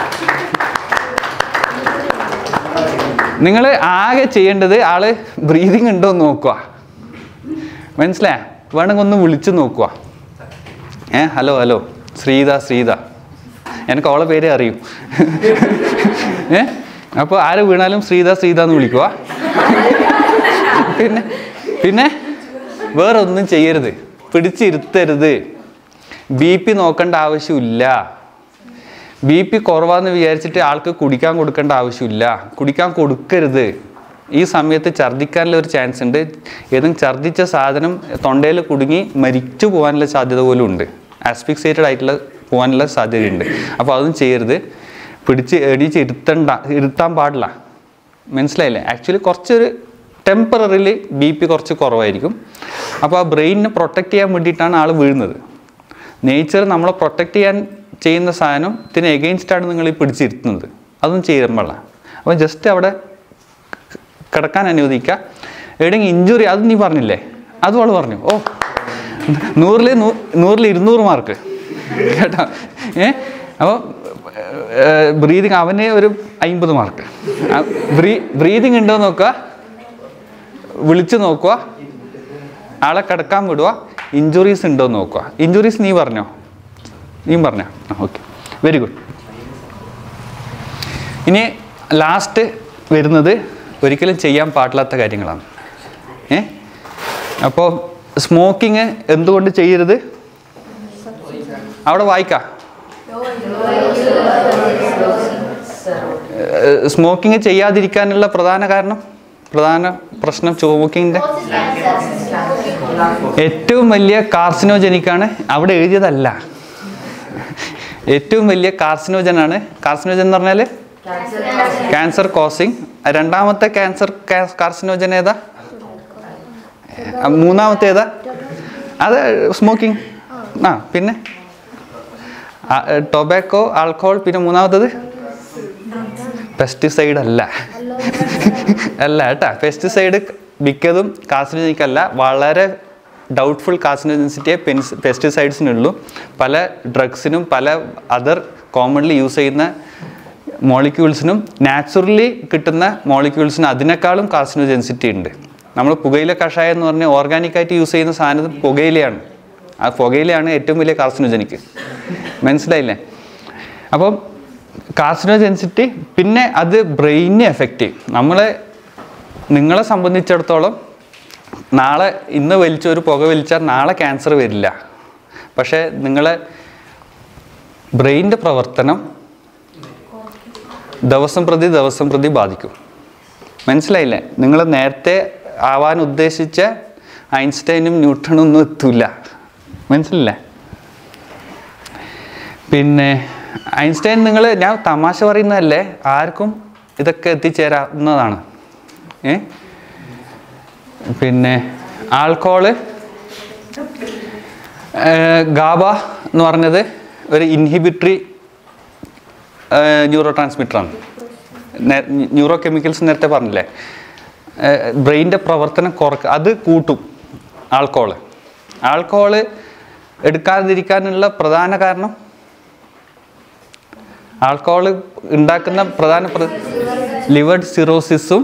നിങ്ങൾ ആകെ ചെയ്യേണ്ടത് ആള് ബ്രീതിങ് ഉണ്ടോ എന്ന് നോക്കുക മനസ്സിലായ വേണമെങ്കിൽ ഒന്ന് വിളിച്ചു നോക്കുക ഏ ഹലോ ഹലോ ശ്രീത ശ്രീത എനിക്ക് അവളെ പേര് അറിയും ഏ അപ്പോൾ ആര് വീണാലും ശ്രീത ശ്രീത എന്ന് വിളിക്കുക പിന്നെ പിന്നെ വേറെ ഒന്നും ചെയ്യരുത് പിടിച്ചിരുത്തരുത് ബി പി നോക്കേണ്ട ആവശ്യമില്ല ബി പി കുറവാന്ന് വിചാരിച്ചിട്ട് ആൾക്ക് കുടിക്കാൻ കൊടുക്കേണ്ട ആവശ്യമില്ല കുടിക്കാൻ കൊടുക്കരുത് ഈ സമയത്ത് ഛർദ്ദിക്കാനുള്ള ഒരു ചാൻസ് ഉണ്ട് ഏതും ഛർദ്ദിച്ച സാധനം തൊണ്ടയിൽ കുടുങ്ങി മരിച്ചു പോകാനുള്ള സാധ്യത പോലും ഉണ്ട് ആസ്പിക്സേറ്റഡ് ആയിട്ടുള്ള പോകാനുള്ള സാധ്യതയുണ്ട് അപ്പോൾ അതൊന്നും ചെയ്യരുത് പിടിച്ച് എണീച്ച് ഇരുത്തണ്ട ഇരുത്താൻ പാടില്ല മനസ്സിലായില്ലേ ആക്ച്വലി കുറച്ചൊരു ടെമ്പററിലി ബി പി കുറച്ച് കുറവായിരിക്കും അപ്പോൾ ആ ബ്രെയിനിനെ പ്രൊട്ടക്റ്റ് ചെയ്യാൻ വേണ്ടിയിട്ടാണ് ആൾ വീഴുന്നത് നേച്ചർ നമ്മളെ പ്രൊട്ടക്റ്റ് ചെയ്യാൻ ചെയ്യുന്ന സാധനം ഇതിന് എഗെയിൻസ്റ്റാണ് നിങ്ങൾ ഈ പിടിച്ചിരുത്തുന്നത് അതൊന്നും ചെയ്യാൻ പാടില്ല അപ്പോൾ ജസ്റ്റ് അവിടെ കിടക്കാൻ അനുവദിക്കുക എവിടെയെങ്കിലും ഇഞ്ചുറി അത് നീ പറഞ്ഞില്ലേ അതും അവൾ പറഞ്ഞു ഓ നൂറിൽ നൂ- നൂറിൽ ഇരുന്നൂറ് മാർക്ക് കേട്ടോ ഏ അപ്പോൾ ബ്രീതിങ് അവന് ഒരു അമ്പത് മാർക്ക് ബ്രീ ബ്രീതിങ് ഉണ്ടോ എന്ന് നോക്കുക വിളിച്ച് നോക്കുക ആളെ കിടക്കാൻ വിടുക ഇഞ്ചുറീസ് ഉണ്ടോ എന്ന് നോക്കുക ഇഞ്ചുറീസ് നീ പറഞ്ഞോ നീ പറഞ്ഞോ ആ ഓക്കെ വെരി ഗുഡ് ഇനി ലാസ്റ്റ് വരുന്നത് ഒരിക്കലും ചെയ്യാൻ പാടില്ലാത്ത കാര്യങ്ങളാണ് ഏ അപ്പോൾ സ്മോക്കിങ് എന്തുകൊണ്ട് ചെയ്യരുത് അവിടെ വായിക്കാം സ്മോക്കിംഗ് ചെയ്യാതിരിക്കാനുള്ള പ്രധാന കാരണം പ്രധാന പ്രശ്നം സ്മോക്കിങ്ങിൻ്റെ ഏറ്റവും വലിയ കാർസിനോജനിക്കാണ് അവിടെ എഴുതിയതല്ല ഏറ്റവും വലിയ കാർസിനോജനാണ് കാർസിനോജൻ എന്ന് പറഞ്ഞാൽ ക്യാൻസർ കോസിങ് രണ്ടാമത്തെ ക്യാൻസർ കാർസിനോജൻ ഏതാ ആ, മൂന്നാമത്തെ ഏതാ അത് സ്മോക്കിംഗ് ആ പിന്നെ ടൊബാക്കോ ആൽക്കഹോൾ പിന്നെ മൂന്നാമത്തത് പെസ്റ്റിസൈഡ് അല്ല അല്ല കേട്ടാ പെസ്റ്റിസൈഡ് മിക്കതും കാർസിനോജനിക് അല്ല വളരെ ഡൗട്ട്ഫുൾ കാർസിനോജൻസിറ്റിയെ പെസ്റ്റിസൈഡ്സിനുള്ളൂ പല ഡ്രഗ്സിനും പല അതർ കോമൺലി യൂസ് ചെയ്യുന്ന മോളിക്യൂൾസിനും നാച്ചുറലി കിട്ടുന്ന മോളിക്യൂൾസിനും അതിനേക്കാളും കാർസിനോജൻസിറ്റി ഉണ്ട് നമ്മൾ പുകയില കഷായം എന്ന് പറഞ്ഞാൽ ഓർഗാനിക്കായിട്ട് യൂസ് ചെയ്യുന്ന സാധനം പുകയിലയാണ് ആ പുകയിലയാണ് ഏറ്റവും വലിയ കാർസിനോജനിക്ക് മനസ്സിലായില്ലേ അപ്പം കാർസിനോജൻസിറ്റി പിന്നെ അത് ബ്രെയിനെ എഫക്റ്റ് ചെയ്യും നമ്മളെ നിങ്ങളെ സംബന്ധിച്ചിടത്തോളം നാളെ ഇന്ന് വലിച്ച ഒരു പുക വലിച്ചാൽ നാളെ ക്യാൻസർ വരില്ല പക്ഷേ നിങ്ങളെ ബ്രെയിൻ്റെ പ്രവർത്തനം ദിവസം പ്രതി ദിവസം പ്രതി ബാധിക്കും മനസ്സിലായില്ലേ നിങ്ങൾ നേരത്തെ ആവാൻ ഉദ്ദേശിച്ച ഐൻസ്റ്റൈനും ന്യൂട്ടണും ഒന്നും എത്തൂല മനസ്സിലല്ലേ പിന്നെ ഐൻസ്റ്റൈൻ നിങ്ങൾ ഞാൻ തമാശ പറയുന്നതല്ലേ ആർക്കും ഇതൊക്കെ എത്തിച്ചേരാവുന്നതാണ് ഏ പിന്നെ ആൽക്കോള് ഗാബ എന്ന് പറഞ്ഞത് ഒരു ഇൻഹിബിറ്ററി ന്യൂറോ ട്രാൻസ്മിറ്ററാണ് ന്യൂറോ കെമിക്കൽസ് നേരത്തെ പറഞ്ഞില്ലേ ബ്രെയിൻ്റെ പ്രവർത്തനം കുറക്ക അത് കൂട്ടും ആൽക്കോള് ആൽക്കോള് എടുക്കാതിരിക്കാനുള്ള പ്രധാന കാരണം ആൽക്കഹോൾ ഉണ്ടാക്കുന്ന പ്രധാന ലിവർ സിറോസിസും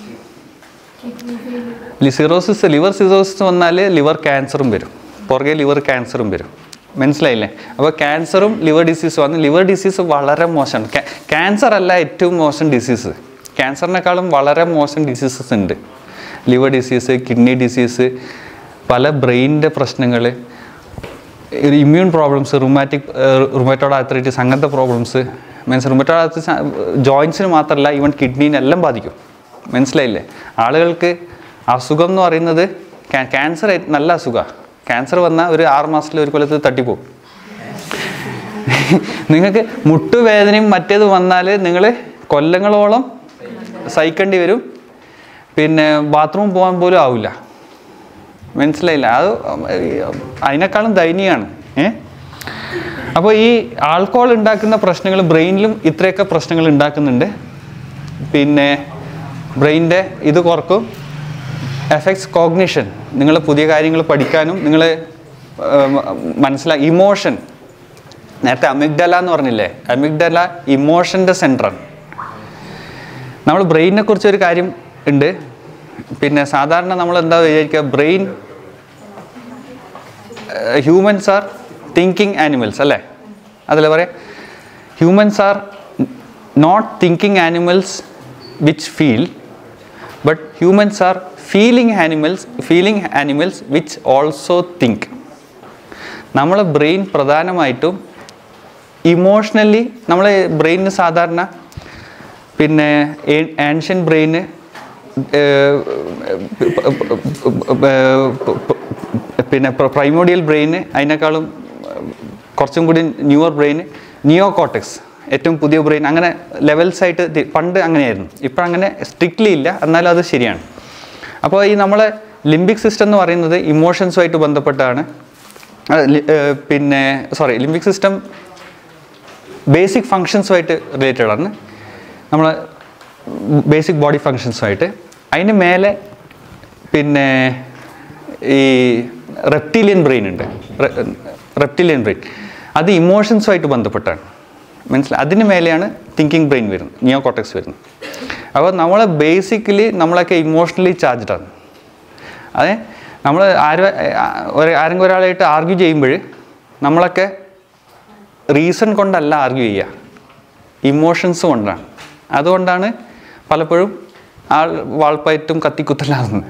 സിറോസിസ് ലിവർ സിറോസിസ് വന്നാൽ ലിവർ ക്യാൻസറും വരും പുറകെ ലിവർ ക്യാൻസറും വരും മനസ്സിലായില്ലേ അപ്പോൾ ക്യാൻസറും ലിവർ ഡിസീസും വന്ന് ലിവർ ഡിസീസ് വളരെ മോശമാണ് ക്യാൻസർ അല്ല ഏറ്റവും മോശം ഡിസീസ് ക്യാൻസറിനേക്കാളും വളരെ മോശം ഡിസീസസ് ഉണ്ട് ലിവർ ഡിസീസ് കിഡ്നി ഡിസീസ് പല ബ്രെയിനിൻ്റെ പ്രശ്നങ്ങൾ immune problems rheumatic rheumatoid arthritis അങ്ങനത്തെ പ്രോബ്ലംസ് മീൻസ് റുമാറ്റോഡ് ആർത്രൈറ്റിസ് ജോയിൻസിന് മാത്രമല്ല ഈവൻ കിഡ്നീനെല്ലാം ബാധിക്കും മനസ്സിലായില്ലേ ആളുകൾക്ക് അസുഖം എന്ന് പറയുന്നത് ക്യാൻസർ നല്ല അസുഖമാണ് ക്യാൻസർ വന്നാൽ ഒരു ആറ് മാസത്തിൽ ഒരു കൊല്ലത്ത് തട്ടിപ്പോവും നിങ്ങൾക്ക് മുട്ടുവേദനയും മറ്റേത് വന്നാൽ നിങ്ങൾ കൊല്ലങ്ങളോളം സഹിക്കേണ്ടി വരും പിന്നെ ബാത്റൂം പോകാൻ പോലും ആവില്ല മനസ്സിലായില്ല അത് അതിനേക്കാളും ദയനീയമാണ് ഏ അപ്പോൾ ഈ ആൽക്കഹോൾ ഉണ്ടാക്കുന്ന പ്രശ്നങ്ങൾ ബ്രെയിനിലും ഇത്രയൊക്കെ പ്രശ്നങ്ങൾ ഉണ്ടാക്കുന്നുണ്ട് പിന്നെ ബ്രെയിനിൻ്റെ ഇത് കുറക്കും എഫക്ട്സ് കോഗ്നിഷൻ നിങ്ങൾ പുതിയ കാര്യങ്ങൾ പഠിക്കാനും നിങ്ങൾ മനസ്സിലാ ഇമോഷൻ നേരത്തെ അമിഗ്ഡല എന്ന് പറഞ്ഞില്ലേ അമിഗ്ഡല ഇമോഷൻ്റെ സെൻറ്ററാണ് നമ്മൾ ബ്രെയിനിനെ കുറിച്ച് ഒരു കാര്യം ഉണ്ട് പിന്നെ സാധാരണ നമ്മൾ എന്താ വിചാരിക്കുക brain humans are thinking animals അല്ലേ അതല്ലേ പറയാം humans are not thinking animals which feel but humans are feeling animals feeling animals which also think നമ്മളെ ബ്രെയിൻ പ്രധാനമായിട്ടും ഇമോഷണലി നമ്മളെ ബ്രെയിനിന് സാധാരണ പിന്നെ ആൻഷ്യൻ ബ്രെയിന് പിന്നെ പ്രൈമോഡിയൽ ബ്രെയിന് അതിനേക്കാളും കുറച്ചും കൂടി ന്യൂവർ ബ്രെയിൻ നിയോ കോട്ടക്സ് ഏറ്റവും പുതിയ ബ്രെയിൻ അങ്ങനെ ലെവൽസ് ആയിട്ട് തി- പണ്ട് അങ്ങനെയായിരുന്നു ഇപ്പം അങ്ങനെ സ്ട്രിക്ട്ലി ഇല്ല എന്നാലും അത് ശരിയാണ് അപ്പോൾ ഈ നമ്മളെ ലിംബിക് സിസ്റ്റം എന്ന് പറയുന്നത് ഇമോഷൻസുമായിട്ട് ബന്ധപ്പെട്ടാണ് അത് ലി- ഏർ പിന്നെ സോറി ലിംബിക് സിസ്റ്റം ബേസിക് ഫങ്ഷൻസുമായിട്ട് റിലേറ്റഡ് ആണ് നമ്മൾ ബേസിക് ബോഡി ഫങ്ഷൻസുമായിട്ട് അതിന് മേലെ പിന്നെ ഈ റെപ്റ്റീലിയൻ ബ്രെയിൻ ഉണ്ട് റെപ്റ്റീലിയൻ ബ്രെയിൻ അത് ഇമോഷൻസുമായിട്ട് ബന്ധപ്പെട്ടാണ് മനസ്സിലായി അതിന് മേലെയാണ് തിങ്കിങ് ബ്രെയിൻ വരുന്നത് നിയോ കോട്ടക്സ് വരുന്നത് അപ്പോൾ നമ്മൾ ബേസിക്കലി നമ്മളൊക്കെ ഇമോഷണലി ചാർജ്ഡ് ആണ് അതെ നമ്മൾ ആരും ഒരു ആരെങ്കിലും ഒരാളായിട്ട് ആർഗ്യൂ ചെയ്യുമ്പോൾ നമ്മളൊക്കെ റീസൺ കൊണ്ടല്ല ആർഗ്യൂ ചെയ്യുക ഇമോഷൻസ് കൊണ്ടാണ് അതുകൊണ്ടാണ് പലപ്പോഴും ആൾ വാൾപ്പയറ്റും കത്തിക്കുത്തലാകുന്നത്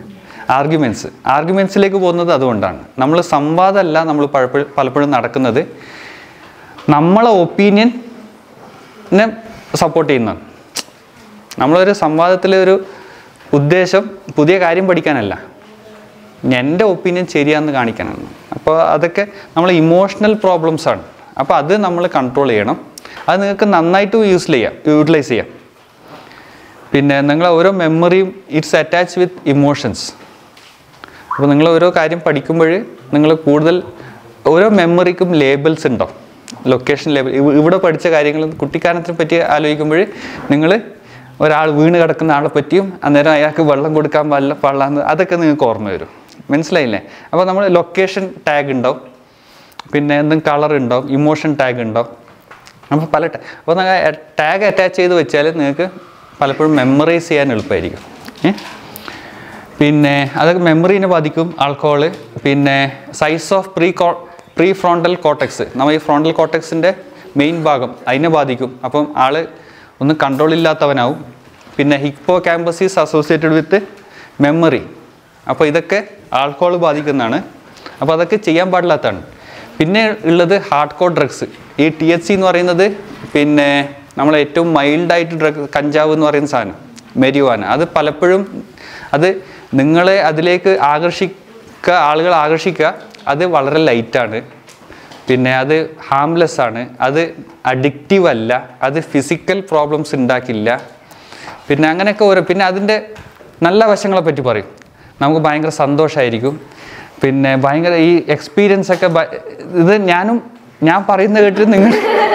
ആർഗ്യുമെൻറ്റ്സ് ആർഗ്യുമെൻറ്റ്സിലേക്ക് പോകുന്നത് അതുകൊണ്ടാണ് നമ്മൾ സംവാദമല്ല നമ്മൾ പലപ്പോഴും പലപ്പോഴും നടക്കുന്നത് നമ്മളെ ഒപ്പീനിയനെ സപ്പോർട്ട് ചെയ്യുന്നതാണ് നമ്മളൊരു സംവാദത്തിലെ ഒരു ഉദ്ദേശം പുതിയ കാര്യം പഠിക്കാനല്ല എൻ്റെ ഒപ്പീനിയൻ ശരിയാണെന്ന് കാണിക്കാനാണ് അപ്പോൾ അതൊക്കെ നമ്മൾ ഇമോഷണൽ പ്രോബ്ലംസ് ആണ് അപ്പോൾ അത് നമ്മൾ കൺട്രോൾ ചെയ്യണം അത് നിങ്ങൾക്ക് നന്നായിട്ട് യൂസ് ചെയ്യാം യൂട്ടിലൈസ് ചെയ്യാം പിന്നെ നിങ്ങൾ ഓരോ മെമ്മറിയും ഇറ്റ്സ് അറ്റാച്ച് വിത്ത് ഇമോഷൻസ് അപ്പോൾ നിങ്ങൾ ഓരോ കാര്യം പഠിക്കുമ്പോൾ നിങ്ങൾ കൂടുതൽ ഓരോ മെമ്മറിക്കും ലേബിൾസ് ഉണ്ടാവും ലൊക്കേഷൻ ലേബിൾ ഇവിടെ പഠിച്ച കാര്യങ്ങൾ കുട്ടിക്കാലത്തിനെ പറ്റി ആലോചിക്കുമ്പോൾ നിങ്ങൾ ഒരാൾ വീണ് കിടക്കുന്ന ആളെ പറ്റിയും അന്നേരം അയാൾക്ക് വെള്ളം കൊടുക്കാൻ പാടില്ല പാടില്ല അതൊക്കെ നിങ്ങൾക്ക് ഓർമ്മ വരും മനസ്സിലായില്ലേ അപ്പോൾ നമ്മൾ ലൊക്കേഷൻ ടാഗ് ഉണ്ടാവും പിന്നെ എന്തെങ്കിലും കളർ ഉണ്ടാവും ഇമോഷൻ ടാഗ് ഉണ്ടാവും അപ്പോൾ പല ട- അപ്പോൾ ടാഗ് അറ്റാച്ച് ചെയ്ത് വെച്ചാൽ നിങ്ങൾക്ക് പലപ്പോഴും മെമ്മറൈസ് ചെയ്യാൻ എളുപ്പമായിരിക്കും ഏ പിന്നെ അതൊക്കെ മെമ്മറീനെ ബാധിക്കും ആൽക്കഹോള് പിന്നെ സൈസ് ഓഫ് പ്രീ കോ പ്രീ ഫ്രോണ്ടൽ കോട്ടക്സ് നമ്മൾ ഈ ഫ്രോണ്ടൽ കോട്ടക്സിൻ്റെ മെയിൻ ഭാഗം അതിനെ ബാധിക്കും അപ്പം ആൾ ഒന്ന് കൺട്രോൾ ഇല്ലാത്തവനാവും പിന്നെ hippocampus is associated with memory അപ്പോൾ ഇതൊക്കെ ആൽക്കഹോൾ ബാധിക്കുന്നതാണ് അപ്പോൾ അതൊക്കെ ചെയ്യാൻ പാടില്ലാത്തതാണ് പിന്നെ ഉള്ളത് ഹാർഡ് കോർ ഡ്രഗ്സ് ഈ ടി എച്ച് സി എന്ന് പറയുന്നത് പിന്നെ നമ്മൾ ഏറ്റവും മൈൽഡായിട്ട് ഡ്രഗ് കഞ്ചാവ് എന്ന് പറയുന്ന സാധനം മെരിവാന അത് പലപ്പോഴും അത് നിങ്ങളെ അതിലേക്ക് ആകർഷിക്കുക ആളുകൾ ആകർഷിക്കുക അത് വളരെ ലൈറ്റാണ് പിന്നെ അത് ഹാംലെസ് ആണ് അത് അഡിക്റ്റീവ് അല്ല അത് ഫിസിക്കൽ പ്രോബ്ലംസ് ഉണ്ടാക്കില്ല പിന്നെ അങ്ങനെയൊക്കെ ഓരോ പിന്നെ അതിൻ്റെ നല്ല വശങ്ങളെ പറ്റി പറയും നമുക്ക് ഭയങ്കര സന്തോഷമായിരിക്കും പിന്നെ ഭയങ്കര ഈ എക്സ്പീരിയൻസ് ഒക്കെ ഭ- ഇത് ഞാനും ഞാൻ പറയുന്ന കേട്ടിട്ട് നിങ്ങൾ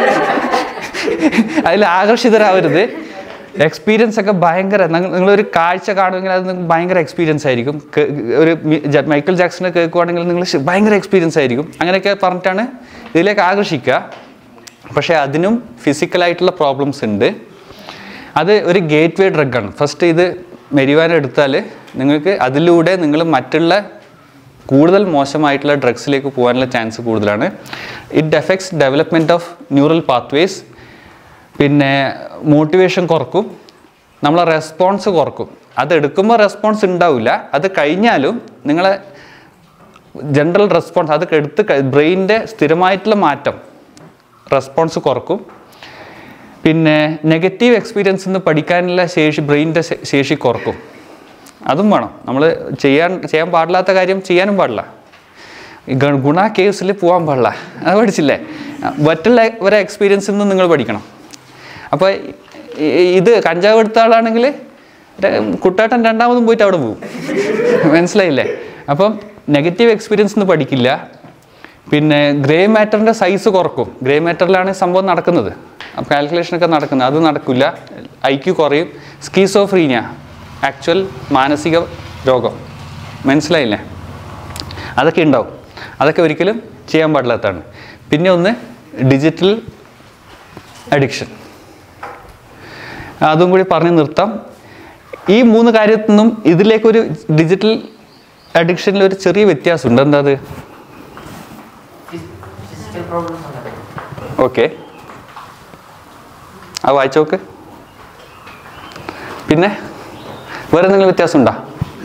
അതിൽ ആകർഷിതരാവരുത് എക്സ്പീരിയൻസ് ഒക്കെ ഭയങ്കര നിങ്ങൾ നിങ്ങളൊരു കാഴ്ച കാണുമെങ്കിൽ അത് നിങ്ങൾക്ക് ഭയങ്കര എക്സ്പീരിയൻസ് ആയിരിക്കും കേ- ഒരു മി- ജ- മൈക്കിൾ ജാക്സനെ കേൾക്കുവാണെങ്കിൽ നിങ്ങൾ ശ- ഭയങ്കര എക്സ്പീരിയൻസ് ആയിരിക്കും അങ്ങനെയൊക്കെ പറഞ്ഞിട്ടാണ് ഇതിലേക്ക് ആകർഷിക്കുക പക്ഷേ അതിനും ഫിസിക്കലായിട്ടുള്ള പ്രോബ്ലംസ് ഉണ്ട് അത് ഒരു ഗേറ്റ് വേ ഡ്രഗാണ് ഫസ്റ്റ് ഇത് മെരിവാന എടുത്താൽ നിങ്ങൾക്ക് അതിലൂടെ നിങ്ങൾ മറ്റുള്ള കൂടുതൽ മോശമായിട്ടുള്ള ഡ്രഗ്സിലേക്ക് പോകാനുള്ള ചാൻസ് കൂടുതലാണ് it effects development of neural pathways പിന്നെ മോട്ടിവേഷൻ കുറക്കും നമ്മളെ റെസ്പോൺസ് കുറക്കും അത് എടുക്കുമ്പോൾ റെസ്പോൺസ് ഉണ്ടാവില്ല അത് കഴിഞ്ഞാലും നിങ്ങളെ ജനറൽ റെസ്പോൺസ് അത് എടുത്ത് ബ്രെയിനിൻ്റെ സ്ഥിരമായിട്ടുള്ള മാറ്റം റെസ്പോൺസ് കുറക്കും പിന്നെ നെഗറ്റീവ് എക്സ്പീരിയൻസ് നിന്ന് പഠിക്കാനുള്ള ശേഷി ബ്രെയിനിൻ്റെ ശേഷി കുറക്കും അതും വേണം നമ്മൾ ചെയ്യാൻ ചെയ്യാൻ പാടില്ലാത്ത കാര്യം ചെയ്യാനും പാടില്ല ഈ ഗ- ഗുണ കേസിൽ പോകാൻ പാടില്ല അത് പഠിച്ചില്ലേ മറ്റുള്ള ഒരു എക്സ്പീരിയൻസിൽ നിന്ന് നിങ്ങൾ പഠിക്കണം അപ്പോൾ ഇത് കഞ്ചാവ് എടുത്ത ആളാണെങ്കിൽ ര- കുട്ടാട്ടൻ രണ്ടാമതും പോയിട്ട് അവിടെ പോകും മനസ്സിലായില്ലേ അപ്പം നെഗറ്റീവ് എക്സ്പീരിയൻസ് നിന്ന് പഠിക്കില്ല പിന്നെ ഗ്രേ മാറ്ററിൻ്റെ സൈസ് കുറക്കും ഗ്രേ മാറ്ററിലാണ് സംഭവം നടക്കുന്നത് അപ്പോൾ കാൽക്കുലേഷനൊക്കെ നടക്കുന്നത് അത് നടക്കില്ല ഐ ക്യു കുറയും സ്കീസോഫ്രീനിയ ആക്ച്വൽ മാനസിക രോഗം മനസ്സിലായില്ലേ അതൊക്കെ ഉണ്ടാവും അതൊക്കെ ഒരിക്കലും ചെയ്യാൻ പാടില്ലാത്തതാണ് പിന്നെ ഒന്ന് ഡിജിറ്റൽ അഡിക്ഷൻ അതും കൂടി പറഞ്ഞു നിർത്താം ഈ മൂന്ന് കാര്യത്തിൽ നിന്നും ഇതിലേക്കൊരു ഡിജിറ്റൽ അഡിക്ഷനിൽ ഒരു ചെറിയ വ്യത്യാസമുണ്ട് എന്താ അത് ഫിസിക്കൽ പ്രോബ്ലംസ് ഉണ്ട് ഓക്കെ ആ വായിച്ചു നോക്ക് പിന്നെ വേറെ എന്തെങ്കിലും വ്യത്യാസം ഉണ്ടോ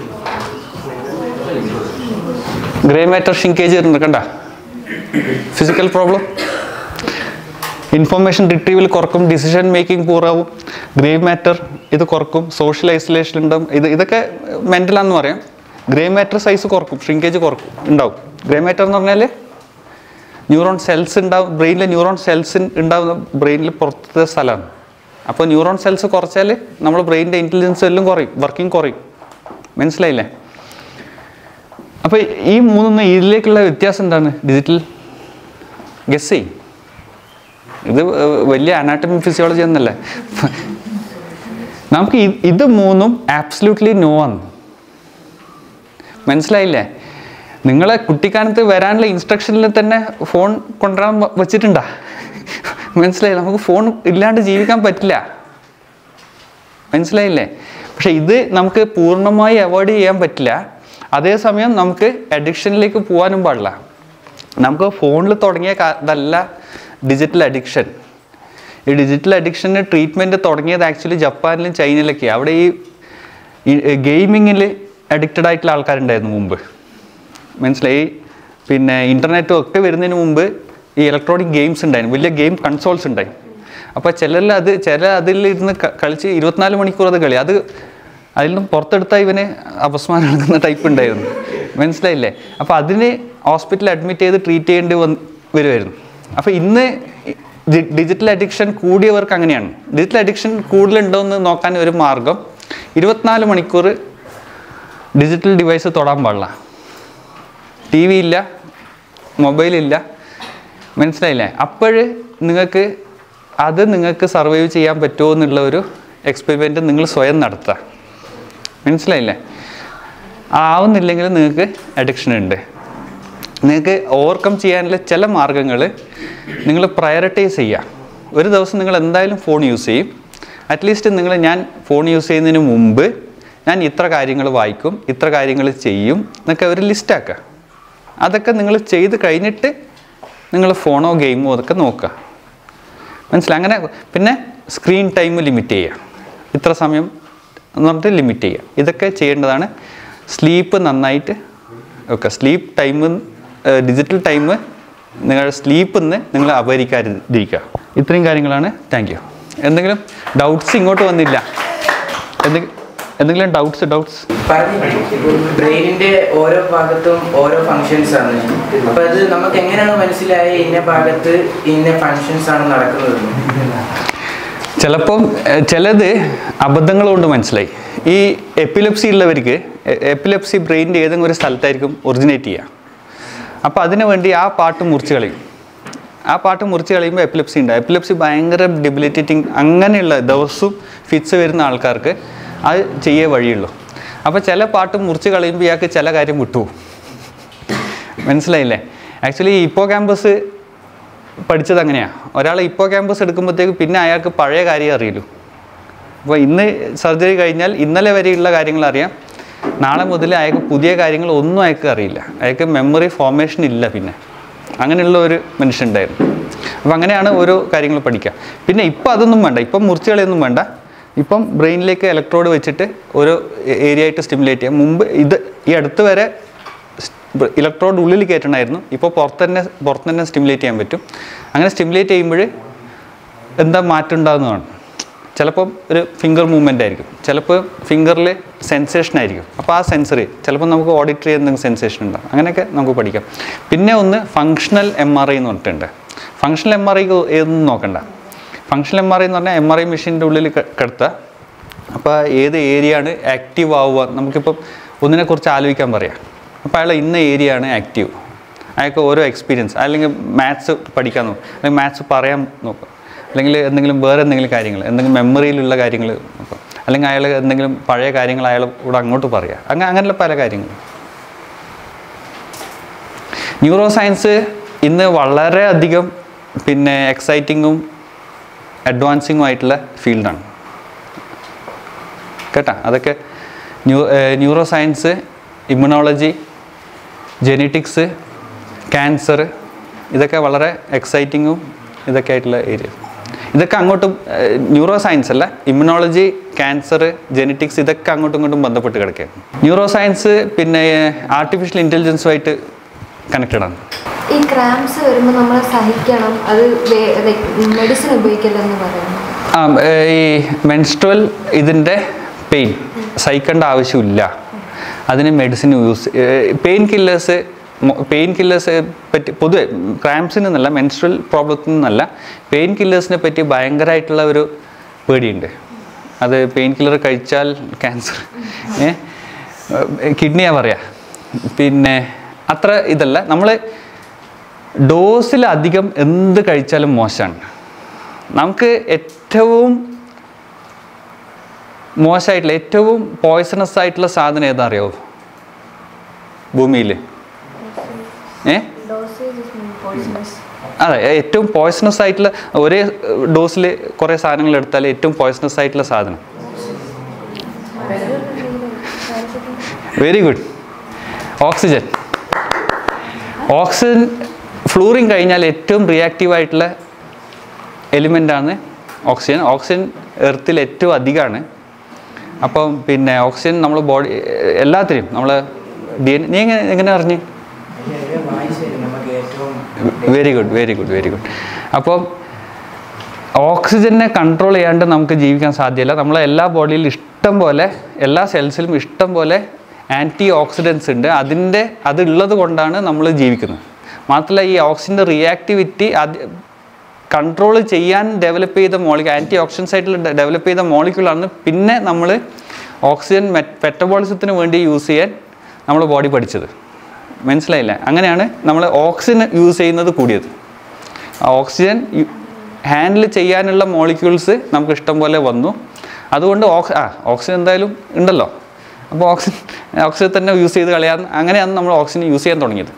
ഗ്രേ മാറ്റർ ഷിങ്കേജ് കണ്ട ഫിസിക്കൽ പ്രോബ്ലം ഇൻഫർമേഷൻ റിട്രീവൽ കുറക്കും ഡിസിഷൻ മേക്കിംഗ് പൂറാവും ഗ്രേ മാറ്റർ ഇത് കുറക്കും സോഷ്യൽ ഐസൊലേഷൻ ഉണ്ടാവും ഇത് ഇതൊക്കെ മെൻ്റലാന്ന് പറയാം ഗ്രേ മാറ്റർ സൈസ് കുറക്കും ഷ്രിങ്കേജ് കുറക്കും ഉണ്ടാവും ഗ്രേ മാറ്റർ എന്ന് പറഞ്ഞാൽ ന്യൂറോൺ സെൽസ് ഉണ്ടാവും ബ്രെയിനിലെ ന്യൂറോൺ സെൽസ് ഉണ്ടാവുന്ന ബ്രെയിനിൽ പുറത്തെ സ്ഥലമാണ് അപ്പോൾ ന്യൂറോൺ സെൽസ് കുറച്ചാൽ നമ്മൾ ബ്രെയിനിൻ്റെ ഇൻ്റലിജൻസ് എല്ലാം കുറയും വർക്കിംഗ് കുറയും മനസ്സിലായില്ലേ അപ്പോൾ ഈ മൂന്നൊന്നും ഇതിലേക്കുള്ള വ്യത്യാസം എന്താണ് ഡിജിറ്റൽ ഗസ് ചെയ്യും ഇത് ഏർ വലിയ അനാട്ടമി ഫിസിയോളജി എന്നല്ലേ നമുക്ക് ഇ- ഇത് മൂന്നും ആബ്സല്യൂട്ട്ലി നോ ആണ് മനസ്സിലായില്ലേ നിങ്ങളെ കുട്ടിക്കാലത്ത് വരാനുള്ള ഇൻസ്ട്രക്ഷനിൽ തന്നെ ഫോൺ കൊണ്ടുവരാൻ വ- വെച്ചിട്ടുണ്ടാ മനസ്സിലായി നമുക്ക് ഫോൺ ഇല്ലാണ്ട് ജീവിക്കാൻ പറ്റില്ല മനസ്സിലായില്ലേ പക്ഷെ ഇത് നമുക്ക് പൂർണ്ണമായി അവോയ്ഡ് ചെയ്യാൻ പറ്റില്ല അതേസമയം നമുക്ക് അഡിക്ഷനിലേക്ക് പോകാനും പാടില്ല നമുക്ക് ഫോണിൽ തുടങ്ങിയ കാ- ഇതല്ല ഡിജിറ്റൽ അഡിക്ഷൻ ഈ ഡിജിറ്റൽ അഡിക്ഷന് ട്രീറ്റ്മെൻറ്റ് തുടങ്ങിയത് ആക്ച്വലി ജപ്പാനിലും ചൈനയിലൊക്കെയാണ് അവിടെ ഈ ഗെയിമിങ്ങിൽ അഡിക്റ്റഡ് ആയിട്ടുള്ള ആൾക്കാരുണ്ടായിരുന്നു മുമ്പ് മനസ്സിലായി പിന്നെ ഇൻ്റർനെറ്റും ഒക്കെ വരുന്നതിന് മുമ്പ് ഈ ഇലക്ട്രോണിക് ഗെയിംസ് ഉണ്ടായിരുന്നു വലിയ ഗെയിം കൺസോൾസ് ഉണ്ടായി അപ്പോൾ ചിലരിൽ അത് ചില അതിൽ ഇരുന്ന് ക- കളിച്ച് ഇരുപത്തിനാല് മണിക്കൂർ അത് കളി അത് അതിൽ നിന്നും പുറത്തെടുത്താൽ ഇവന് അപസ്മാരം നടക്കുന്ന ടൈപ്പ് ഉണ്ടായിരുന്നു മനസ്സിലായില്ലേ അപ്പോൾ അതിന് ഹോസ്പിറ്റലിൽ അഡ്മിറ്റ് ചെയ്ത് ട്രീറ്റ് ചെയ്യേണ്ടി വന്ന് വരുമായിരുന്നു അപ്പോൾ ഇന്ന് ഡിജിറ്റൽ അഡിക്ഷൻ കൂടിയവർക്ക് അങ്ങനെയാണ് ഡിജിറ്റൽ അഡിക്ഷൻ കൂടുതലുണ്ടോ എന്ന് നോക്കാൻ ഒരു മാർഗം ഇരുപത്തിനാല് മണിക്കൂർ ഡിജിറ്റൽ ഡിവൈസ് തൊടാൻ പാടില്ല ടി വി ഇല്ല മൊബൈലില്ല മനസ്സിലായില്ലേ അപ്പോൾ നിങ്ങൾക്ക് അത് നിങ്ങൾക്ക് സർവൈവ് ചെയ്യാൻ പറ്റുമോ എന്നുള്ള ഒരു എക്സ്പെരിമെൻറ്റ് നിങ്ങൾ സ്വയം നടത്തുക മനസ്സിലായില്ലേ ആവുന്നില്ലെങ്കിൽ നിങ്ങൾക്ക് അഡിക്ഷൻ ഉണ്ട് നിങ്ങൾക്ക് ഓവർകം ചെയ്യാനുള്ള ചില മാർഗങ്ങൾ നിങ്ങൾ പ്രയോറിറ്റൈസ് ചെയ്യുക ഒരു ദിവസം നിങ്ങൾ എന്തായാലും ഫോൺ യൂസ് ചെയ്യും അറ്റ്ലീസ്റ്റ് നിങ്ങൾ ഞാൻ ഫോൺ യൂസ് ചെയ്യുന്നതിന് മുമ്പ് ഞാൻ ഇത്ര കാര്യങ്ങൾ വായിക്കും ഇത്ര കാര്യങ്ങൾ ചെയ്യും എന്നൊക്കെ ഒരു ലിസ്റ്റാക്കുക അതൊക്കെ നിങ്ങൾ ചെയ്ത് കഴിഞ്ഞിട്ട് നിങ്ങൾ ഫോണോ ഗെയിമോ അതൊക്കെ നോക്കുക മനസ്സിലായി അങ്ങനെ പിന്നെ സ്ക്രീൻ ടൈം ലിമിറ്റ് ചെയ്യുക ഇത്ര സമയം എന്ന് പറഞ്ഞിട്ട് ലിമിറ്റ് ചെയ്യുക ഇതൊക്കെ ചെയ്യേണ്ടതാണ് സ്ലീപ്പ് നന്നായിട്ട് okay sleep time digital time നിങ്ങളുടെ സ്ലീപ്പിൽ നിന്ന് നിങ്ങൾ അപഹരിക്കാതിരിക്കുക ഇത്രയും കാര്യങ്ങളാണ് താങ്ക് യു എന്തെങ്കിലും ഡൗട്ട്സ് ഇങ്ങോട്ട് വന്നില്ല എന്തെങ്കിലും എന്തെങ്കിലും ഡൗട്ട്സ് ഡൗട്ട്സ് ബ്രെയിനിന്റെ ഓരോ ഭാഗത്തും ഓരോ ഫങ്ഷൻസ് ആണ് അപ്പൊ അത് നമുക്ക് എങ്ങനെയാണ് മനസ്സിലായ ഇന്ന ഭാഗത്ത് ഇന്ന ഫങ്ഷൻസ് ആണ് നടക്കുന്നത് ചിലപ്പം എഹ്, ചിലത് അബദ്ധങ്ങൾ കൊണ്ട് മനസ്സിലായി ഈ എപ്പിലെപ്സി ഉള്ളവർക്ക് എപ്പിലെപ്സി ബ്രെയിനിൻ്റെ ഏതെങ്കിലും ഒരു സ്ഥലത്തായിരിക്കും ഒറിജിനേറ്റ് ചെയ്യുക അപ്പോൾ അതിനു വേണ്ടി ആ പാട്ട് മുറിച്ച് കളയും ആ പാട്ട് മുറിച്ച് കളയുമ്പോൾ എപ്പിലെപ്സി ഉണ്ട് എപ്പിലെപ്സി ഭയങ്കര ഡിബിലിറ്റേറ്റിംഗ് അങ്ങനെയുള്ള ദിവസവും ഫിറ്റ്സ് വരുന്ന ആൾക്കാർക്ക് അത് ചെയ്യേ വഴിയുള്ളൂ അപ്പോൾ ചില പാട്ട് മുറിച്ച് കളയുമ്പോൾ ഇയാൾക്ക് ചില കാര്യം വിട്ടുപോകും മനസ്സിലായില്ലേ ആക്ച്വലി ഇപ്പോ ക്യാമ്പസ് പഠിച്ചത് അങ്ങനെയാണ് ഒരാൾ ഇപ്പോ ക്യാമ്പസ് എടുക്കുമ്പോഴത്തേക്ക് പിന്നെ അയാൾക്ക് പഴയ കാര്യം അറിയുള്ളൂ അപ്പോൾ ഇന്ന് സർജറി കഴിഞ്ഞാൽ ഇന്നലെ വരെയുള്ള കാര്യങ്ങൾ അറിയാം നാളെ മുതൽ അയാൾക്ക് പുതിയ കാര്യങ്ങൾ ഒന്നും അയാൾക്ക് അറിയില്ല അയാൾക്ക് മെമ്മറി ഫോർമേഷൻ ഇല്ല പിന്നെ അങ്ങനെയുള്ള ഒരു മനുഷ്യനുണ്ടായിരുന്നു അപ്പോൾ അങ്ങനെയാണ് ഓരോ കാര്യങ്ങൾ പഠിക്കുക പിന്നെ ഇപ്പം അതൊന്നും വേണ്ട ഇപ്പം മുറിച്ചുകളയൊന്നും വേണ്ട ഇപ്പം ബ്രെയിനിലേക്ക് ഇലക്ട്രോഡ് വെച്ചിട്ട് ഓരോ ഏരിയ ആയിട്ട് സ്റ്റിമുലേറ്റ് ചെയ്യാം മുമ്പ് ഇത് ഈ അടുത്ത് വരെ ഇലക്ട്രോഡ് ഉള്ളിൽ കയറ്റണമായിരുന്നു ഇപ്പോൾ പുറത്ത് തന്നെ പുറത്ത് തന്നെ സ്റ്റിമുലേറ്റ് ചെയ്യാൻ പറ്റും അങ്ങനെ സ്റ്റിമുലേറ്റ് ചെയ്യുമ്പോൾ എന്താ മാറ്റം ഉണ്ടാകുന്നതാണ് ചിലപ്പം ഒരു ഫിംഗർ മൂവ്മെൻ്റ് ആയിരിക്കും ചിലപ്പോൾ ഫിംഗറിൽ സെൻസേഷൻ ആയിരിക്കും അപ്പോൾ ആ സെൻസറി ചിലപ്പോൾ നമുക്ക് ഓഡിറ്ററി എന്തെങ്കിലും സെൻസേഷൻ ഉണ്ടാകും അങ്ങനെയൊക്കെ നമുക്ക് പഠിക്കാം പിന്നെ ഒന്ന് ഫങ്ഷണൽ എം ആർ ഐ എന്ന് പറഞ്ഞിട്ടുണ്ട് ഫങ്ഷണൽ എം ആർ ഐ ഏതൊന്നും നോക്കണ്ട ഫങ്ഷണൽ എം ആർ ഐ എന്ന് പറഞ്ഞാൽ എം ആർ ഐ മെഷീൻ്റെ ഉള്ളിൽ ക- കിടത്തുക അപ്പോൾ ഏത് ഏരിയ ആണ് ആക്റ്റീവ് ആവുക നമുക്കിപ്പം ഒന്നിനെക്കുറിച്ച് ആലോചിക്കാൻ പറയാം അപ്പോൾ അയാൾ ഇന്ന ഏരിയ ആണ് ആക്റ്റീവ് അയാൾക്ക് ഓരോ എക്സ്പീരിയൻസ് അല്ലെങ്കിൽ മാത്സ് പഠിക്കാൻ നോക്കും അല്ലെങ്കിൽ മാത്സ് പറയാൻ നോക്കും അല്ലെങ്കിൽ എന്തെങ്കിലും വേറെ എന്തെങ്കിലും കാര്യങ്ങൾ എന്തെങ്കിലും മെമ്മറിയിലുള്ള കാര്യങ്ങൾ നോക്കും അല്ലെങ്കിൽ അയാൾ എന്തെങ്കിലും പഴയ കാര്യങ്ങൾ അയാൾ കൂടെ അങ്ങോട്ട് പറയുക അങ്ങനെ അങ്ങനെയുള്ള പല കാര്യങ്ങളും ന്യൂറോ സയൻസ് ഇന്ന് വളരെയധികം പിന്നെ എക്സൈറ്റിങ്ങും അഡ്വാൻസിങ്ങും ആയിട്ടുള്ള ഫീൽഡാണ് കേട്ടാ അതൊക്കെ new neuroscience immunology genetics cancer ഇതൊക്കെ വളരെ എക്സൈറ്റിങ്ങും ഇതൊക്കെ ആയിട്ടുള്ള ഏരിയ ഇതൊക്കെ അങ്ങോട്ടും ന്യൂറോ സയൻസ് അല്ല ഇമ്മ്യൂണോളജി ക്യാൻസർ ജെനറ്റിക്സ് ഇതൊക്കെ അങ്ങോട്ടും ഇങ്ങോട്ടും ബന്ധപ്പെട്ട് കിടക്കുകയാണ് ന്യൂറോ സയൻസ് പിന്നെ ആർട്ടിഫിഷ്യൽ ഇൻ്റലിജൻസുമായിട്ട് കണക്റ്റഡ് ആണ് ഈ ക്രാംസ് വരുമ്പോൾ നമ്മൾ സഹിക്കണം അത് മെഡിസിൻ ഉപയോഗിക്കല്ലെന്ന് പറയുന്നു ആ ഏ, ഈ മെൻസ്ട്രൽ ഇതിൻ്റെ പെയിൻ സഹിക്കേണ്ട ആവശ്യമില്ല അതിന് medicine use painkillers painkillers പറ്റി പൊതുവെ ക്രാംസിന് എന്നല്ല മെൻസ്ട്രൽ പ്രോബ്ലത്തിൽ നിന്നല്ല പെയിൻ കില്ലേഴ്സിനെ പറ്റി ഭയങ്കരമായിട്ടുള്ള ഒരു പേടിയുണ്ട് അത് പെയിൻ കില്ലർ കഴിച്ചാൽ ക്യാൻസർ ഏ കിഡ്നിയാ പറയാ പിന്നെ അത്ര ഇതല്ല നമ്മൾ ഡോസിലധികം എന്ത് കഴിച്ചാലും മോശമാണ് നമുക്ക് ഏറ്റവും മോശമായിട്ടുള്ള ഏറ്റവും പോയ്സണസ് ആയിട്ടുള്ള സാധനം ഏതാ അറിയാവോ ഭൂമിയിൽ ഏ അതെ ഏറ്റവും പോയ്സണസ് ആയിട്ടുള്ള ഒരേ ഡോസിൽ കുറേ സാധനങ്ങൾ എടുത്താൽ ഏറ്റവും പോയ്സണസ് ആയിട്ടുള്ള സാധനം very good oxygen oxygen fluorine കഴിഞ്ഞാൽ ഏറ്റവും റിയാക്റ്റീവ് ആയിട്ടുള്ള എലിമെൻ്റാണ് ഓക്സിജൻ ഓക്സിജൻ എർത്തിൽ ഏറ്റവും അധികമാണ് അപ്പം പിന്നെ ഓക്സിജൻ നമ്മൾ ബോഡി എല്ലാത്തിനും നമ്മൾ ഡി എൻ നീ എങ്ങനെ എങ്ങനെ അറിഞ്ഞ് വായിച്ചു നമുക്ക് ഏറ്റവും very good very good very good അപ്പം ഓക്സിജനെ കൺട്രോൾ ചെയ്യാണ്ട് നമുക്ക് ജീവിക്കാൻ സാധ്യമല്ല നമ്മളെ എല്ലാ ബോഡിയിൽ ഇഷ്ടം പോലെ എല്ലാ സെൽസിലും ഇഷ്ടം പോലെ ആൻറ്റി ഓക്സിഡൻസ് ഉണ്ട് അതിൻ്റെ അതുള്ളത് കൊണ്ടാണ് നമ്മൾ ജീവിക്കുന്നത് മാത്രമല്ല ഈ ഓക്സിജൻ്റെ റിയാക്ടിവിറ്റി അത് കൺട്രോൾ ചെയ്യാൻ ഡെവലപ്പ് ചെയ്ത മോളിക്യൂൾ ആൻറ്റി ഓക്സിഡൻസ് ആയിട്ട് ഡെവലപ്പ് ചെയ്ത മോളിക്യൂളാണ് പിന്നെ നമ്മൾ ഓക്സിജൻ മെറ്റബോളിസത്തിന് വേണ്ടി യൂസ് ചെയ്യാൻ നമ്മൾ ബോഡി പഠിച്ചത് മനസ്സിലായില്ല അങ്ങനെയാണ് നമ്മൾ ഓക്സിജൻ യൂസ് ചെയ്യുന്നത് കൂടിയത് ആ ഓക്സിജൻ ഹാൻഡിൽ ചെയ്യാനുള്ള മോളിക്യൂൾസ് നമുക്ക് ഇഷ്ടം പോലെ വന്നു അതുകൊണ്ട് ഓക്സ് ആ ഓക്സിജൻ എന്തായാലും ഉണ്ടല്ലോ അപ്പോൾ ഓക്സിജൻ ഓക്സിജൻ തന്നെ യൂസ് ചെയ്ത് കളയാൻ അങ്ങനെയാണ് നമ്മൾ ഓക്സിജൻ യൂസ് ചെയ്യാൻ തുടങ്ങിയത്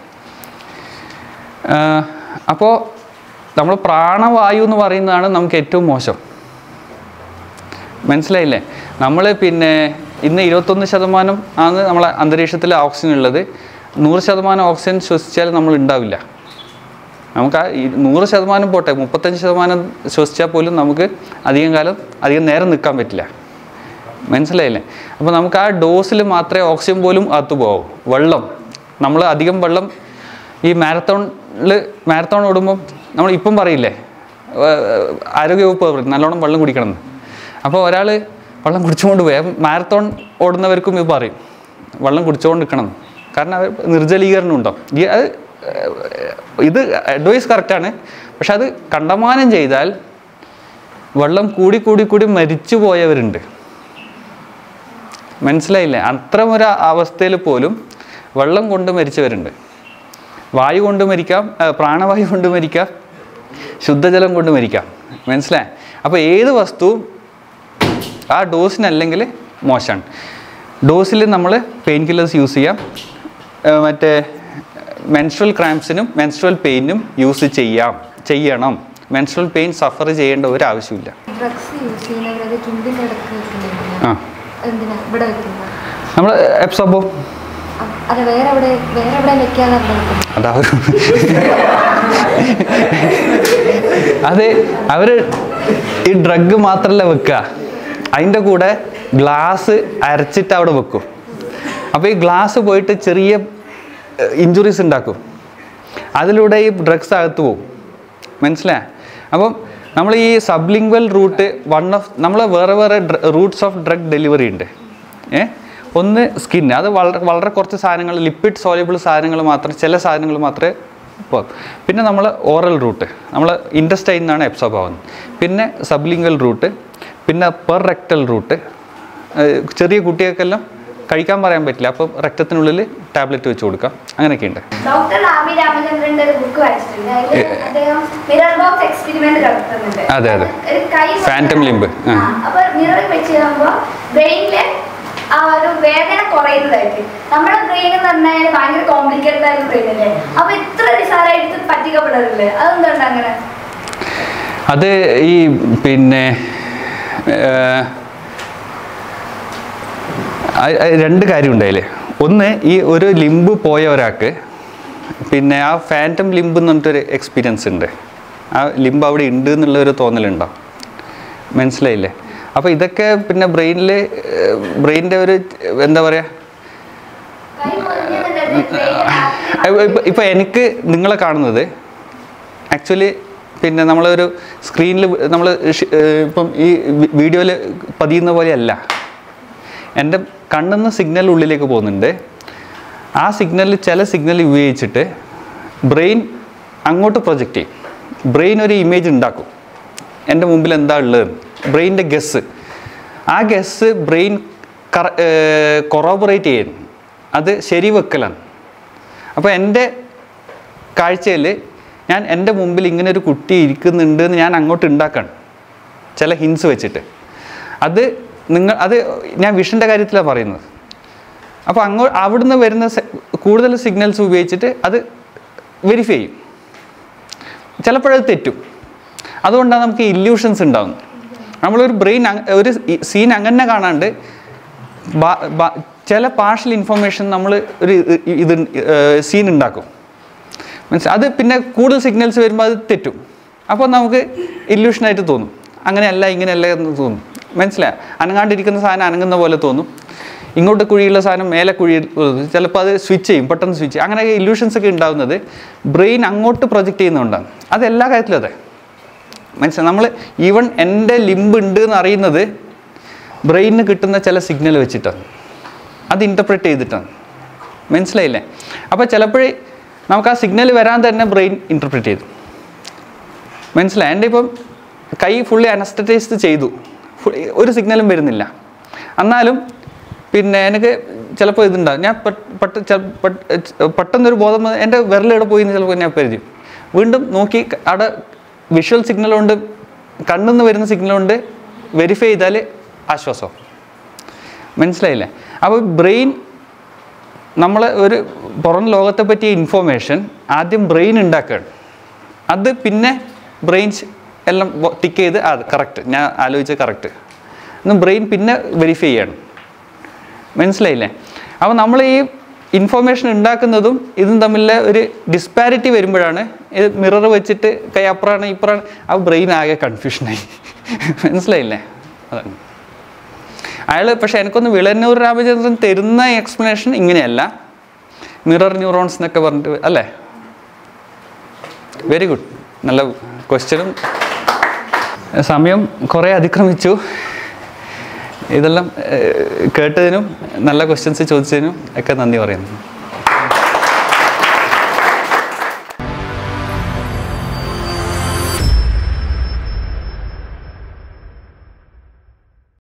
അപ്പോൾ നമ്മൾ പ്രാണവായു എന്ന് പറയുന്നതാണ് നമുക്ക് ഏറ്റവും മോശം മനസ്സിലായില്ലേ നമ്മൾ പിന്നെ ഇന്ന് ഇരുപത്തൊന്ന് ശതമാനം ആണ് നമ്മളെ അന്തരീക്ഷത്തിൽ ഓക്സിജൻ ഉള്ളത് നൂറ് ശതമാനം ഓക്സിജൻ ശ്വസിച്ചാൽ നമ്മൾ ഉണ്ടാവില്ല നമുക്ക് ആ ഈ നൂറ് ശതമാനം പോട്ടെ മുപ്പത്തഞ്ച് ശതമാനം ശ്വസിച്ചാൽ പോലും നമുക്ക് അധികം കാലം അധികം നേരം നിൽക്കാൻ പറ്റില്ല മനസ്സിലായില്ലേ അപ്പോൾ നമുക്ക് ആ ഡോസിൽ മാത്രമേ ഓക്സിജൻ പോലും അകത്ത് പോകൂ വെള്ളം നമ്മൾ അധികം വെള്ളം ഈ മാരത്തോണിൽ മാരത്തോൺ ഓടുമ്പം നമ്മൾ ഇപ്പം പറയില്ലേ ഏർ ആരോഗ്യവകുപ്പ് പറയും നല്ലോണം വെള്ളം കുടിക്കണം എന്ന് അപ്പോൾ ഒരാൾ വെള്ളം കുടിച്ചുകൊണ്ട് പോയി അപ്പം മാരത്തോൺ ഓടുന്നവർക്കും ഇത് പറയും വെള്ളം കുടിച്ചുകൊണ്ട് നിൽക്കണം എന്ന്. കാരണം അവർ നിർജ്ജലീകരണം ഉണ്ടോ ഈ അത് ഏർ ഇത് അഡ്വൈസ് കറക്റ്റാണ് പക്ഷെ അത് കണ്ടമാനം ചെയ്താൽ വെള്ളം കൂടി കൂടി കൂടി മരിച്ചു പോയവരുണ്ട് മനസ്സിലായില്ലേ അത്തരം ഒരു അവസ്ഥയിൽ പോലും വെള്ളം കൊണ്ട് മരിച്ചവരുണ്ട് വായു കൊണ്ട് മരിക്കാം ആ, പ്രാണവായു കൊണ്ട് മരിക്കാം ശുദ്ധജലം കൊണ്ട് മരിക്കാം മനസ്സിലായി അപ്പോൾ ഏത് വസ്തുവും ആ ഡോസിനല്ലെങ്കിൽ മോശമാണ് ഡോസിൽ നമ്മൾ പെയിൻ കില്ലേഴ്സ് യൂസ് ചെയ്യാം ആ, മറ്റേ മെൻസ്ട്രൽ ക്രാംസിനും മെൻസ്ട്രൽ പെയിനും യൂസ് ചെയ്യാം ചെയ്യണം മെൻസ്ട്രൽ പെയിൻ സഫർ ചെയ്യേണ്ട ഒരു ആവശ്യമില്ല ഡ്രഗ്സ് യൂസ് ചെയ്യുന്നവരത് ചുണ്ടിൻ്റെ ഇടക്ക് വെക്കുന്നുണ്ട് ആ എന്തിനാ ഇവിടെ വെക്കുന്നത് നമ്മൾ എപ്സോബോ അല്ല വേറെ എവിടെ വേറെ എവിടെ വെക്കാതെ അവിടെ വെക്കുന്നത് അതാ ഒരു അത് അവർ ഈ ഡ്രഗ് മാത്രമല്ല വെക്കുക അതിൻ്റെ കൂടെ ഗ്ലാസ് അരച്ചിട്ട് അവിടെ വെക്കും അപ്പോൾ ഈ ഗ്ലാസ് പോയിട്ട് ചെറിയ ഇഞ്ചുറീസ് ഉണ്ടാക്കും അതിലൂടെ ഈ ഡ്രഗ്സ് അകത്ത് പോകും മനസ്സിലായ അപ്പം നമ്മൾ ഈ സബ്ലിംഗ്വൽ റൂട്ട് വൺ ഓഫ് നമ്മൾ വേറെ വേറെ റൂട്ട്സ് ഓഫ് ഡ്രഗ് ഡെലിവറി ഉണ്ട് ഏ ഒന്ന് സ്കിൻ അത് വളരെ വളരെ കുറച്ച് സാധനങ്ങൾ ലിപ്പിഡ് സോലിബിൾ സാധനങ്ങൾ മാത്രം ചില സാധനങ്ങൾ മാത്രമേ ഇപ്പോൾ പിന്നെ നമ്മൾ ഓറൽ റൂട്ട് നമ്മൾ ഇൻഡസ്റ്റൈൻ നിന്നാണ് എബ്സോർബ് ആവുന്നത് പിന്നെ സബ്ലിംഗ്വൽ റൂട്ട് പിന്നെ പെർ റെക്ടൽ റൂട്ട് ചെറിയ കുട്ടികൾക്കെല്ലാം കഴിക്കാൻ പറയാൻ പറ്റില്ല അപ്പം രക്തത്തിനുള്ളിൽ ടാബ്ലറ്റ് വെച്ച് കൊടുക്കാം അങ്ങനെയൊക്കെ ഉണ്ട് ഡോക്ടർ ആമി രാമചന്ദ്രന്റെ ഒരു ബുക്ക് വായിച്ചിട്ടുണ്ട് അതിൽ അദ്ദേഹം മിറർ ബോക്സ് എക്സ്പെരിമെന്റ് നടത്തുന്നുണ്ട് അതെ, അതെ. ഒരു കൈ Phantom limb, ആ. ആ, അപ്പൊ മിറർ വെച്ച് കഴിയുമ്പോ ബ്രെയിനില് ആ ഒരു വേദന കുറയുന്നതായിട്ട് നമ്മുടെ ബ്രെയിൻ എന്ന് പറഞ്ഞാൽ ഭയങ്കര കോംപ്ലിക്കേറ്റഡ് ആയ ബ്രെയിൻ അല്ലേ അപ്പൊ ഇത്ര നിസാരമായിട്ട് പറ്റിക്കപ്പെടാറില്ലേ അതെന്തുകൊണ്ട് അങ്ങനെ അത് ഈ പിന്നെ ഏർ, അത് അത് രണ്ട് കാര്യമുണ്ട് അതിൽ ഒന്ന് ഈ ഒരു ലിംബ് പോയ ഒരാൾക്ക് പിന്നെ ആ ഫാൻറ്റം ലിംബ് എന്ന് പറഞ്ഞിട്ടൊരു എക്സ്പീരിയൻസ് ഉണ്ട് ആ ലിംബ് അവിടെ ഉണ്ട് എന്നുള്ളൊരു തോന്നലുണ്ടാവും മനസ്സിലായില്ലേ അപ്പോൾ ഇതൊക്കെ പിന്നെ ബ്രെയിനിൽ ബ്രെയിനിൻ്റെ ഒരു എന്താ പറയുക കൈ മുറിഞ്ഞിട്ടുണ്ടെങ്കിൽ brain ഇപ്പം ഇപ്പം എനിക്ക് നിങ്ങളെ കാണുന്നത് ആക്ച്വലി പിന്നെ നമ്മളൊരു സ്ക്രീനിൽ നമ്മൾ ഇപ്പം ഈ വീഡിയോയിൽ പതിയുന്ന പോലെയല്ല എൻ്റെ കണ്ണിന്ന് സിഗ്നൽ ഉള്ളിലേക്ക് പോകുന്നുണ്ട് ആ സിഗ്നലിൽ ചില സിഗ്നൽ ഉപയോഗിച്ചിട്ട് ബ്രെയിൻ അങ്ങോട്ട് പ്രൊജക്റ്റ് ചെയ്യും ബ്രെയിൻ ഒരു ഇമേജ് ഉണ്ടാക്കും എൻ്റെ മുമ്പിൽ എന്താ ഉള്ളത് ബ്രെയിനിൻ്റെ ഗസ് ആ ഗസ് ബ്രെയിൻ കൊറോബറേറ്റ് ചെയ്യും അത് ശരിവെക്കലാണ് അപ്പോൾ എൻ്റെ കാഴ്ചയിൽ ഞാൻ എൻ്റെ മുമ്പിൽ ഇങ്ങനെ ഒരു കുട്ടി ഇരിക്കുന്നുണ്ട് എന്ന് ഞാൻ അങ്ങോട്ട് ഉണ്ടാക്കണം ചില ഹിൻസ് വെച്ചിട്ട് അത് നിങ്ങൾ അത് ഞാൻ വിഷൻ്റെ കാര്യത്തിലാണ് പറയുന്നത് അപ്പോൾ അങ്ങോ അവിടുന്ന് വരുന്ന സെ- കൂടുതൽ സിഗ്നൽസ് ഉപയോഗിച്ചിട്ട് അത് വെരിഫൈ ചെയ്യും ചിലപ്പോഴത് തെറ്റും അതുകൊണ്ടാണ് നമുക്ക് ഇല്യൂഷൻസ് ഉണ്ടാകുന്നത് നമ്മളൊരു ബ്രെയിൻ ഒരു സീൻ അങ്ങനെ കാണാണ്ട് ബാ- ബാ- ചില പാർഷ്യൽ ഇൻഫർമേഷൻ നമ്മൾ ഒരു ഇ- ഇത് സീൻ ഉണ്ടാക്കും മനസ്സിലായി അത് പിന്നെ കൂടുതൽ സിഗ്നൽസ് വരുമ്പോൾ അത് തെറ്റും അപ്പോൾ നമുക്ക് ഇല്യൂഷനായിട്ട് തോന്നും അങ്ങനെയല്ല ഇങ്ങനെയല്ല എന്ന് തോന്നും മനസ്സിലായി അനങ്ങാണ്ടിരിക്കുന്ന സാധനം അനങ്ങുന്ന പോലെ തോന്നും ഇങ്ങോട്ട് കുഴിയുള്ള സാധനം മേലെ കുഴി ചിലപ്പോൾ അത് സ്വിച്ച് ചെയ്യും പെട്ടെന്ന് സ്വിച്ച് ചെയ്യും അങ്ങനെയൊക്കെ ഇല്യൂഷൻസ് ഒക്കെ ഉണ്ടാകുന്നത് ബ്രെയിൻ അങ്ങോട്ട് പ്രൊജക്റ്റ് ചെയ്യുന്നതുകൊണ്ടാണ് അത് എല്ലാ കാര്യത്തിലും അതെ മനസ്സിലായി നമ്മൾ ഈവൻ എൻ്റെ ലിംബ് ഉണ്ട് എന്ന് അറിയുന്നത് ബ്രെയിനിന് കിട്ടുന്ന ചില സിഗ്നൽ വെച്ചിട്ടാണ് അത് ഇൻ്റർപ്രറ്റ് ചെയ്തിട്ടാണ് മനസ്സിലായില്ലേ അപ്പോൾ ചിലപ്പോഴേ നമുക്ക് ആ സിഗ്നൽ വരാൻ തന്നെ ബ്രെയിൻ ഇൻ്റർപ്രറ്റ് ചെയ്തു മനസ്സിലായി എൻ്റെ ഇപ്പം കൈ ഫുള്ളി അനസ്റ്ററ്റൈസ്ഡ് ചെയ്തു ഫു- ഒരു സിഗ്നലും വരുന്നില്ല എന്നാലും പിന്നെ എനിക്ക് ചിലപ്പോൾ ഇതുണ്ടാവും ഞാൻ പെട്ട് പെട്ട് ചെ- പെട്ട് ചെ- പെട്ടെന്നൊരു ബോധം വന്ന് എൻ്റെ വിരലെവിടെ പോയി എന്ന് ചിലപ്പോൾ ഞാൻ പരിചയം വീണ്ടും നോക്കി ക- അവിടെ വിഷ്വൽ സിഗ്നലുണ്ട് കണ്ണിൽ നിന്ന് വരുന്ന സിഗ്നലുണ്ട് വെരിഫൈ ചെയ്താൽ ആശ്വാസം മനസ്സിലായില്ലേ അപ്പോൾ ബ്രെയിൻ നമ്മൾ ഒരു പുറം ലോകത്തെ പറ്റിയ ഇൻഫോർമേഷൻ ആദ്യം ബ്രെയിൻ ഉണ്ടാക്കുകയാണ് അത് പിന്നെ ബ്രെയിൻസ് എല്ലാം ടിക്ക് ചെയ്ത് അത് കറക്റ്റ് ഞാൻ ആലോചിച്ച കറക്റ്റ് എന്ന് ബ്രെയിൻ പിന്നെ വെരിഫൈ ചെയ്യണം മനസ്സിലായില്ലേ അപ്പോൾ നമ്മൾ ഈ ഇൻഫോർമേഷൻ ഉണ്ടാക്കുന്നതും ഇതും തമ്മിലെ ഒരു ഡിസ്പാരിറ്റി വരുമ്പോഴാണ് ഇത് മിറർ വെച്ചിട്ട് കൈ അപ്പുറമാണ് ഇപ്പുറമാണ് ആ ബ്രെയിൻ ആകെ കൺഫ്യൂഷനായി മനസ്സിലായില്ലേ അതാണ് അയാൾ പക്ഷെ എനിക്കൊന്ന് വിളന്നൂർ രാമചന്ദ്രൻ തരുന്ന എക്സ്പ്ലനേഷൻ ഇങ്ങനെയല്ല മിറർ ന്യൂറോൺസ് എന്നൊക്കെ പറഞ്ഞിട്ട് അല്ലേ വെരി ഗുഡ് നല്ല ക്വസ്റ്റ്യനും സമയം കുറേ അതിക്രമിച്ചു ഇതെല്ലാം ഏഹ്, കേട്ടതിനും നല്ല ക്വസ്റ്റ്യൻസ് ചോദിച്ചതിനും ഒക്കെ നന്ദി പറയുന്നു